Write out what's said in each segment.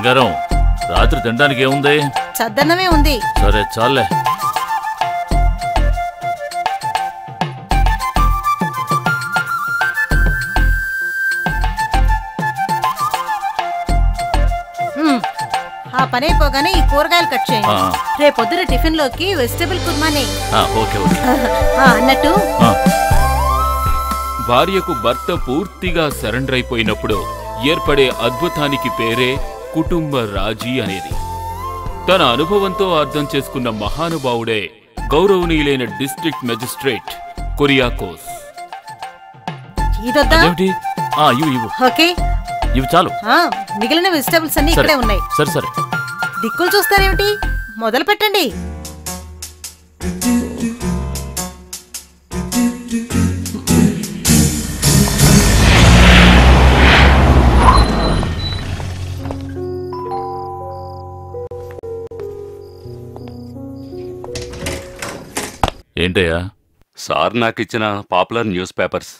బంగారం రాత్రి తినడానికి ఏముంది చద్దన్నమే ఉంది సరే చాలే మ్మ్. ఆ పని అయిపోగానే ఈ కూరగాయలు కట్ చేయండి ఆ. రేపొద్దున టిఫిన్ లోకి వెజిటబుల్ కుర్మానే ఆ, ఓకే ఓకే ఆ, అన్నట్టు ఆ, భార్యకు భర్త పూర్తిగా సరెండర్ అయిపోయినప్పుడు ఏర్పడే అద్భుతానికి పేరే కుటుంబ రాజీ అనేది తన అనుభవంతో అర్థం చేసుకున్న మహానుభావుడే గౌరవనీయులైన డిస్ట్రిక్ట్ మెజిస్ట్రేట్ కొరియాకోస్ ఇదొద్దా అదేమిటి ఆ, ఇవ్వు ఇవ్వు ఓకే ఇవి చాలు ఆ, మిగిలిన వెజిటబుల్స్ అన్ని సరే ఇక్కడే ఉన్నాయి సరే సరే దిక్కులు చూస్తారేమిటి మొదలు పెట్టండి ఏంటయ్యా సార్ నాకిచ్చిన పాపులర్ న్యూస్ పేపర్స్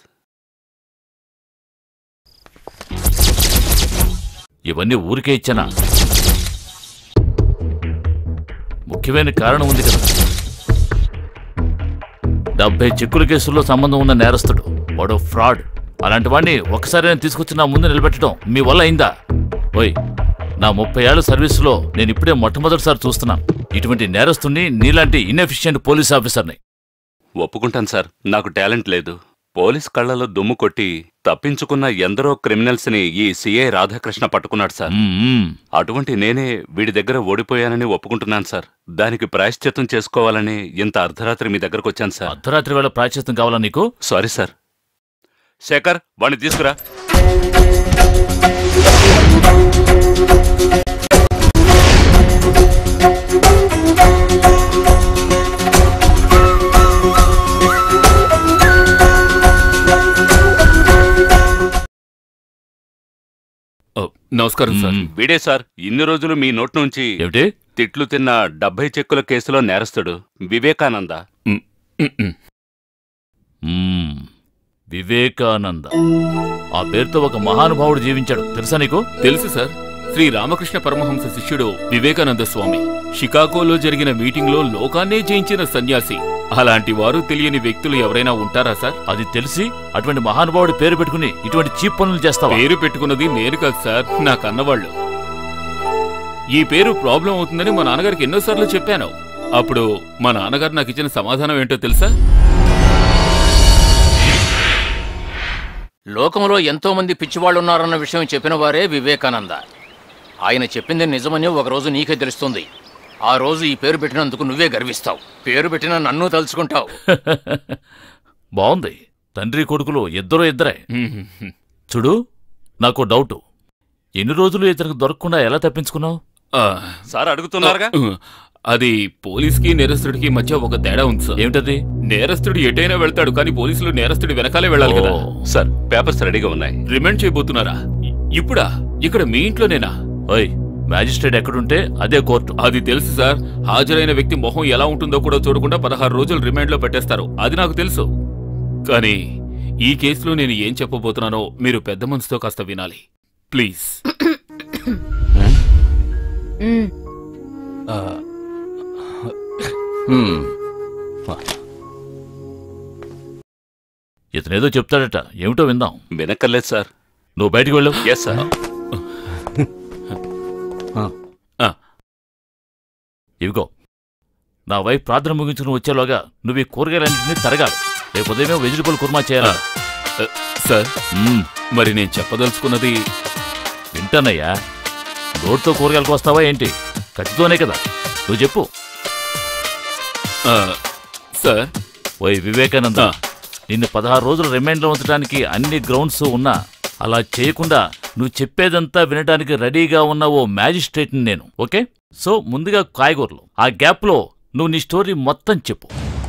ఇవన్నీ ఊరికే ఇచ్చానా ముఖ్యమైన కారణం ఉంది కదా డెబ్బై చెక్కుల కేసుల్లో సంబంధం ఉన్న నేరస్తుడు వాడు ఫ్రాడ్ అలాంటి వాడిని ఒకసారి నేను తీసుకొచ్చి నా ముందు నిలబెట్టడం మీ వల్ల అయిందా ఓయ్ నా ముప్పై ఏళ్ల సర్వీసులో నేను ఇప్పుడే మొట్టమొదటిసారి చూస్తున్నాను ఇటువంటి నేరస్తుడిని నీలాంటి ఇన్ఎఫిషియెంట్ పోలీస్ ఆఫీసర్ని ఒప్పుకుంటాను సార్ నాకు టాలెంట్ లేదు పోలీస్ కళ్ళలో దుమ్ము కొట్టి తప్పించుకున్న ఎందరో క్రిమినల్స్ ని ఈ సిఐ రాధాకృష్ణ పట్టుకున్నాడు సార్ మ్మ్. అటువంటి నేనే వీడి దగ్గర ఓడిపోయానని ఒప్పుకుంటున్నాను సార్ దానికి ప్రాయశ్చిత్తం చేసుకోవాలని ఇంత అర్ధరాత్రి మీ దగ్గరకు వచ్చాను సార్ అర్ధరాత్రి వేళ ప్రాయశ్చిత్తం కావాలా నీకు సారీ సార్ శేఖర్ వాణ్ణి తీసుకురా ఓ, నమస్కారం సార్ మ్మ్. వీడే సార్ ఇన్ని రోజులు మీ నోటి నుంచి ఏమిటి తిట్లు తిన్న డెబ్బై చెక్కుల కేసులో నేరస్తుడు వివేకానంద మ్మ్, మ్మ్, మ్మ్. మ్మ్. వివేకానంద ఆ పేరుతో ఒక మహానుభావుడు జీవించాడు తెలుసా నీకు తెలుసు సార్ శ్రీ రామకృష్ణ పరమహంస శిష్యుడు వివేకానంద స్వామి షికాగోలో జరిగిన మీటింగ్లో లోకాన్నే జయించిన సన్యాసి అలాంటి వారు తెలియని వ్యక్తులు ఎవరైనా ఉంటారా సార్ అది తెలిసి అటువంటి మహానుభావుడి పేరు పెట్టుకుని ఇటువంటి చీప్ పనులు చేస్తావా పేరు పెట్టుకున్నది నేను కాదు సార్ నా కన్నవాళ్ళు ఈ పేరు ప్రాబ్లం అవుతుందని మా నాన్నగారికి ఎన్నోసార్లు చెప్పాను అప్పుడు మా నాన్నగారు నాకు ఇచ్చిన సమాధానం ఏంటో తెలుసా లోకంలో ఎంతో మంది పిచ్చివాళ్ళున్నారన్న విషయం చెప్పిన వారే వివేకానంద ఆయన చెప్పింది నిజమని ఒకరోజు నీకే తెలుస్తుంది ఆ రోజు ఈ పేరు పెట్టినందుకు నువ్వే గర్విస్తావు పేరు పెట్టిన నన్ను తలుచుకుంటావు బాగుంది తండ్రి కొడుకులు ఇద్దరు ఇద్దరే చూడు నాకు డౌటు ఎన్ని రోజులు ఇతనికి దొరకకుండా ఎలా తప్పించుకున్నావు ఆ, సార్ అడుగుతున్నారుగా అది పోలీస్కి నేరస్తుడికి మధ్య ఒక తేడా ఉంది సార్ ఏమిటది నేరస్తుడు ఎటైనా వెళ్తాడు కానీ పోలీసులు నేరస్తుడి వెనకాలే వెళ్ళాలి కదా ఓ. సార్ పేపర్స్ రెడీగా ఉన్నాయి రిమాండ్ చేయబోతున్నారా ఇ- ఇప్పుడా ఇక్కడ మీ ఇంట్లోనేనా ఓయ్ మ్యాజిస్ట్రేట్ ఎక్కడుంటే అదే కోర్టు అది తెలుసు సార్ హాజరైన వ్యక్తి మొహం ఎలా ఉంటుందో కూడా చూడకుండా పదహారు రోజులు రిమాండ్ లో పెట్టేస్తారు అది నాకు తెలుసు కానీ ఈ కేసులో నేను ఏం చెప్పబోతున్నానో మీరు పెద్ద మనసుతో కాస్త వినాలి ప్లీజ్ మ్మ్. హ్మ్. ఇతనేదో చెప్తాడట ఏమిటో విందాం వినక్కర్లేదు సార్ నువ్వు బయటికి వెళ్ళు ఎస్ సార్ ఆ, ఇవిగో నా వైఫ్ ప్రార్థన ముగించుకుని వచ్చేలోగా నువ్వు ఈ కూరగాయలన్నింటినీ తరగాలి రేపు ఉదయమే వెజిటబుల్ కుర్మా చేయాలి ఆ, సార్ మ్మ్, మరి నేను చెప్పదలుచుకున్నది వింటానయ్యా రోడ్తో కూరగాయలకు వస్తావా ఏంటి కత్తితోనే కదా నువ్వు చెప్పు ఆ, సార్ ఓయ్ వివేకానంద ఆ. నిన్ను పదహారు రోజులు రిమైండ్లో ఉంచడానికి అన్ని గ్రౌండ్స్ ఉన్నా అలా చేయకుండా నువ్వు చెప్పేదంతా వినడానికి రెడీగా ఉన్న ఓ మ్యాజిస్ట్రేట్ని నేను ఓకే సో ముందుగా కాయగూరలు ఆ గ్యాప్లో నువ్వు నీ స్టోరీ మొత్తం చెప్పు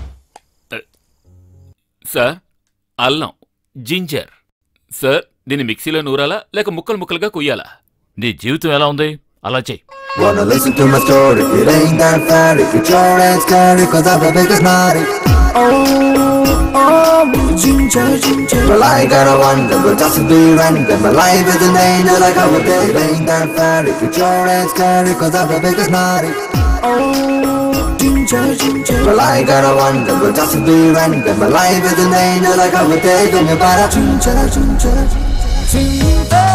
సార్ అల్లం జింజర్ సార్ దీన్ని మిక్సీలో నూరాలా లేక ముక్కలు ముక్కలుగా కొయ్యాలా నీ జీవితం ఎలా ఉంది అలా చెయ్యి Wanna listen to my story? It ain't that fat. If your ass got it, cause I'm the biggest naughty. Oh, Oh, ginger, ginger. Well, I gotta wonder, but that's to be random. My life is an angel, I got with it. Ain't that fair if it's your age, scary, cause I'm the biggest naughty. Oh, ginger, ginger. Well, I gotta wonder, but that's to be random. My life is an angel, I got with it. And you better ginger, ginger, ginger.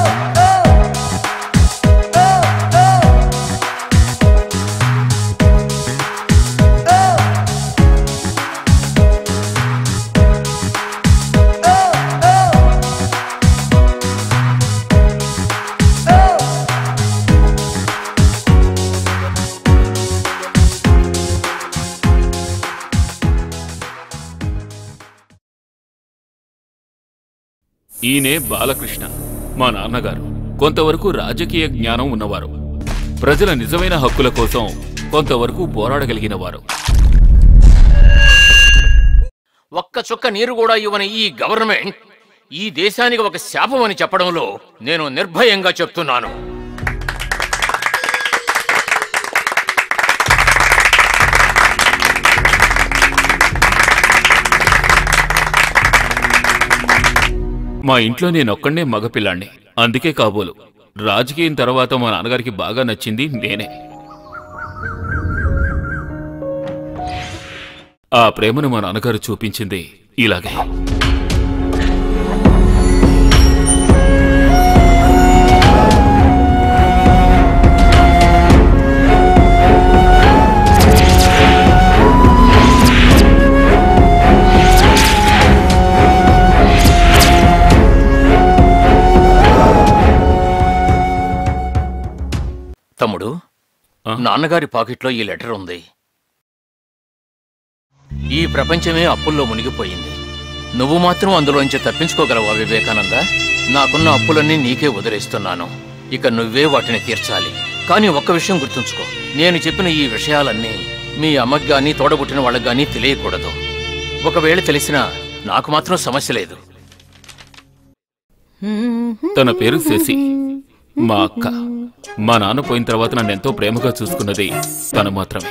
ఈయనే బాలకృష్ణ మా నాన్నగారు కొంతవరకు రాజకీయ జ్ఞానం ఉన్నవారు ప్రజల నిజమైన హక్కుల కోసం కొంతవరకు పోరాడగలిగిన వారు ఒక్క చుక్క నీరు కూడా ఇవ్వని ఈ గవర్నమెంట్ ఈ దేశానికి ఒక శాపం అని చెప్పడంలో నేను నిర్భయంగా చెప్తున్నాను మా ఇంట్లో నేనొక్కడే మగపిల్లాణ్ణి అందుకే కాబోలు రాజకీయం తర్వాత మా నాన్నగారికి బాగా నచ్చింది నేనే ఆ ప్రేమను మా నాన్నగారు చూపించింది ఇలాగే తమ్ముడు ఆ? నాన్నగారి పాకెట్లో ఈ లెటర్ ఉంది ఈ ప్రపంచమే అప్పుల్లో మునిగిపోయింది నువ్వు మాత్రం అందులోంచి తప్పించుకోగలవా వివేకానంద నాకున్న అప్పులన్నీ నీకే వదిలేస్తున్నాను ఇక నువ్వే వాటిని తీర్చాలి కానీ ఒక్క విషయం గుర్తుంచుకో నేను చెప్పిన ఈ విషయాలన్నీ మీ అమ్మకి గానీ తోడబుట్టిన వాళ్ళకి గానీ తెలియకూడదు ఒకవేళ తెలిసినా నాకు మాత్రం సమస్య లేదు తన పేరు శశి మా అక్క మా నాన్న పోయిన తర్వాత నన్ను ఎంతో ప్రేమగా చూసుకున్నది తను మాత్రమే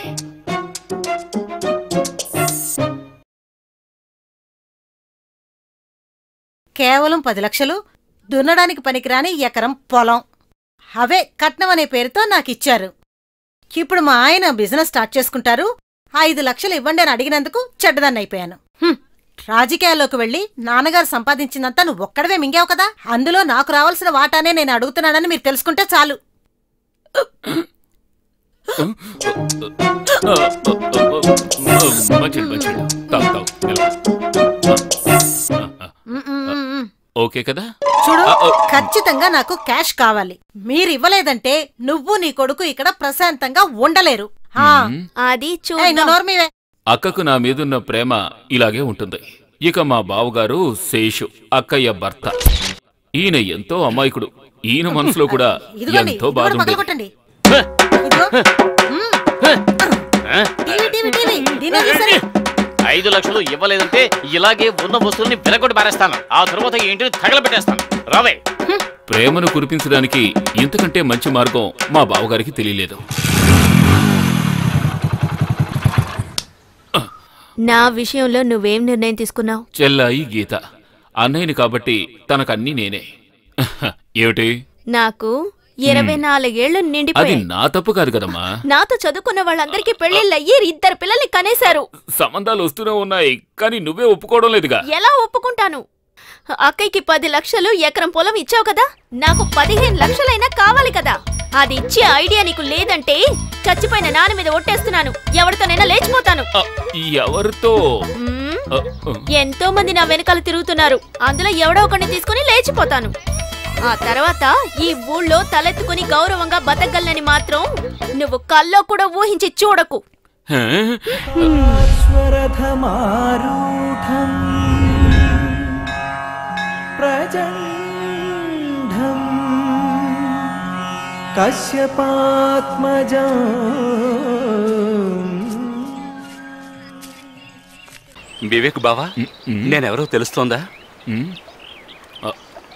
కేవలం పది లక్షలు దున్నడానికి పనికిరాని ఎకరం పొలం అవే కట్నం అనే పేరుతో నాకిచ్చారు ఇప్పుడు మా ఆయన బిజినెస్ స్టార్ట్ చేసుకుంటారు ఐదు లక్షలు ఇవ్వండి అని అడిగినందుకు చెడ్డదాన్ని అయిపోయాను హ్మ్. రాజకీయాల్లోకి వెళ్ళి నాన్నగారు సంపాదించిందంతా నువ్వు ఒక్కడవే మింగావు కదా అందులో నాకు రావాల్సిన వాటానే నేను అడుగుతున్నానని మీరు తెలుసుకుంటే చాలు మంచిది మంచిది తాగు తాగు నిలబడు. మ్, మ్, మ్, మ్. ఓకే కదా చూడు ఆ, ఆ. ఖచ్చితంగా నాకు క్యాష్ కావాలి మీరు ఇవ్వలేదంటే నువ్వు నీ కొడుకు ఇక్కడ ప్రశాంతంగా ఉండలేరు ఆ. అది ఏయ్, చూద్దాం నువ్వు నోర్మీవే. అక్కకు నా మీదున్న ప్రేమ ఇలాగే ఉంటుంది ఇక మా బావగారు శేషు అక్కయ్య భర్త ఈయన ఎంతో అమాయకుడు ఈయన మనసులో కూడా ఇదిగోండి ఎంతో ఇది బాధ కూడా ఉండేది పగలగొట్టండి ఇదిగో. మ్. టీవీ టీవీ టీవీ దీని సరే ఐదు లక్షలు ఇవ్వలేదంటే ఇలాగే ఉన్న వస్తువుల్ని వెలగొట్టి పారేస్తాను ఆ తర్వాత ఈ ఇంటిని తగలబెట్టేస్తాను రావే ప్రేమను కురిపించడానికి ఇంతకంటే మంచి మార్గం మా బావగారికి తెలియలేదు నా విషయంలో నువ్వేం నిర్ణయం తీసుకున్నావు చెల్లాయి గీత అన్నయ్యని కాబట్టి తనకన్నీ నేనే ఏమిటి నాకు ఇరవై నాలుగేళ్లు అది నిండిపోయాయి నా తప్పు కాదు కదమ్మా నాతో చదువుకున్న వాళ్ళందరికీ పెళ్లిళ్ళయ్యి ఇద్దరు పిల్లల్ని కనేశారు సంబంధాలు వస్తూనే ఉన్నాయి కానీ నువ్వే ఒప్పుకోవడం లేదుగా ఎలా ఒప్పుకుంటాను అక్కయ్యకి పది లక్షలు ఎకరం పొలం ఇచ్చావు కదా నాకు పదిహేను లక్షలైనా కావాలి కదా అది ఇచ్చే ఐడియా నీకు లేదంటే చచ్చిపోయిన నాన్న మీద ఒట్టేస్తున్నాను ఎవరితోనైనా లేచిపోతాను ఆ, ఎవరితో మ్మ్. ఆ, ఆ. ఎంతో మంది నా వెనకాల తిరుగుతున్నారు అందులో ఎవడో ఒకరిని తీసుకుని లేచిపోతాను ఆ తర్వాత ఈ ఊళ్ళో తలెత్తుకుని గౌరవంగా బతకగలనని మాత్రం నువ్వు కల్లో కూడా ఊహించి చూడకు హే? स्वरधमारूढम् प्रचण्डम् कश्यपात्मजा వివేక్ బావా నేనెవరో తెలుస్తోందా ఉమ్. ఆ.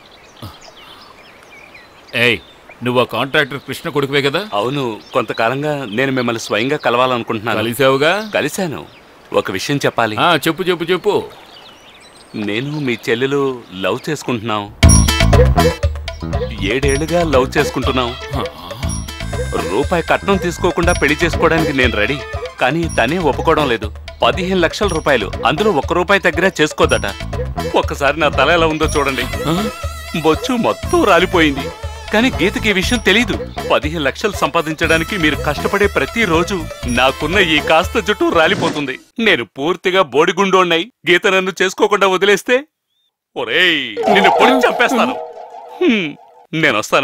ఏయ్ నువ్వు ఆ కాంట్రాక్టర్ కృష్ణ కొడుకువే కదా అవును కొంతకాలంగా నేను మిమ్మల్ని స్వయంగా కలవాలనుకుంటున్నాను కలిసావుగా కలిశాను ఒక విషయం చెప్పాలి ఆ చెప్పు చెప్పు చెప్పు నేను మీ చెల్లెలు లవ్ చేసుకుంటున్నాం ఏడేళ్లుగా లవ్ చేసుకుంటున్నాం రూపాయి కట్నం తీసుకోకుండా పెళ్లి చేసుకోవడానికి నేను రెడీ కానీ తనే ఒప్పుకోవడం లేదు పదిహేను లక్షల రూపాయలు అందులో ఒక్క రూపాయి దగ్గర చేసుకోదట ఒక్కసారి నా తల ఎలా ఉందో చూడండి బొచ్చు మొత్తం రాలిపోయింది కానీ గీతకి ఈ విషయం తెలీదు పదిహేను లక్షలు సంపాదించడానికి మీరు కష్టపడే ప్రతిరోజు నాకున్న ఈ కాస్త జుట్టు రాలిపోతుంది నేను పూర్తిగా బోడిగుండోన్నాయి గీత నన్ను చేసుకోకుండా వదిలేస్తే ఒరేయ్ నిన్ను పొడి చంపేస్తాను హ్మ్, నేను వస్తాను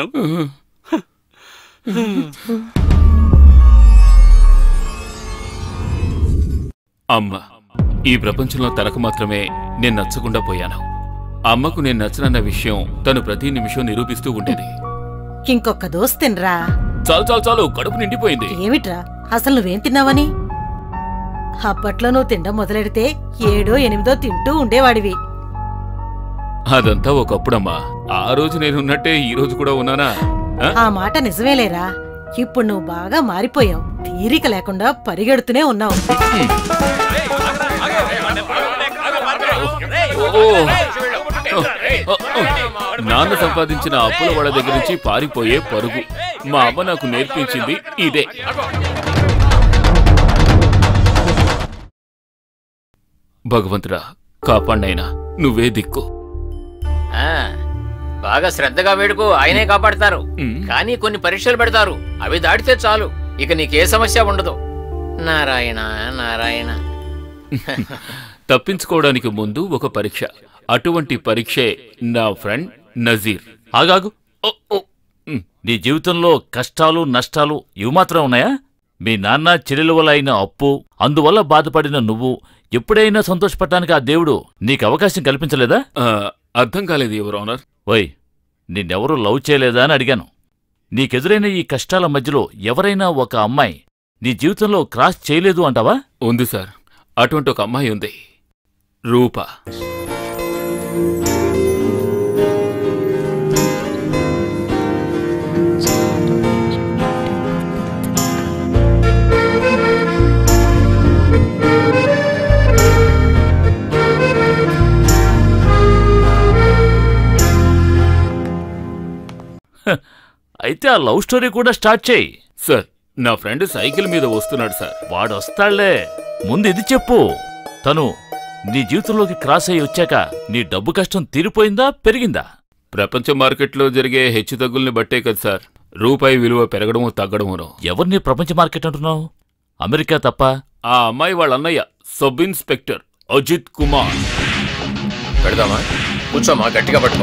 అమ్మ ఈ ప్రపంచంలో తనకు మాత్రమే నేను నచ్చకుండా పోయాను అమ్మకు నేను నచ్చనన్న విషయం తను ప్రతి నిమిషం నిరూపిస్తూ ఉండేది ఇంకొక దోస్ తినరా చాలు చాలు చాలు కడుపు నిండిపోయింది ఏమిట్రా అసలు నువ్వేం తిన్నావని అప్పట్లో నువ్వు తినడం మొదలెడితే ఏడో ఎనిమిదో తింటూ ఉండేవాడివి అదంతా ఒకప్పుడమ్మా ఆ రోజు నేనున్నట్టే ఈ రోజు కూడా ఉన్నానా ఆ? ఆ మాట నిజమేలేరా ఇప్పుడు నువ్వు బాగా మారిపోయావు తీరిక లేకుండా పరిగెడుతూనే ఉన్నావు ఓ, ఓ, ఓ, ఓ. నాన్న సంపాదించిన అప్పుల వాళ్ళ దగ్గర నుంచి పారిపోయే పరుగు మా అమ్మ నాకు నేర్పించింది ఇదే భగవంతుడా కాపాడినైనా నువ్వే దిక్కు ఆ, బాగా శ్రద్ధగా వేడుకో ఆయనే కాపాడతారు ఉమ్. కానీ కొన్ని పరీక్షలు పెడతారు అవి దాటితే చాలు ఇక నీకే సమస్య ఉండదు నారాయణ నారాయణ తప్పించుకోవడానికి ముందు ఒక పరీక్ష అటువంటి పరీక్షే నా ఫ్రెండ్ నజీర్ ఆగాగు ఓ, ఓ. ఉమ్, నీ జీవితంలో కష్టాలు నష్టాలు ఇవి మాత్రం ఉన్నాయా మీ నాన్న చెల్లెల వల్ల అయిన అప్పు అందువల్ల బాధపడిన నువ్వు ఎప్పుడైనా సంతోషపడటానికి ఆ దేవుడు నీకు అవకాశం కల్పించలేదా ఆ, అర్థం కాలేదు యువర్ ఆనర్ ఓయ్ నిన్నెవరూ లవ్ చేయలేదా అని అడిగాను నీకెదురైన ఈ కష్టాల మధ్యలో ఎవరైనా ఒక అమ్మాయి నీ జీవితంలో క్రాస్ చేయలేదు అంటావా ఉంది సార్ అటువంటి ఒక అమ్మాయి ఉంది రూప అయితే ఆ లవ్ స్టోరీ కూడా స్టార్ట్ చేయి సార్ నా ఫ్రెండ్ సైకిల్ మీద వస్తున్నాడు సార్ వాడొస్తాళ్లే ముందు ఇది చెప్పు తను నీ జీవితంలోకి క్రాస్ అయ్యి వచ్చాక నీ డబ్బు కష్టం తీరిపోయిందా పెరిగిందా ప్రపంచ మార్కెట్లో జరిగే హెచ్చుతగ్గుల్ని బట్టే కదా సార్ రూపాయి విలువ పెరగడము తగ్గడమును ఎవరిని ప్రపంచ మార్కెట్ అంటున్నావు అమెరికా తప్ప ఆ అమ్మాయి వాళ్ళ అన్నయ్య సబ్ ఇన్స్పెక్టర్ అజిత్ కుమార్ పెడదామా కూర్చోమా గట్టిగా పట్టుకో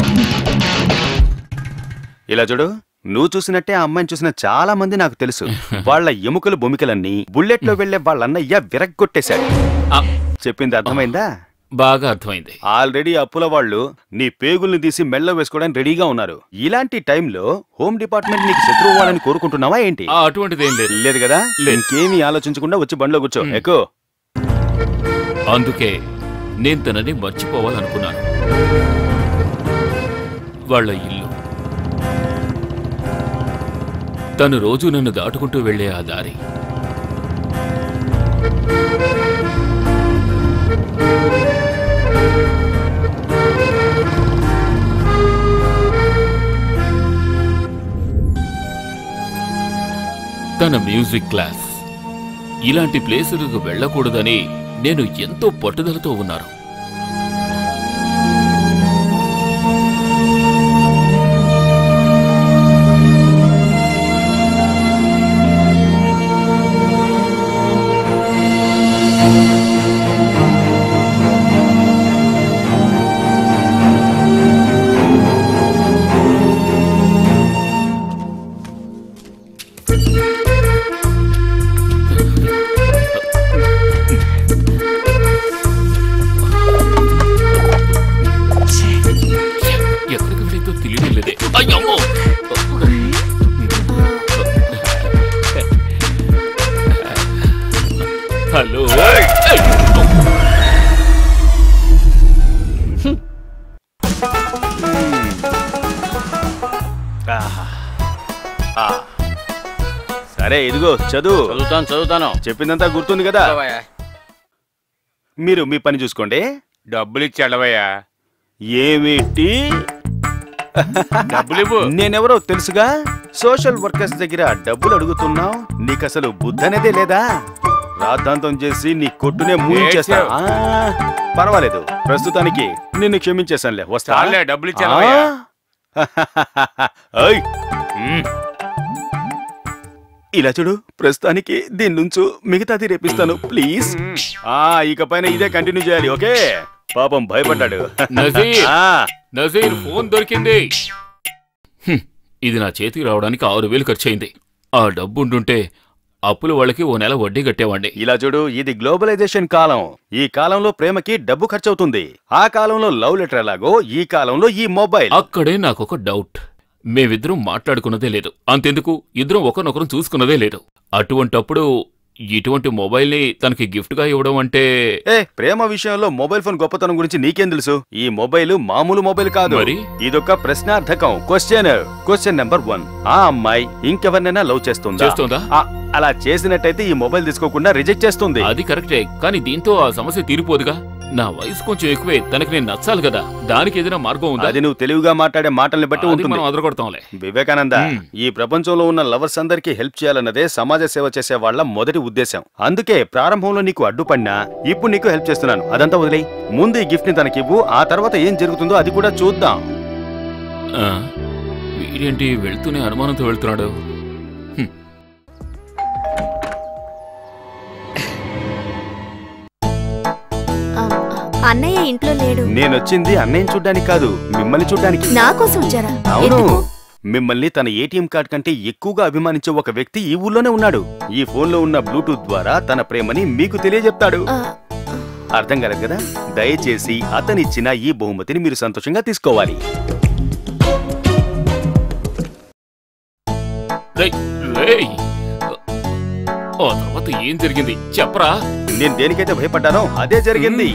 ఇలా చూడు నువ్వు చూసినట్టే ఆ అమ్మాయిని చూసిన చాలా మంది నాకు తెలుసు వాళ్ళ ఎముకలు బొమికలన్నీ బుల్లెట్ లో వెళ్లే వాళ్ళ అన్నయ్య విరగ్గొట్టేశాడు ఆ, చెప్పింది అర్థమైందా బాగా అర్థమైంది ఆల్రెడీ అప్పుల వాళ్ళు నీ పేగుల్ని తీసి మెళ్ళ వేసుకోవడానికి రెడీగా ఉన్నారు ఇలాంటి టైంలో హోమ్ డిపార్ట్మెంట్ నీకు శత్రువు అవ్వాలని కోరుకుంటున్నావా ఏంటి ఆ, అటువంటిదేం లేదు లేదు కదా లేదు. ఇంకేమీ ఆలోచించకుండా వచ్చి బండిలో కూర్చో ఎక్కువ అందుకే నేను తనని మర్చిపోవాలనుకున్నాను వాళ్ళ ఇల్లు తను రోజు నన్ను దాటుకుంటూ వెళ్ళే ఆ దారి తన మ్యూజిక్ క్లాస్ ఇలాంటి ప్లేసులకు వెళ్ళకూడదని నేను ఎంతో పట్టుదలతో ఉన్నాను ఎక్కడికి వెళ్ళిందో తెలియడం లేదే అయ్యమ్మో హలో ఆహా. ఆ. సరే ఇదిగో చదువు చదువుతాను చదువుతాను చెప్పిందంతా గుర్తుంది కదా చదవయ్యా. మీరు మీ పని చూసుకోండి డబ్బులు ఇచ్చి వెళ్ళవయ్యా ఏమిటి డబ్బులు ఇవ్వు నేనెవరో తెలుసుగా సోషల్ వర్కర్స్ దగ్గర డబ్బులు అడుగుతున్నావు నీకు అసలు బుద్ధి అనేదే లేదా రాద్ధాంతం చేసి నీ కొట్టునే మూయించేస్తా ఏడ్చావు. ఆ, పర్వాలేదు ప్రస్తుతానికి నిన్ను క్షమించేశానులే వస్తా చాలే డబ్బులు ఇచ్చి వెళ్ళవయ్యా ఆ? ఓయ్. మ్. ఇలా చూడు ప్రస్తుతానికి దీని నుంచు మిగతాది రేపిస్తాను ప్లీజ్ ఆ ఇకపైన ఇదే కంటిన్యూ చేయాలి ఓకే పాపం భయపడ్డాడు నజీర్. ఆ, నజీర్ ఫోన్ దొరికింది హ్మ్, ఇది నా చేతికి రావడానికి ఆరు వేలు ఖర్చయింది ఆ డబ్బు ఉంటుంటే అప్పుల వాళ్ళకి ఓ నెల వడ్డీ కట్టేవాడిని ఇలా చూడు ఇది గ్లోబలైజేషన్ కాలం ఈ కాలంలో ప్రేమకి డబ్బు ఖర్చవుతుంది ఆ కాలంలో లవ్ లెటర్ ఎలాగో ఈ కాలంలో ఈ మొబైల్ అక్కడే నాకొక డౌట్ మేమిద్దరం మాట్లాడుకున్నదే లేదు అంతెందుకు ఇద్దరం ఒకరినొకరం చూసుకున్నదే లేదు అటువంటప్పుడు ఇటువంటి మొబైల్ని తనకి గిఫ్ట్గా ఇవ్వడం అంటే ఏ ప్రేమ విషయంలో మొబైల్ ఫోన్ గొప్పతనం గురించి నీకేం తెలుసు ఈ మొబైల్ మామూలు మొబైల్ కాదు మరి? ఇదొక ప్రశ్నార్థకం క్వశ్చన్ క్వశ్చన్ నెంబర్ వన్ ఆ అమ్మాయి ఇంకెవరినైనా లవ్ చేస్తుందా చేస్తోందా? ఆ, అలా చేసినట్టయితే ఈ మొబైల్ తీసుకోకుండా రిజెక్ట్ చేస్తుంది అది కరెక్టే కానీ దీంతో ఆ సమస్య తీరిపోదుగా నా వయసు కొంచెం ఎక్కువే తనకి నేను నచ్చాలి కదా దానికి ఏదైనా మార్గం ఉందా అది నువ్వు తెలివిగా మాట్లాడే మాటల్ని బట్టి అది ఉంటుంది మనం అదరగొడతాంలే వివేకానంద మ్మ్. ఈ ప్రపంచంలో ఉన్న లవర్స్ అందరికీ హెల్ప్ చేయాలన్నదే సమాజ సేవ చేసే వాళ్ళ మొదటి ఉద్దేశం అందుకే ప్రారంభంలో నీకు అడ్డుపడినా ఇప్పుడు నీకు హెల్ప్ చేస్తున్నాను అదంతా వదిలే ముందు ఈ గిఫ్ట్ ని తనకివ్వు ఆ తర్వాత ఏం జరుగుతుందో అది కూడా చూద్దాం ఆ, వీడేంటి వెళ్తూనే అనుమానంతో వెళ్తున్నాడు ఆ, అన్నయ్య ఇంట్లో లేడు నేనొచ్చింది అన్నయ్య చూడ్డానికి కాదు మిమ్మల్ని చూడ్డానికి నా కోసం వచ్చారా అవును ఎందుకు? మిమ్మల్ని తన ఏటీఎం కార్డ్ కంటే ఎక్కువగా అభిమానించే ఒక వ్యక్తి ఈ ఊళ్ళోనే ఉన్నాడు ఈ ఫోన్లో ఉన్న బ్లూటూత్ ద్వారా తన ప్రేమని మీకు తెలియజెప్తాడు ఆ, అర్థం కాలేదు కదా దయచేసి అతనిచ్చిన ఈ బహుమతిని మీరు సంతోషంగా తీసుకోవాలి రేయ్, రేయ్. ఆ తర్వాత ఏం జరిగింది చెప్పరా నేను దేనికైతే భయపడ్డానో అదే జరిగింది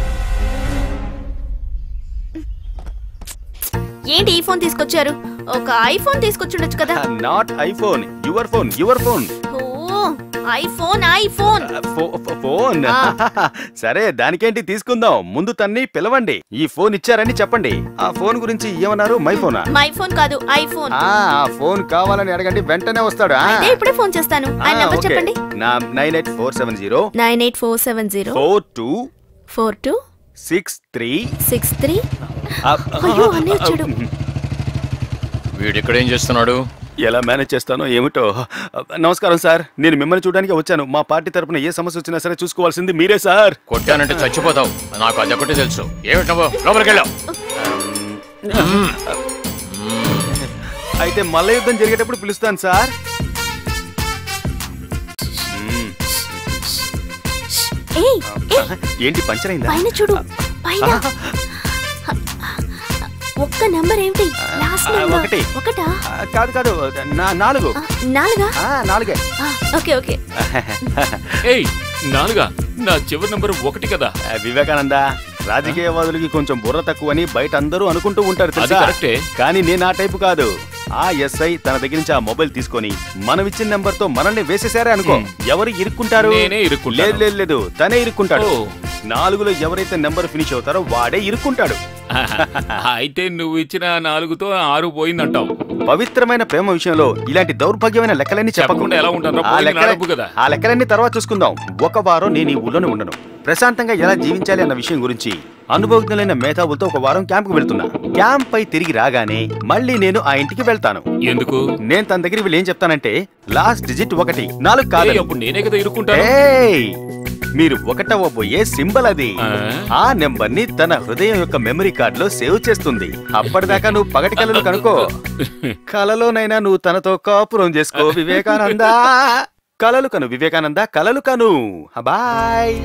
ఏంటి ఈ ఫోన్ తీసుకొచ్చారు ఒక ఐఫోన్ తీసుకొచ్చుండొచ్చు కదా not iPhone your phone your phone ఓ ఐఫోన్ ఐఫోన్ ఫోన్ ఆ. సరే దానికేంటి తీసుకుందాం ముందు తన్ని పిలవండి ఈ ఫోన్ ఇచ్చారని చెప్పండి ఆ ఫోన్ గురించి ఏమన్నారు మై ఫోనా మై ఫోన్ కాదు ఐఫోన్ ఆ ఆ ఫోన్ కావాలని అడగండి వెంటనే వస్తాడు ఆ. అయితే ఇప్పుడే ఫోన్ చేస్తాను ఆయన ఆ, నెంబర్ ఓకే. చెప్పండి నా nine eight four seven zero nine eight four seven zero four two four two six three six three అయ్యో అన్నీ వచ్చాడు వీడిక్కడేం చేస్తున్నాడు ఎలా మేనేజ్ చేస్తానో ఏమిటో నమస్కారం సార్ నేను మిమ్మల్ని చూడడానికి వచ్చాను మా పార్టీ తరపున ఏ సమస్య వచ్చినా సరే చూసుకోవాల్సింది మీరే సార్ కొట్టానంటే చచ్చిపోతావు నాకు అదొకటి తెలుసు ఏమిటి నువ్వు లోపలికి వెళ్ళావు అయితే మల్ల యుద్ధం జరిగేటప్పుడు పిలుస్తాను సార్ మ్మ్. ఏయ్ ఏయ్, ఏంటి పంచర్ అయిందా పైన చూడు పైన ఒక్క నంబర్ ఏంటి లాస్ట్ ఆ, నంబర్ ఒకటి. ఒకటా ఆ, కాదు కాదు నా- నాలుగు ఆ, నాలుగా ఆ, నాలుగే ఆ, ఓకే ఓకే ఏయ్ నాలుగా నా చివరి నంబర్ ఒకటి కదా ఆ, వివేకానంద రాజకీయవాదులకి కొంచెం బుర్ర తక్కువని బయట అందరూ అనుకుంటూ ఉంటారు అది తెలుసా కరెక్టే కానీ నేను ఆ టైపు కాదు ఆ ఎస్ఐ తన దగ్గర నుంచి ఆ మొబైల్ తీసుకొని మనం ఇచ్చిన నెంబర్ తో మనల్ని వేసేసారే అనుకో ఎవరు ఇరుక్కుంటారు నేనే ఇరుక్కుంటాను. లేదు లేదు లేదు తనే ఇరుక్కుంటాడు ఓ. నాలుగులో ఎవరైతే నెంబర్ ఫినిష్ అవుతారో వాడే ఇరుక్కుంటాడు అయితే నువ్వు ఇచ్చిన నాలుగుతో ఆరు పోయిందంటావు పవిత్రమైన ప్రేమ విషయంలో ఇలాంటి దౌర్భాగ్యమైన లెక్కలన్నీ చెప్పకుండా చెప్పకుండా ఎలా ఉంటాను? ఆ పోయింది లెక్కల- నా డబ్బు కదా. ఆ లెక్కలన్నీ తర్వాత చూసుకుందాం ఒక వారం నేను ఈ ఊళ్ళోనే ఉండను ప్రశాంతంగా ఎలా జీవించాలి అన్న విషయం గురించి అనుభవజ్ఞులైన మేధావులతో ఒక వారం క్యాంప్కి వెళ్తున్నా క్యాంప్ పై తిరిగి రాగానే మళ్ళీ నేను ఆ ఇంటికి వెళ్తాను ఎందుకు నేను తన దగ్గర వీళ్ళు ఏం చెప్తానంటే లాస్ట్ డిజిట్ ఒకటి నాలుగు కాదు ఏయ్, అప్పుడు నేనే కదా ఇరుక్కుంటాను ఏయ్! మీరు ఒకటవ్వబోయే సింబల్ అది ఆ? ఆ నెంబర్ ని తన హృదయం యొక్క మెమరీ కార్డ్ లో సేవ్ చేస్తుంది అప్పటిదాకా నువ్వు పగటి కలలు కనుకో కలలోనైనా నువ్వు తనతో కాపురం చేసుకో వివేకానంద కలలు కను వివేకానంద కలలు కను బాయ్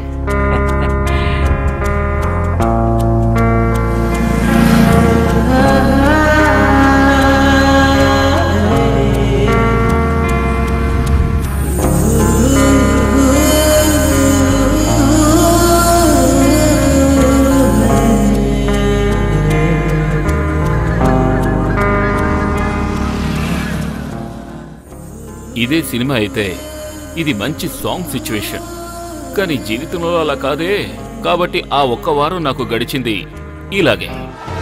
ఇదే సినిమా అయితే ఇది మంచి సాంగ్ సిచ్యువేషన్ కానీ జీవితంలో అలా కాదే కాబట్టి ఆ ఒక్క వారం నాకు గడిచింది ఇలాగే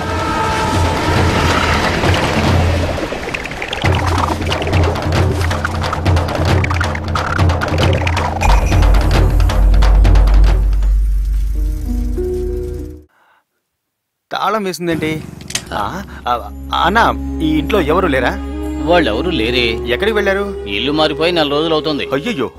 తాళం వేసిందేంటి ఆ, ఆ, అన్నా ఈ ఇంట్లో ఎవరు లేరా వాళ్ళెవరూ లేరే ఎక్కడికి వెళ్ళారు ఇల్లు మారిపోయి నెల రోజులు అవుతుంది అయ్యయ్యో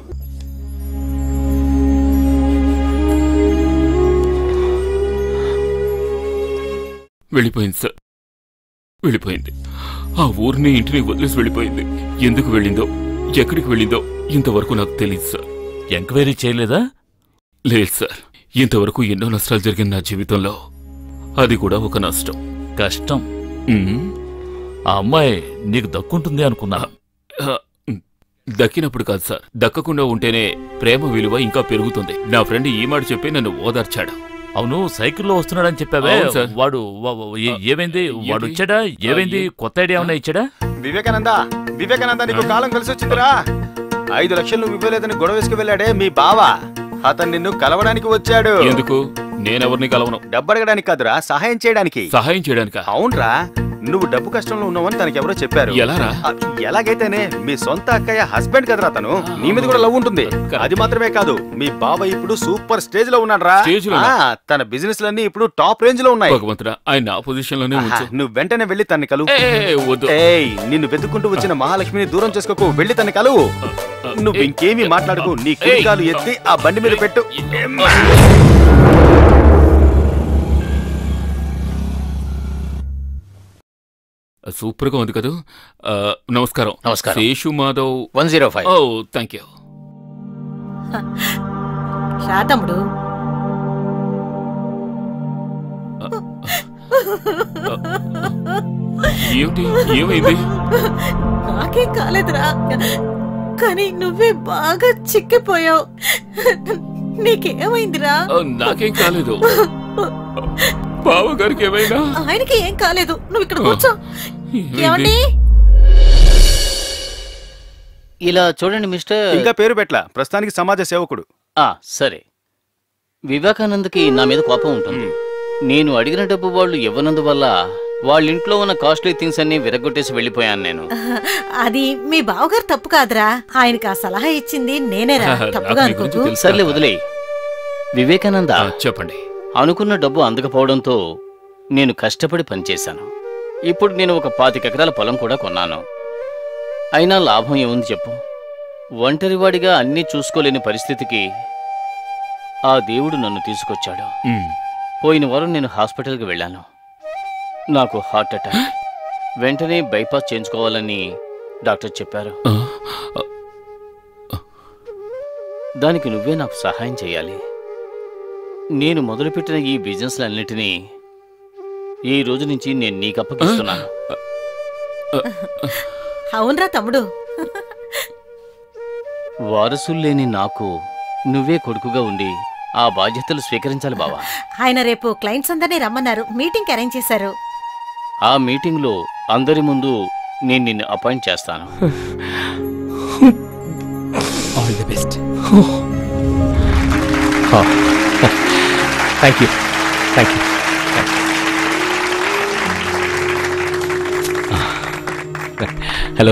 వెళ్ళిపోయింది సార్ వెళ్ళిపోయింది ఆ ఊరిని ఇంటిని వదిలేసి వెళ్ళిపోయింది ఎందుకు వెళ్ళిందో ఎక్కడికి వెళ్ళిందో ఇంతవరకు నాకు తెలియదు సార్ ఎంక్వైరీ చేయలేదా లేదు సార్ ఇంతవరకు ఎన్నో నష్టాలు జరిగిన నా జీవితంలో అది కూడా ఒక నష్టం కష్టం ఉమ్, ఆ అమ్మాయి నీకు దక్కుంటుంది అనుకున్నా ఆ, దక్కినప్పుడు కాదు సార్ దక్కకుండా ఉంటేనే ప్రేమ విలువ ఇంకా పెరుగుతుంది నా ఫ్రెండ్ ఈ మాట చెప్పి నన్ను ఓదార్చాడు అవును సైకిల్లో వస్తున్నాడని చెప్పావే అవును సార్. వాడు వా- వా- ఏ- ఏమైంది వాడు ఏంటి? వచ్చాడా ఏమైంది కొత్త ఐడియా ఏమైనా ఇచ్చాడా వివేకానంద వివేకానంద నీకు కాలం కలిసి వచ్చిందిరా ఐదు లక్షలు నువ్వు ఇవ్వలేదని గొడవ వేసుకు వెళ్ళాడే మీ బావ అతను నిన్ను కలవడానికి వచ్చాడు ఎందుకు నేనెవరిని కలవను డబ్బు అడగడానికి కాదురా సహాయం చేయడానికి సహాయం చేయడానికా అవునరా నువ్వు డబ్బు కష్టంలో ఉన్నావని తనకి ఎవరో చెప్పారు ఎలారా? ఆ, ఎలాగైతేనే మీ సొంత అక్కయ్య హస్బెండ్ కదరా తను నీ మీద కూడా లవ్ ఉంటుంది అది మాత్రమే కాదు మీ బావ ఇప్పుడు సూపర్ స్టేజ్ లో ఉన్నాడు రా స్టేజ్ లోనా? తన బిజినెస్ లన్నీ ఇప్పుడు టాప్ రేంజ్ లో ఉన్నాయి భగవంతుడా ఆయన నా పొజిషన్ లోనే ఆహా, ఉంచు నువ్వు వెంటనే వెళ్ళి తన్ని కలువు ఏ, ఏ, వద్దు ఏయ్ నిన్ను వెతుక్కుంటూ వచ్చిన మహాలక్ష్మిని దూరం చేసుకోకు వెళ్ళి తన్ని కలువు నువ్వు ఇంకేమీ మాట్లాడుకు నీ కుడికాలు ఎత్తి ఆ బండి మీద పెట్టు ఏమ్మా? సూపర్ గా ఉంది కదా ఆ, నమస్కారం నమస్కారం. Seshu Madhav one zero five oh thank you రా తమ్ముడు ఏమిటి ఏమైంది నాకేం కాలేదురా కానీ నువ్వే బాగా చిక్కిపోయావు నీకేమైందిరా ఆ, నాకేం కాలేదు బావగారికి ఏమైనా ఆయనకి ఏం కాలేదు నువ్వు ఇక్కడ కూర్చో ఏమైంది? ఏమండి ఇలా చూడండి మిస్టర్ ఇంకా పేరు పెట్ల ప్రస్తుతానికి సమాజ సేవకుడు ఆ, సరే వివేకానందకి నా మీద కోపం ఉంటుంది నేను అడిగిన డబ్బు వాళ్ళు ఇవ్వనందువల్ల వాళ్ళ ఇంట్లో ఉన్న కాస్ట్లీ థింగ్స్ అన్ని విరగొట్టేసి వెళ్ళిపోయాను నేను అది మీ బావగారు తప్పు కాదురా ఆయనకి ఆ సలహా ఇచ్చింది నేనేరా తప్పుగా నాకు మీ గురించి అనుకోకు తెలుసు. సర్లే వదిలే వివేకానంద ఆ, చెప్పండి అనుకున్న డబ్బు అందకపోవడంతో నేను కష్టపడి పనిచేశాను ఇప్పుడు నేను ఒక పాతిక ఎకరాల పొలం కూడా కొన్నాను అయినా లాభం ఏముంది చెప్పు ఒంటరివాడిగా అన్నీ చూసుకోలేని పరిస్థితికి ఆ దేవుడు నన్ను తీసుకొచ్చాడు ఉమ్, పోయిన వారం నేను హాస్పిటల్కి వెళ్ళాను నాకు హార్ట్ అటాక్ వెంటనే బైపాస్ చేయించుకోవాలని డాక్టర్ చెప్పారు ఆ, దానికి నువ్వే నాకు సహాయం చేయాలి నేను మొదలుపెట్టిన ఈ బిజినెస్లన్నిటినీ ఈ రోజు నుంచి నేను నీకు అప్పగిస్తున్నాను అవునరా తమ్ముడు వారసులు లేని నాకు నువ్వే కొడుకుగా ఉండి ఆ బాధ్యతలు స్వీకరించాలి బావా ఆయన రేపు క్లయింట్స్ అందరినీ రమ్మన్నారు మీటింగ్ అరేంజ్ చేశారు ఆ మీటింగ్లో అందరి ముందు నేను నిన్ను అపాయింట్ చేస్తాను all the best thank you thank you hello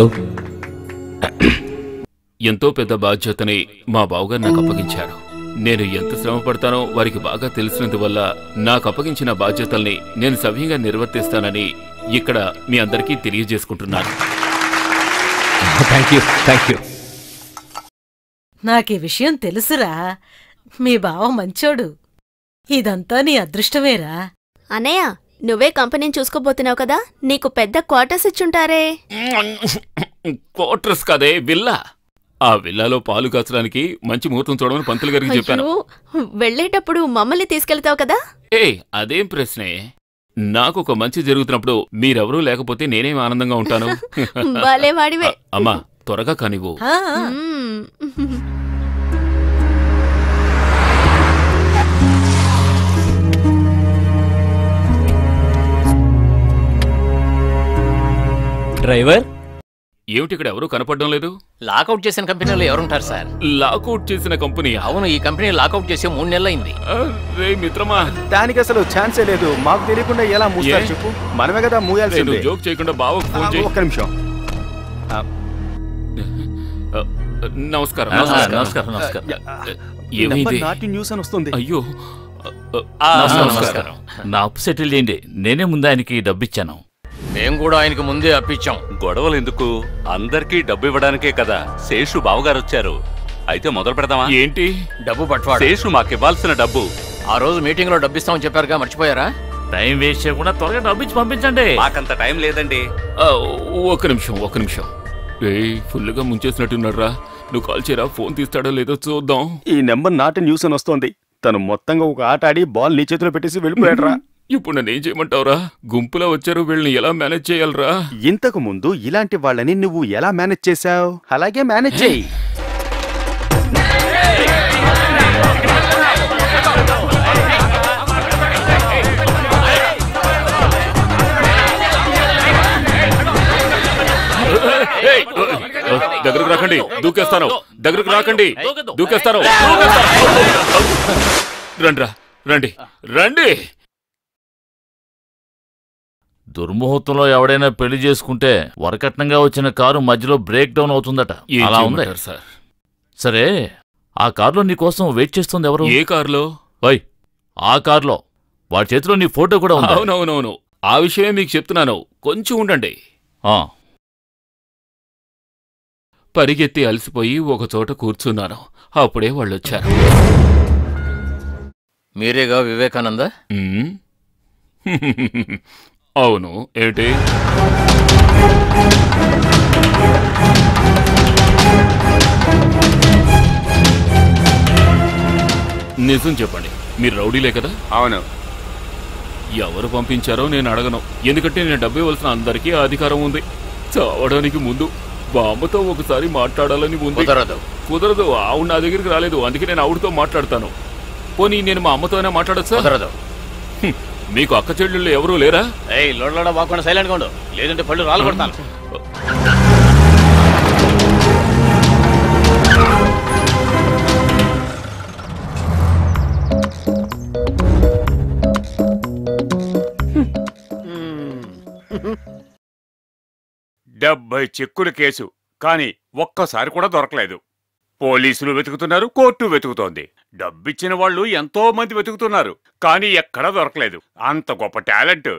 ఎంతో పెద్ద బాధ్యతని మా బావగారు నాకు అప్పగించారు నేను ఎంత శ్రమ పడతానో వారికి బాగా తెలిసినందువల్ల నాకు అప్పగించిన బాధ్యతల్ని నేను సవ్యంగా నిర్వర్తిస్తానని ఇక్కడ మీ అందరికీ తెలియజేసుకుంటున్నాను థ్యాంక్ యూ థ్యాంక్ యూ నాకు ఈ విషయం తెలుసురా మీ బావ మంచోడు ఇదంతా నీ అదృష్టమేరా అన్నయ్య నువ్వే కంపెనీని చూసుకోబోతున్నావు కదా నీకు పెద్ద క్వార్టర్స్ ఇచ్చుంటారే క్వార్టర్స్ కదే విల్లా ఆ విల్లాలో పాలు కాచడానికి మంచి ముహూర్తం చూడమని పంతులు గారికి చెప్పాను అయ్యో, వెళ్ళేటప్పుడు మమ్మల్ని తీసుకెళ్తావు కదా ఏ అదేం ప్రశ్నే నాకు ఒక మంచి జరుగుతున్నప్పుడు మీరెవరూ లేకపోతే నేనేం ఆనందంగా ఉంటాను భలే వాడివే అమ్మా త్వరగా కానివ్వు ఆ, మ్మ్. డ్రైవర్ ఏమిటి ఇక్కడ ఎవరు కనపడడం లేదు లాకౌట్ చేసిన కంపెనీలో ఎవరుంటారు సార్ లాకౌట్ చేసిన కంపెనీ అవును ఈ కంపెనీ లాకౌట్ చేసి మూడు నెలలైంది రే మిత్రమా దానికి అసలు ఛాన్సే లేదు మాకు తెలియకుండా ఎలా మూస్తారు ఏ? చెప్పు మనమే కదా రే, మూయాల్సింది నువ్వు జోక్ చేయకుండా బావకు ఫోన్ చేయి ఒక్క నిమిషం ఆ, నమస్కారం ఆ, నమస్కారం నమస్కారం నమస్కారం ఈ నంబర్ ఏమైంది నాటి న్యూస్ అని వస్తుంది అయ్యో ఆ, నమస్కారం నా అప్పు సెటిల్ చేయండి నేనే ముందు ఆయనకి డబ్బు ఇచ్చాను మేము కూడా ఆయనకి ముందే అప్పించాం గొడవలు ఎందుకు అందరికీ డబ్బు ఇవ్వడానికే కదా శేషు బావగారు వచ్చారు అయితే మొదలు పెడదామా ఏంటి డబ్బు పట్టువాడు శేషు మాకివ్వాల్సిన డబ్బు ఆ రోజు మీటింగ్ లో డబ్బు ఇస్తామని చెప్పారుగా మర్చిపోయారా టైం వేస్ట్ చేయకుండా త్వరగా డబ్బు ఇచ్చి పంపించండి మాకంత టైం లేదండి ఆ, ఒక్క నిమిషం ఒక్క నిమిషం ఏయ్ ఫుల్గా ముంచేసినట్టున్నారా నువ్వు కాల్ చేయరా ఫోన్ తీస్తాడో లేదో చూద్దాం ఈ నెంబర్ నాటి న్యూస్ అని వస్తుంది తను మొత్తంగా ఒక ఆట ఆడి బాల్ నీ చేతిలో పెట్టేసి వెళ్ళిపోయాడురా ఇప్పుడు నన్ను ఏం చేయమంటావురా గుంపులో వచ్చారు వీళ్ళని ఎలా మేనేజ్ చేయాలరా ఇంతకు ముందు ఇలాంటి వాళ్ళని నువ్వు ఎలా మేనేజ్ చేశావు అలాగే మేనేజ్ చేయి ఏయ్, దగ్గరకు రాకండి దూకేస్తాను దగ్గరకు రాకండి దూకేస్తాను రండి రండి రండి దుర్ముహూర్తంలో ఎవడైనా పెళ్లి చేసుకుంటే వరకట్నంగా వచ్చిన కారు మధ్యలో బ్రేక్ డౌన్ అవుతుందట ఏం అలా ఉంది చేయమంటారు సార్ సరే ఆ కారులో నీ కోసం వెయిట్ చేస్తుంది ఎవరు ఏ కారులో ఓయ్ ఆ కారులో వాడి చేతిలో నీ ఫోటో కూడా ఉంది అవునవునవును ఆ విషయమే మీకు చెప్తున్నాను కొంచెం ఉండండి ఆ, పరిగెత్తి అలసిపోయి ఒక చోట కూర్చున్నాను అప్పుడే వాళ్ళు వచ్చారు మీరేగా వివేకానంద ఉమ్. అవును ఏంటి నిజం చెప్పండి మీరు రౌడీలే కదా అవును ఎవరు పంపించారో నేను అడగను ఎందుకంటే నేను డబ్బు ఇవ్వాల్సిన అందరికీ ఆ అధికారం ఉంది చావడానికి ముందు బామ్మతో ఒకసారి మాట్లాడాలని ఉంది కుదరదు కుదరదు ఆవిడ నా దగ్గరికి రాలేదు అందుకే నేను ఆవిడతో మాట్లాడతాను పోనీ నేను మా అమ్మతోనే మాట్లాడచ్చా కుదరదు మీకు అక్క చెల్లెళ్ళు ఎవరూ లేరా ఏయ్ లోడలోడ బాకుండా సైలెంట్ గా ఉండు లేదంటే పళ్ళు రాళ్ళు కొడతాను డెబ్బై చెక్కుల కేసు కానీ ఒక్కసారి కూడా దొరకలేదు పోలీసులు వెతుకుతున్నారు కోర్టు వెతుకుతోంది డబ్బిచ్చిన వాళ్ళు ఎంతో మంది వెతుకుతున్నారు కానీ ఎక్కడా దొరకలేదు అంత గొప్ప టాలెంట్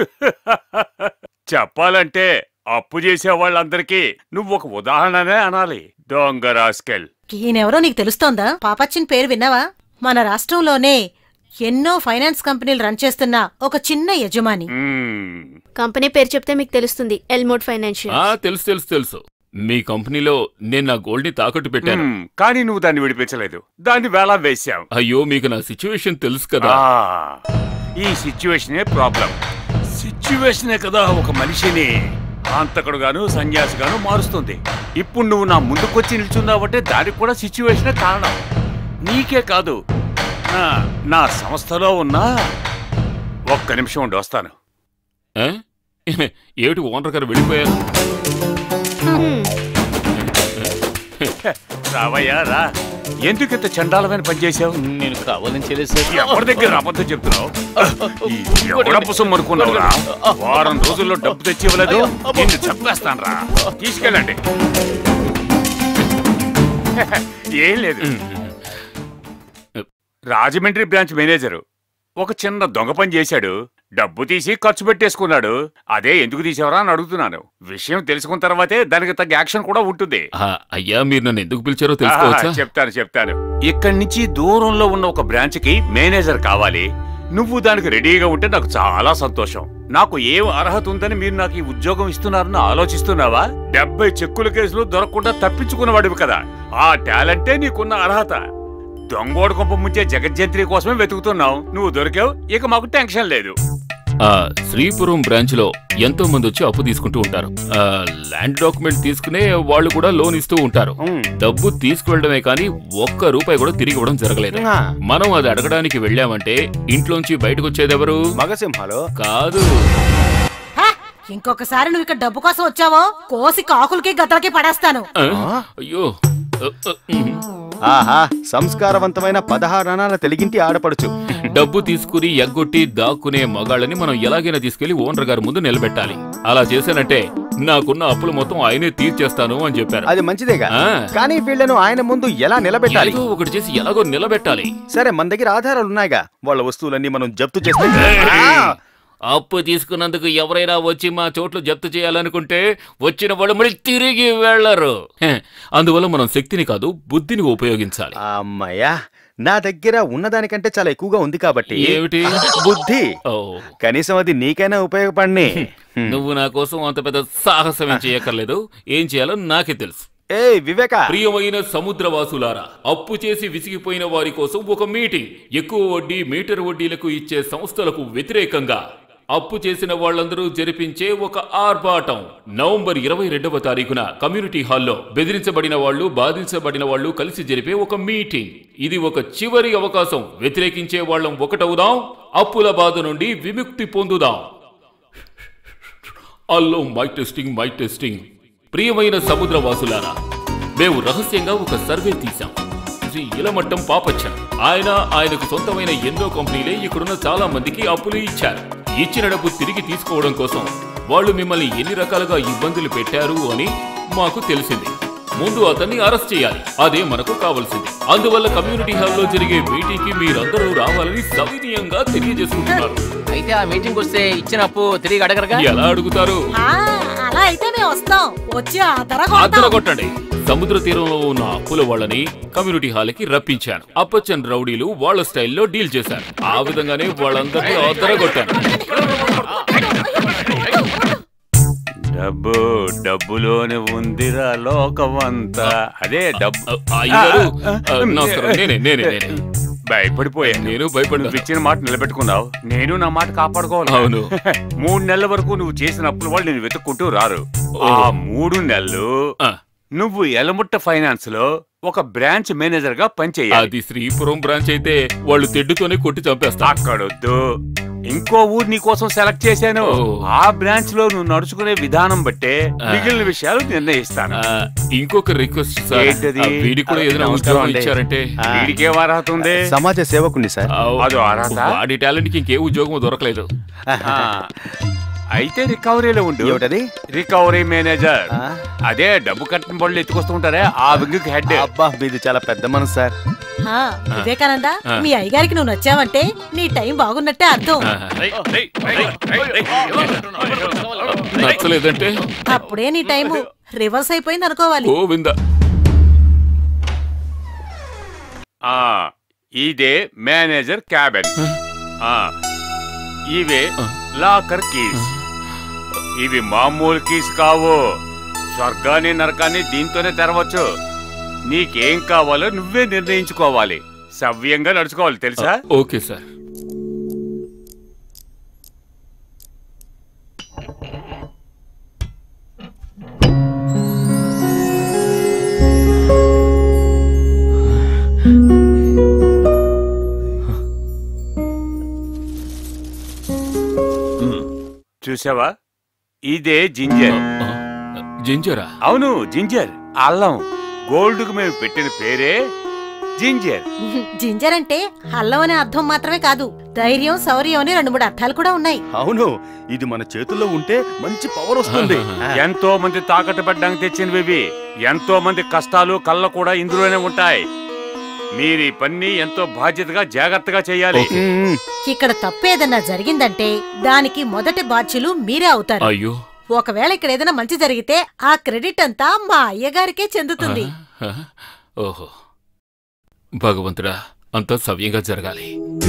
చెప్పాలంటే అప్పు చేసే వాళ్ళందరికీ నువ్వు ఒక ఉదాహరణనే అనాలి దొంగ రాస్కెల్ ఈయనెవరో నీకు తెలుస్తోందా పాపచ్చిన్ పేరు విన్నావా మన రాష్ట్రంలోనే ఎన్నో ఫైనాన్స్ కంపెనీలు రన్ చేస్తున్న ఒక చిన్న యజమాని మ్మ్. కంపెనీ పేరు చెప్తే మీకు తెలుస్తుంది ఎల్మోడ్ ఫైనాన్షియల్ ఆ తెలుసు తెలుసు తెలుసు మీ కంపెనీలో నేను నా గోల్డ్ ని తాకట్టు పెట్టాను మ్మ్. కానీ నువ్వు దాన్ని విడిపించలేదు దాన్ని వేలా వేశావు అయ్యో మీకు నా సిచ్యువేషన్ తెలుసు కదా ఆ, ఈ సిచ్యువేషనే ప్రాబ్లం సిచ్యువేషనే కదా ఒక మనిషిని అంతకుడుగాను సన్యాసిగాను మారుస్తుంది ఇప్పుడు నువ్వు నా ముందుకొచ్చి నిల్చున్నావంటే దానికి కూడా సిచ్యువేషనే కారణం నీకే కాదు నా నా సంస్థలో ఉన్న ఒక్క నిమిషం ఉండి వస్తాను ఆ? ఏమిటి ఓనర్ గారు వెళ్ళిపోయారు రావయ్యా రా ఎందుకు ఇంత చండాలమైన పని చేశావు నేను కావాలని చేయలేదు ఎవరి దగ్గర అబద్ధం చెప్తున్నావు ఈ ఎవడపుసం అనుకున్నావురా వారం రోజుల్లో డబ్బు తెచ్చి ఇవ్వలేదు నిన్ను చంపేస్తాను రా తీసుకెళ్ళండి ఏం లేదు రాజమండ్రి బ్రాంచ్ మేనేజరు ఒక చిన్న దొంగ పని చేశాడు డబ్బు తీసి ఖర్చు పెట్టేసుకున్నాడు అదే ఎందుకు తీసావరా అని అడుగుతున్నాను విషయం తెలుసుకున్న తర్వాతే దానికి తగ్గ యాక్షన్ కూడా ఉంటుంది ఆ, అయ్యా మీరు నన్ను ఎందుకు పిలిచారో ఆహా, తెలుసుకోవచ్చా చెప్తాను చెప్తాను ఇక్కడి నుంచి దూరంలో ఉన్న ఒక బ్రాంచ్ కి మేనేజర్ కావాలి నువ్వు దానికి రెడీగా ఉంటే నాకు చాలా సంతోషం నాకు ఏం అర్హత ఉందని మీరు నాకు ఈ ఉద్యోగం ఇస్తున్నారని ఆలోచిస్తున్నావా డెబ్బై చెక్కుల కేసులు దొరకకుండా తప్పించుకున్నవాడివి కదా ఆ టాలెంటే నీకున్న అర్హత దొంగోడు కొంప ముంచే జగజ్జంత్రి కోసమే వెతుకుతున్నావు నువ్వు దొరికావు ఇక మాకు టెన్షన్ లేదు ఆ శ్రీపురం బ్రాంచ్ లో ఎంతో మంది వచ్చి అప్పు తీసుకుంటూ ఉంటారు ఆ, ల్యాండ్ డాక్యుమెంట్ తీసుకునే వాళ్ళు కూడా లోన్ ఇస్తూ ఉంటారు డబ్బు తీసుకువెళ్ళడమే కానీ ఒక్క రూపాయి కూడా తిరిగి ఇవ్వడం జరగలేదు ఆ. మనం అది అడగడానికి వెళ్ళామంటే ఇంట్లోంచి బయటకు వచ్చేదెవరు మగసింహాలో కాదు హా! ఇంకొకసారి నువ్వు ఇక్కడ డబ్బు కోసం వచ్చావో కోసి కాకులకి గతలకి పడేస్తాను అయ్యో ఆహా సంస్కారవంతమైన పదహారు అనాల తెలుగింటి ఆడపడుచు డబ్బు తీసుకుని ఎగ్గొట్టి దాక్కునే మగాళ్ళని మనం ఎలాగైనా తీసుకెళ్లి ఓనర్ గారి ముందు నిలబెట్టాలి అలా చేశానంటే నాకున్న అప్పులు మొత్తం ఆయనే తీర్చేస్తాను అని చెప్పారు అది మంచిదేగా ఆ. కానీ వీళ్ళను ఆయన ముందు ఎలా నిలబెట్టాలి ఏదో ఒకటి చేసి ఎలాగో నిలబెట్టాలి సరే మన దగ్గర ఆధారాలు ఉన్నాయిగా వాళ్ళ వస్తువులన్నీ మనం జప్తు చేస్తే ఆ! అప్పు తీసుకున్నందుకు ఎవరైనా వచ్చి మా చోట్లు జప్తు చేయాలనుకుంటే వచ్చిన వాళ్ళు మళ్ళీ తిరిగి వెళ్లరు హె, అందువల్ల మనం శక్తిని కాదు బుద్ధిని ఉపయోగించాలి అమ్మయ్యా నా దగ్గర ఉన్నదానికంటే చాలా ఎక్కువగా ఉంది కాబట్టి ఏమిటి? బుద్ధి ఓ కనీసం అది నీకైనా ఉపయోగపడిని నువ్వు నా కోసం అంత పెద్ద సాహసం ఏం చేయక్కర్లేదు ఏం చేయాలో నాకే తెలుసు ఏ వివేక ప్రియమైన సముద్రవాసులారా అప్పు చేసి విసిగిపోయిన వారి కోసం ఒక మీటింగ్ ఎక్కువ వడ్డీ మీటర్ వడ్డీలకు ఇచ్చే సంస్థలకు వ్యతిరేకంగా అప్పు చేసిన వాళ్ళందరూ జరిపించే ఒక ఆర్భాటం నవంబర్ ఇరవై రెండవ తారీఖున కమ్యూనిటీ హాల్లో బెదిరించబడిన వాళ్ళు బాధించబడిన వాళ్ళు కలిసి జరిపే ఒక మీటింగ్ ఇది ఒక చివరి అవకాశం వ్యతిరేకించే వాళ్ళం ఒకటవుదాం అప్పుల బాధ నుండి విముక్తి పొందుదాం అల్లో మై టెస్టింగ్ మై టెస్టింగ్ ప్రియమైన సముద్రవాసులారా మేము రహస్యంగా ఒక సర్వే తీశాం శ్రీ ఇలమట్టం పాపచ్చన్ ఆయన ఆయనకు సొంతమైన ఎన్నో కంపెనీలే ఇక్కడున్న చాలా మందికి అప్పులు ఇచ్చారు ఇచ్చిన డబ్బు తిరిగి తీసుకోవడం కోసం వాళ్ళు మిమ్మల్ని ఎన్ని రకాలుగా ఇబ్బందులు పెట్టారు అని మాకు తెలిసింది ముందు అతన్ని అరెస్ట్ చేయాలి అదే మనకు కావాల్సింది అందువల్ల కమ్యూనిటీ హాల్లో జరిగే మీటింగ్ కి మీరందరూ రావాలని సవినీయంగా తెలియజేసుకుంటున్నారు అయితే ఆ మీటింగ్ వస్తే ఇచ్చిన అప్పు తిరిగి అడగరగా ఎలా అడుగుతారు ఆ, అలా అయితే మేము వస్తాం వచ్చి ఆ ధర అద్దర కొట్టండి సముద్ర తీరంలో ఉన్న అప్పుల వాళ్ళని కమ్యూనిటీ హాల్కి రప్పించాను అప్పచ్చన్ రౌడీలు వాళ్ళ స్టైల్లో డీల్ చేశారు ఆ విధంగానే వాళ్ళందరినీ అద్దర కొట్టాను డబ్బు డబ్బులోనే ఉందిరా లోకమంతా అదే డబ్బు అయ్యగారు, ఆ, నమస్కారం. నేనే, నేనే, నేనే. భయపడిపోయా నేను భయపడ్డా నువ్వు ఇచ్చిన మాట నిలబెట్టుకున్నావు నేను నా మాట కాపాడుకోవాలి అవును. మూడు నెలల వరకు నువ్వు చేసిన అప్పుల వాళ్ళు నేను వెతుక్కుంటూ రారు ఆ మూడు నెలలు నువ్వు ఎలముట్ట ఫైనాన్స్ లో ఒక బ్రాంచ్ మేనేజర్ గా పనిచేయాలి అది శ్రీపురం బ్రాంచ్ అయితే వాళ్ళు తెడ్డుతోనే కొట్టి చంపేస్తారు అక్కడొద్దు ఇంకో ఊరు నీ కోసం సెలెక్ట్ చేశాను ఆ బ్రాంచ్ లో నువ్వు నడుచుకునే విధానం బట్టే మిగిలిన విషయాలు నిర్ణయిస్తాను ఇంకొక రిక్వెస్ట్ సార్ ఏంటది? ఆ, వీడికి కూడా ఏదైనా నమస్కారం ఉద్యోగం అండి. ఇచ్చారంటే ఆ. వీడికేం అర్హత ఉంది? సమాజ సేవకుని సార్ అదో అర్హత? వాడి టాలెంట్ కి ఇంకే ఉద్యోగం దొరకలేదు ఆ, అయితే రికవరీలో ఉండు ఏమిటది రికవరీ మేనేజర్ అదే డబ్బు కట్టిన బళ్ళు ఎత్తుకొస్తూ ఉంటారే ఆ వింగ్ హెడ్ అబ్బా మీది చాలా పెద్ద మనసు సార్ ఆ, వివేకానంద ఆ. మీ అయ్యగారికి నువ్వు నచ్చావంటే నీ టైం బాగున్నట్టే అర్థం నచ్చలేదంటే అప్పుడే నీ టైం రివర్స్ అయిపోయింది అనుకోవాలి గోవింద ఆ ఇదే మేనేజర్ క్యాబిన్ ఆ ఇవే లాకర్ కీస్ ఇవి మామూలు కీస్ కావు స్వర్గాన్ని నరకాన్ని దీంతోనే తెరవచ్చు నీకేం కావాలో నువ్వే నిర్ణయించుకోవాలి సవ్యంగా నడుచుకోవాలి తెలుసా ఓకే సార్ చూసావా ఇదే జింజర్ జింజరా అవును జింజర్ అల్లం గోల్డ్ కు మేము పెట్టిన పేరే జింజర్ జింజర్ అంటే అల్లం అనే అర్థం మాత్రమే కాదు ధైర్యం శౌర్యం అని రెండు మూడు అర్థాలు కూడా ఉన్నాయి అవును ఇది మన చేతుల్లో ఉంటే మంచి పవర్ వస్తుంది ఎంతో మంది తాకట్టు పెట్టడానికి తెచ్చినవి ఇవి ఎంతో మంది కష్టాలు కళ్ళ కూడా ఇందులోనే ఉంటాయి మీరు ఈ పని ఎంతో బాధ్యతగా జాగ్రత్తగా చేయాలి ఇక్కడ తప్పు ఏదన్నా జరిగిందంటే దానికి మొదటి బాధ్యులు మీరే అవుతారు అయ్యో ఒకవేళ ఇక్కడ ఏదైనా మంచి జరిగితే ఆ క్రెడిట్ అంతా మా అయ్యగారికే చెందుతుంది ఆ, ఓహో భగవంతుడా అంతా సవ్యంగా జరగాలి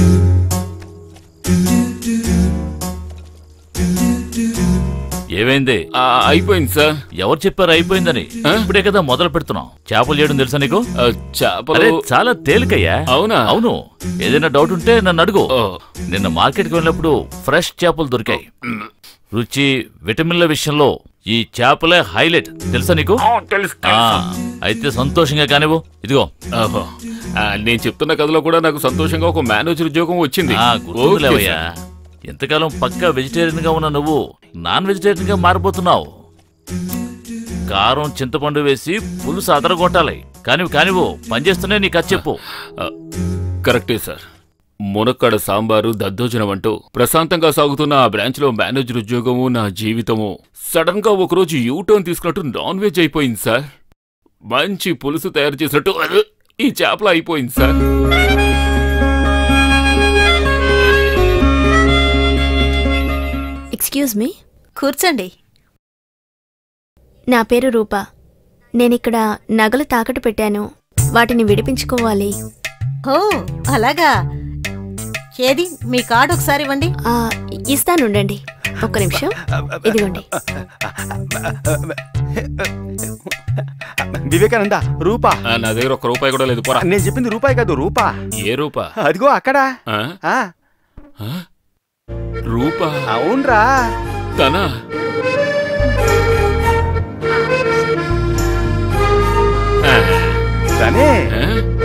ఏమైంది ఆ, అయిపోయింది సార్ ఎవరు చెప్పారు అయిపోయిందని ఇప్పుడే కదా మొదలు పెడుతున్నాం చేపలు చేయడం తెలుసా నీకు చేపలు అరే, చాలా తేలికయ్యా అవునా అవును ఏదైనా డౌట్ ఉంటే నన్ను అడుగు నిన్న మార్కెట్కి వెళ్ళినప్పుడు ఫ్రెష్ చేపలు దొరికాయి రుచి విటమిన్ల విషయంలో ఈ చేపలే హైలైట్ తెలుసా నీకు ఆ, అయితే సంతోషంగా కానివ్వు ఇదిగో ఓహో ఆ, నేను చెప్తున్న కథలో కూడా నాకు సంతోషంగా ఒక మేనేజర్ ఉద్యోగం వచ్చింది ఆ, ఓకే గుర్తుందిలేవయ్యా సార్. ఎంతకాలం పక్కా వెజిటేరియన్ గా ఉన్న నువ్వు నాన్ వెజిటేరియన్ గా మారిపోతున్నావు కారం చింతపండు వేసి పులుసు అదరగొట్టాలి కానివి కానివో పనిచేస్తూనే నీకు అది చెప్పు కరెక్టే సార్ మునక్కడ సాంబారు దద్దోజనం అంటూ ప్రశాంతంగా సాగుతున్న ఆ బ్రాంచ్లో మేనేజర్ ఉద్యోగము నా జీవితము సడన్ గా ఒకరోజు యూటర్న్ తీసుకున్నట్టు నాన్ వెజ్ అయిపోయింది సార్ మంచి పులుసు తయారు చేసినట్టు అదే ఈ చేపల అయిపోయింది సార్ ఎక్స్క్యూజ్ మీ కూర్చోండి నా పేరు రూప నేనిక్కడ నగలు తాకట్టు పెట్టాను వాటిని విడిపించుకోవాలి ఓ అలాగా ఏది మీ కార్డు ఒకసారి ఇవ్వండి ఆ, ఇస్తానుండండి ఒక్క నిమిషం ఇదిగోండి వివేకానంద రూపా ఆ, నా దగ్గర ఒక్క రూపాయి కూడా లేదు పోరా నేను చెప్పింది రూపాయి కాదు రూపా ఏ రూపా అదిగో అక్కడ ఆ? ఆ, ఆ? రూపా అవునరా తనా ఆ, తనే ఆ?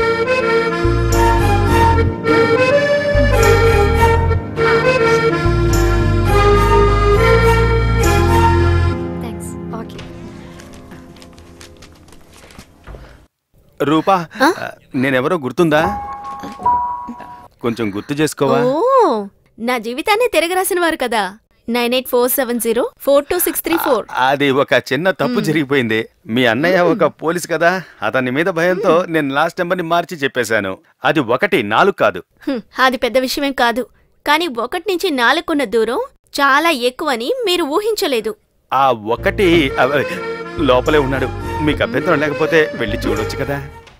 థ్యాంక్స్ ఓకే రూపా ఆ? నేనెవరో గుర్తుందా కొంచెం గుర్తు చేసుకోవా ఓ నా జీవితాన్ని తిరగరాసిన వారు కదా nine eight four seven zero four two six three four అది ఒక చిన్న తప్పు జరిగిపోయింది మీ అన్నయ్య ఒక పోలీస్ కదా అతని మీద భయంతో నేను లాస్ట్ నెంబర్ని మార్చి చెప్పేశాను అది ఒకటి నాలుగు కాదు అది పెద్ద విషయమేం కాదు కానీ ఒకటి నుంచి నాలుగున్న దూరం చాలా ఎక్కువని మీరు ఊహించలేదు ఆ ఒకటి అవ- లోపలే ఉన్నాడు మీకు అభ్యంతరం లేకపోతే వెళ్ళి చూడొచ్చు కదా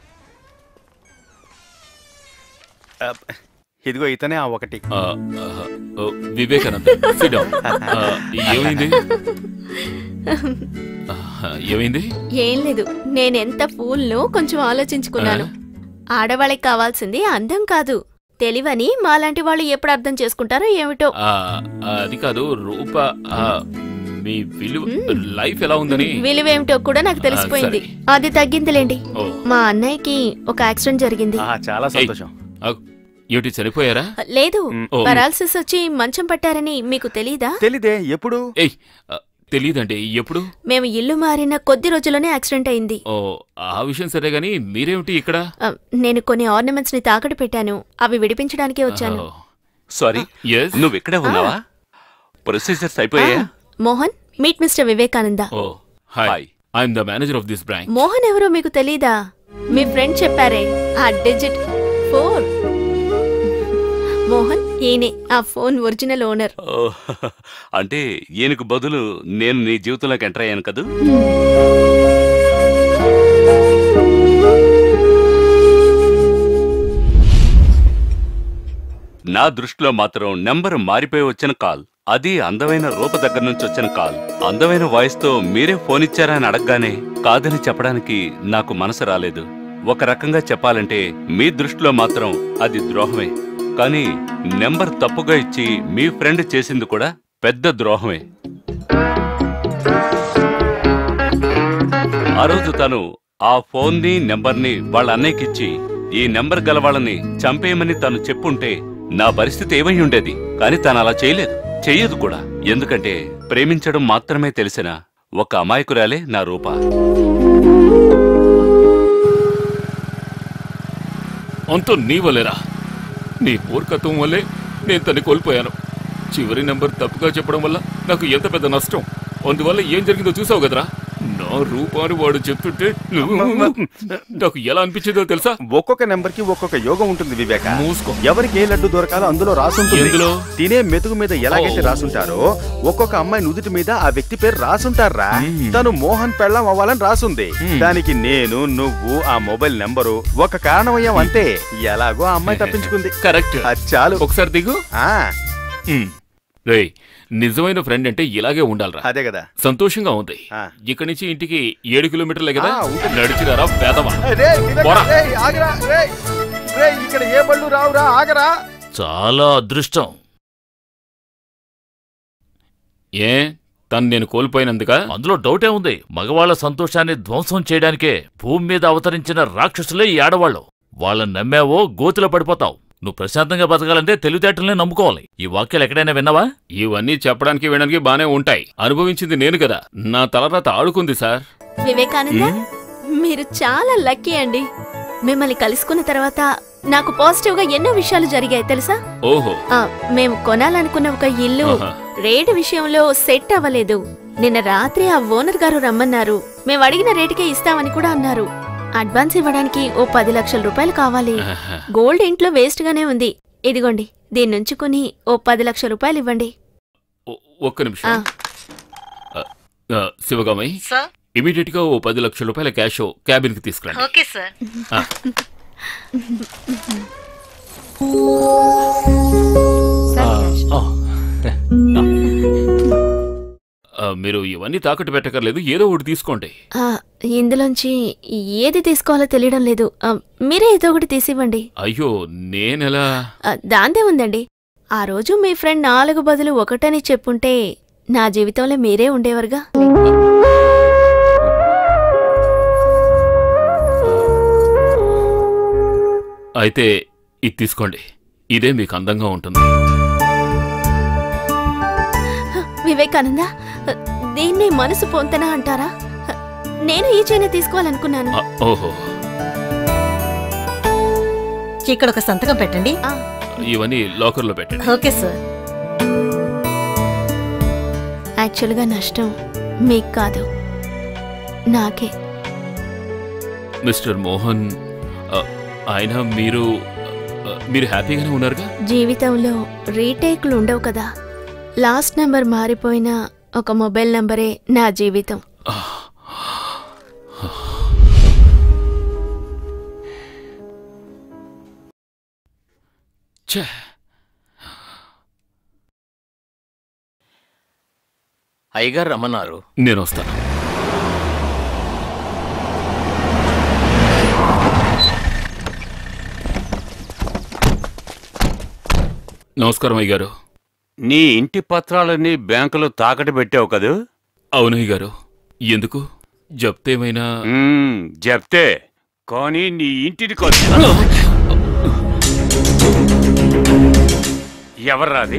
అబ్, ఇదిగో ఇతనే ఆ ఒకటి ఆ, ఆ, ఓ, వివేకానంద sit down. ఆ, ఏమైంది ఆ, ఏమైంది ఏం లేదు నేనెంత ఫూల్ను కొంచెం ఆలోచించుకున్నాను ఆడవాళ్ళకి కావాల్సింది అందం కాదు తెలివని మాలాంటి వాళ్ళు ఎప్పుడు అర్థం చేసుకుంటారో ఏమిటో ఆ, అది కాదు రూప ఆ, మీ విలువ లైఫ్ ఎలా ఉందని విలువేమిటో కూడా నాకు తెలిసిపోయింది సరే. అది తగ్గిందిలేండి ఓ మా అన్నయ్యకి ఒక యాక్సిడెంట్ జరిగింది ఆ, చాలా ఏయ్, సంతోషం ఆ, ఏమిటి చనిపోయారా లేదు ఓ. పెరాలసిస్ వచ్చి మంచం పట్టారని మీకు తెలీదా తెలీదే ఎప్పుడు ఏయ్ ఆ, తెలీదండి ఎప్పుడు మేము ఇల్లు మారిన కొద్ది రోజుల్లోనే యాక్సిడెంట్ అయింది ఓ ఆ విషయం సరే గాని మీరేమిటి ఇక్కడ ఆ, నేను కొన్ని ఆర్నమెంట్స్ ని తాకట్టు పెట్టాను అవి విడిపించడానికే వచ్చాను సారీ ఎస్ నువ్వు ఇక్కడే ఉన్నావా ప్రొసీజర్స్ అయిపోయాయా Mohan meet mister Vivekananda oh hi hi. I'm the manager of this branch Mohan ఎవరో మీకు తెలీదా మీ ఫ్రెండ్ చెప్పారే ఆ డిజిట్ ఫోర్ మోహన్ ఈయనే ఆ ఫోన్ ఒరిజినల్ ఓనర్ ఓ, అంటే ఈయనకు బదులు నేను నీ జీవితంలోకి ఎంటర్ అయ్యాను కదూ నా దృష్టిలో మాత్రం నెంబర్ మారిపోయి వచ్చిన కాల్ అది అందమైన రూప దగ్గర నుంచి వచ్చిన కాల్ అందమైన వాయిస్ తో మీరే ఫోన్ ఇచ్చారా అని అడగగానే కాదని చెప్పడానికి నాకు మనసు రాలేదు ఒక రకంగా చెప్పాలంటే మీ దృష్టిలో మాత్రం అది ద్రోహమే కానీ నెంబర్ తప్పుగా ఇచ్చి మీ ఫ్రెండ్ చేసింది కూడా పెద్ద ద్రోహమే ఆ రోజు తను ఆ ఫోన్ని నెంబర్ని వాళ్ళ అన్నయ్యకిచ్చి ఈ నెంబర్ గల వాళ్ళని చంపేయమని తను చెప్పుంటే నా పరిస్థితి ఏమై ఉండేది కానీ తను అలా చేయలేదు చెయ్యదు కూడా ఎందుకంటే ప్రేమించడం మాత్రమే తెలిసిన ఒక అమాయకురాలే నా రూప అంతా నీ వల్లేరా నీ మూర్ఖత్వం వల్లే నేను తన్ని కోల్పోయాను చివరి నెంబర్ తప్పుగా చెప్పడం వల్ల నాకు ఎంత పెద్ద నష్టం అందువల్ల ఏం జరిగిందో చూసావు కదరా నా రూపాన్ని వాడు చెప్తుంటే నువ్వు నాకు ఎలా అనిపించిందో తెలుసా ఒక్కొక్క నెంబర్ కి ఒక్కొక్క యోగం ఉంటుంది వివేక మూసుకో ఎవరికి ఏ లడ్డు దొరకాలో అందులో రాసుంటుంది ఎందులో? తినే మెతుకు మీద ఎలాగైతే ఓ. రాసుంటారో ఒక్కొక్క అమ్మాయి నుదుటి మీద ఆ వ్యక్తి పేరు రాసుంటారా తను మోహన్ పెళ్ళం అవ్వాలని రాసుంది దానికి నేను నువ్వు ఆ మొబైల్ నెంబరు ఒక కారణమయ్యాం అంతే ఎలాగో ఆ అమ్మాయి తప్పించుకుంది కరెక్ట్ అది చాలు ఒకసారి దిగు ఆ రేయ్ నిజమైన ఫ్రెండ్ అంటే ఇలాగే ఉండాలిరా అదే కదా సంతోషంగా ఉంది ఆ. ఇక్కడి నుంచి ఇంటికి ఏడు కిలోమీటర్లే కదా ఆ, ఉంటుంది. నడిచిరారా పేదవా రేయ్, వివేక, పోరా. రేయ్, ఆగరా, రేయ్. రేయ్, ఇక్కడ ఏ బళ్ళు రావురా ఆగరా చాలా అదృష్టం ఏ తను నేను కోల్పోయినందుక అందులో డౌటే ఉంది మగవాళ్ల సంతోషాన్ని ధ్వంసం చేయడానికే భూమి మీద అవతరించిన రాక్షసులే ఈ ఆడవాళ్ళు వాళ్ళని నమ్మావో గోతిలో పడిపోతావు నువ్వు ప్రశాంతంగా బతకాలంటే తెలివితేటలనే నమ్ముకోవాలి ఈ వాక్యాలు ఎక్కడైనా విన్నావా ఇవన్నీ చెప్పడానికి వినడానికి బానే ఉంటాయి అనుభవించింది నేను కదా నా తలరాత ఆడుకుంది సార్ వివేకానంద మీరు చాలా లక్కీ అండి మిమ్మల్ని కలుసుకున్న తర్వాత నాకు పాజిటివ్ గా ఎన్నో విషయాలు జరిగాయి తెలుసా ఓహో ఆ, మేము కొనాలనుకున్న ఒక ఇల్లు ఆహా. రేటు విషయంలో సెట్ అవ్వలేదు నిన్న రాత్రి ఆ ఓనర్ గారు రమ్మన్నారు మేము అడిగిన రేటుకే ఇస్తామని కూడా అన్నారు అడ్వాన్స్ ఇవ్వడానికి ఓ పది లక్షల రూపాయలు కావాలి గోల్డ్ ఇంట్లో వేస్ట్ గానే ఉంది ఇదిగోండి దీన్ని ఉంచుకుని ఓ పది లక్షల రూపాయలు ఇవ్వండి ఒ- ఒక్క నిమిషం ఆ. ఆ, ఆ, శివగామయ్య సార్ ఇమీడియట్ గా ఓ పది లక్షల రూపాయల క్యాష్ క్యాబిన్ కి తీసుకురండి ఓకే సార్ ఆ. ఆ, మీరు ఇవన్నీ తాకట్టు పెట్టకర్లేదు ఏదో ఒకటి తీసుకోండి ఆ, ఇందులోంచి ఏది తీసుకోవాలో తెలియడం లేదు ఆ, మీరే ఏదో ఒకటి తీసివ్వండి అయ్యో నేనెలా ఆ, దాందే ఉందండి ఆ రోజు మీ ఫ్రెండ్ నాలుగు బదులు ఒకటని చెప్పుంటే నా జీవితంలో మీరే ఉండేవారుగా అయితే ఇది తీసుకోండి ఇదే మీకు అందంగా ఉంటుంది వివేకానంద దీన్ని మనసు పొంతన అంటారా నేను ఈ చైన తీసుకోవాలనుకున్నాను ఆ, ఓహో ఇక్కడ ఒక సంతకం పెట్టండి ఆ, ఇవన్నీ లాకర్లో పెట్టండి ఓకే సార్ యాక్చువల్గా నష్టం మీకు కాదు నాకే మిస్టర్ మోహన్ ఆ, ఆయన మీరు ఆ, మీరు హ్యాపీగానే ఉన్నారుగా జీవితంలో రీటేక్లు ఉండవు కదా లాస్ట్ నంబర్ మారిపోయిన ఒక మొబైల్ నంబరే నా జీవితం ఛే అయ్యగారు రమ్మన్నారు నేను వస్తాను నమస్కారం అయ్య గారు నీ ఇంటి పత్రాలన్నీ బ్యాంకులో తాకట్టు పెట్టావు కదూ అవునయ్య గారు ఎందుకు జప్తేమైనా మ్మ్, చెప్తే కానీ నీ ఇంటిని కాదు ఎవర్రాది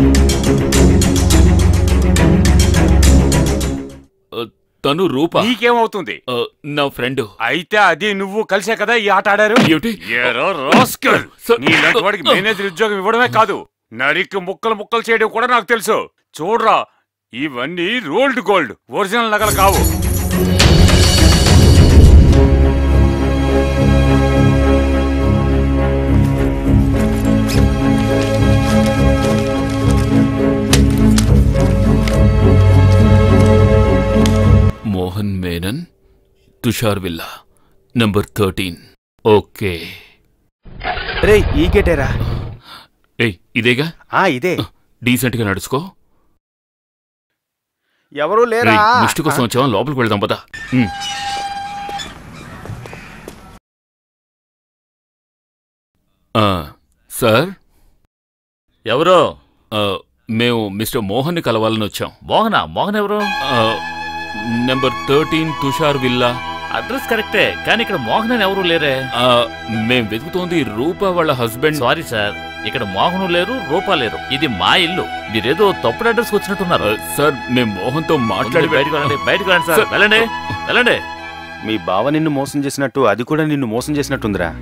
ఆ, తను రూప నీకేమవుతుంది ఆ, నా ఫ్రెండ్ అయితే అది నువ్వు కలిసే కదా ఈ ఆట ఆడారు ఏమిటి ఏరో రాస్కల్. సార్. నీలాంటి వాడికి మేనేజర్ ఉద్యోగం ఇవ్వడమే కాదు నరికి ముక్కలు ముక్కలు చేయడం కూడా నాకు తెలుసు చూడరా ఇవన్నీ రోల్డ్ గోల్డ్ ఒరిజినల్ నగలు కావు Mohan Menon Tushar villa number thirteen okay రే ఈ గేటేరా ఏయ్ ఇదేగా ఆ ఇదే డీసెంట్ గా నడుచుకో ఎవరూ లేరా రేయ్, ముష్టి కోసం వచ్చావా లోపలికి వెళ్దాం పదా సార్ ఎవరో ఆ, మేము మిస్టర్ మోహన్ని కలవాలని వచ్చాం మోహన మోహన్ ఎవరు ఆ, number thirteen Tushar villa address కరెక్టే కానీ ఇక్కడ మోహన్ అని ఎవరు లేరే ఆ, మేం వెతుకుతోంది రూప వాళ్ళ హస్బెండ్ సారీ సార్ ఇక్కడ మోహను లేరు రూపా లేరు ఇది మా ఇల్లు మీరేదో తప్పుడు అడ్రస్ వచ్చినట్టున్నారు ఆ, సార్ మేము మోహన్తో మాట్లాడి మాట్లాడి బయటకు వెళ్ళండి బయటకు వెళ్ళండి సార్ సార్. వెళ్ళండి వెళ్ళండి మీ బావ నిన్ను మోసం చేసినట్టు అది కూడా నిన్ను మోసం చేసినట్టుందిరా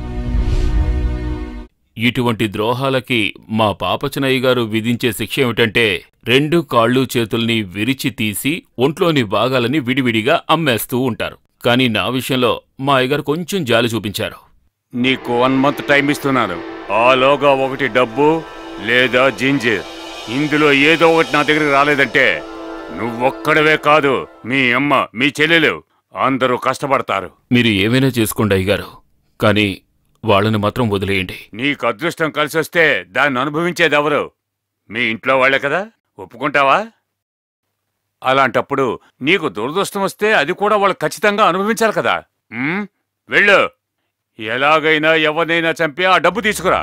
ఇటువంటి ద్రోహాలకి మా పాపచనయ్య గారు విధించే శిక్ష ఏమిటంటే రెండు కాళ్ళు చేతుల్ని విరిచి తీసి ఒంట్లోని భాగాలని విడివిడిగా అమ్మేస్తూ ఉంటారు కానీ నా విషయంలో మా అయ్యగారు కొంచెం జాలి చూపించారు నీకు వన్ మంత్ టైం ఇస్తున్నాను ఆలోగా ఒకటి డబ్బు లేదా జింజర్ ఇందులో ఏదో ఒకటి నా దగ్గరికి రాలేదంటే నువ్వొక్కడవే కాదు మీ అమ్మ మీ చెల్లెలు అందరూ కష్టపడతారు మీరు ఏమైనా చేసుకోండి అయ్యగారు కానీ వాళ్ళని మాత్రం వదిలేయండి నీకు అదృష్టం కలిసి వస్తే దాన్ని అనుభవించేది ఎవరు మీ ఇంట్లో వాళ్ళే కదా ఒప్పుకుంటావా అలాంటప్పుడు నీకు దురదృష్టం వస్తే అది కూడా వాళ్ళు ఖచ్చితంగా అనుభవించాలి కదా ఉమ్, వెళ్ళు ఎలాగైనా ఎవరినైనా చంపి ఆ డబ్బు తీసుకురా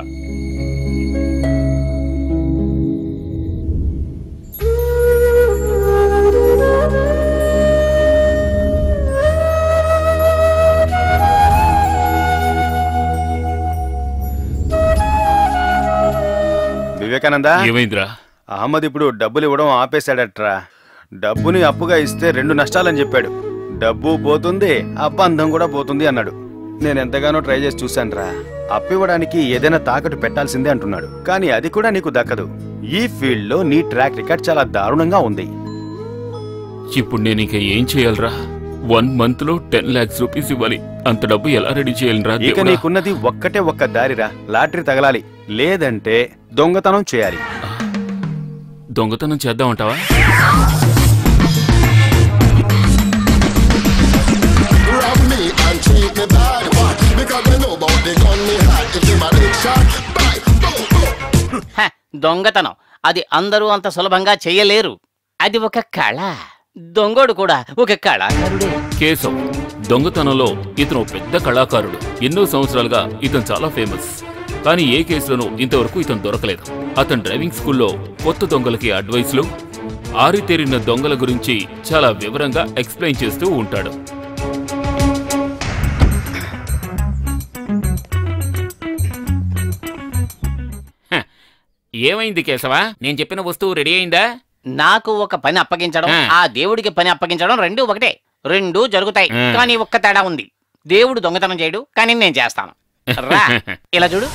వివేకానంద ఏమైందిరా అహ్మద్ ఇప్పుడు డబ్బులు ఇవ్వడం ఆపేశాడట్రా డబ్బుని అప్పుగా ఇస్తే రెండు నష్టాలని చెప్పాడు డబ్బు పోతుంది ఆ బంధం కూడా పోతుంది అన్నాడు నేను ఎంతగానో ట్రై చేసి చూశానురా అప్పివ్వడానికి ఏదైనా తాకట్టు పెట్టాల్సిందే అంటున్నాడు కానీ అది కూడా నీకు దక్కదు ఈ ఫీల్డ్ లో నీ ట్రాక్ రికార్డ్ చాలా దారుణంగా ఉంది ఇప్పుడు నేను ఇంకా ఏం చేయాలరా వన్ మంత్ లో టెన్ లాక్స్ రూపీస్ ఇవ్వాలి అంత డబ్బు ఎలా రెడీ చేయాలరా ఇక దేవుడా? నీకున్నది ఒక్కటే ఒక్క దారిరా లాటరీ తగలాలి లేదంటే దొంగతనం చేయాలి దొంగతనం చేద్దామంటావా Rob me and treat me bad, what? Because me know about the gun me had. If him a big shot, bye, boom, boom. హ, దొంగతనం అది అందరూ అంత సులభంగా చెయ్యలేరు అది ఒక కళ దొంగోడు కూడా ఒక కళాకారుడే కేశవ్ దొంగతనంలో ఇతను ఓ పెద్ద కళాకారుడు ఎన్నో సంవత్సరాలుగా ఇతను చాలా ఫేమస్ కానీ ఏ కేసులోనూ ఇంతవరకు ఇతను దొరకలేదు అతను డ్రైవింగ్ స్కూల్లో కొత్త దొంగలకి అడ్వైస్లు ఆరితేరిన దొంగల గురించి చాలా వివరంగా ఎక్స్ప్లెయిన్ చేస్తూ ఉంటాడు ఏమైంది కేశవా నేను చెప్పిన వస్తువు రెడీ అయిందా నాకు ఒక పని అప్పగించడం ఆ. ఆ దేవుడికి పని అప్పగించడం రెండు ఒకటే రెండు జరుగుతాయి ఆ. కానీ ఒక్క తేడా ఉంది దేవుడు దొంగతనం చేయడు కానీ నేను చేస్తాను రా ఇలా చూడు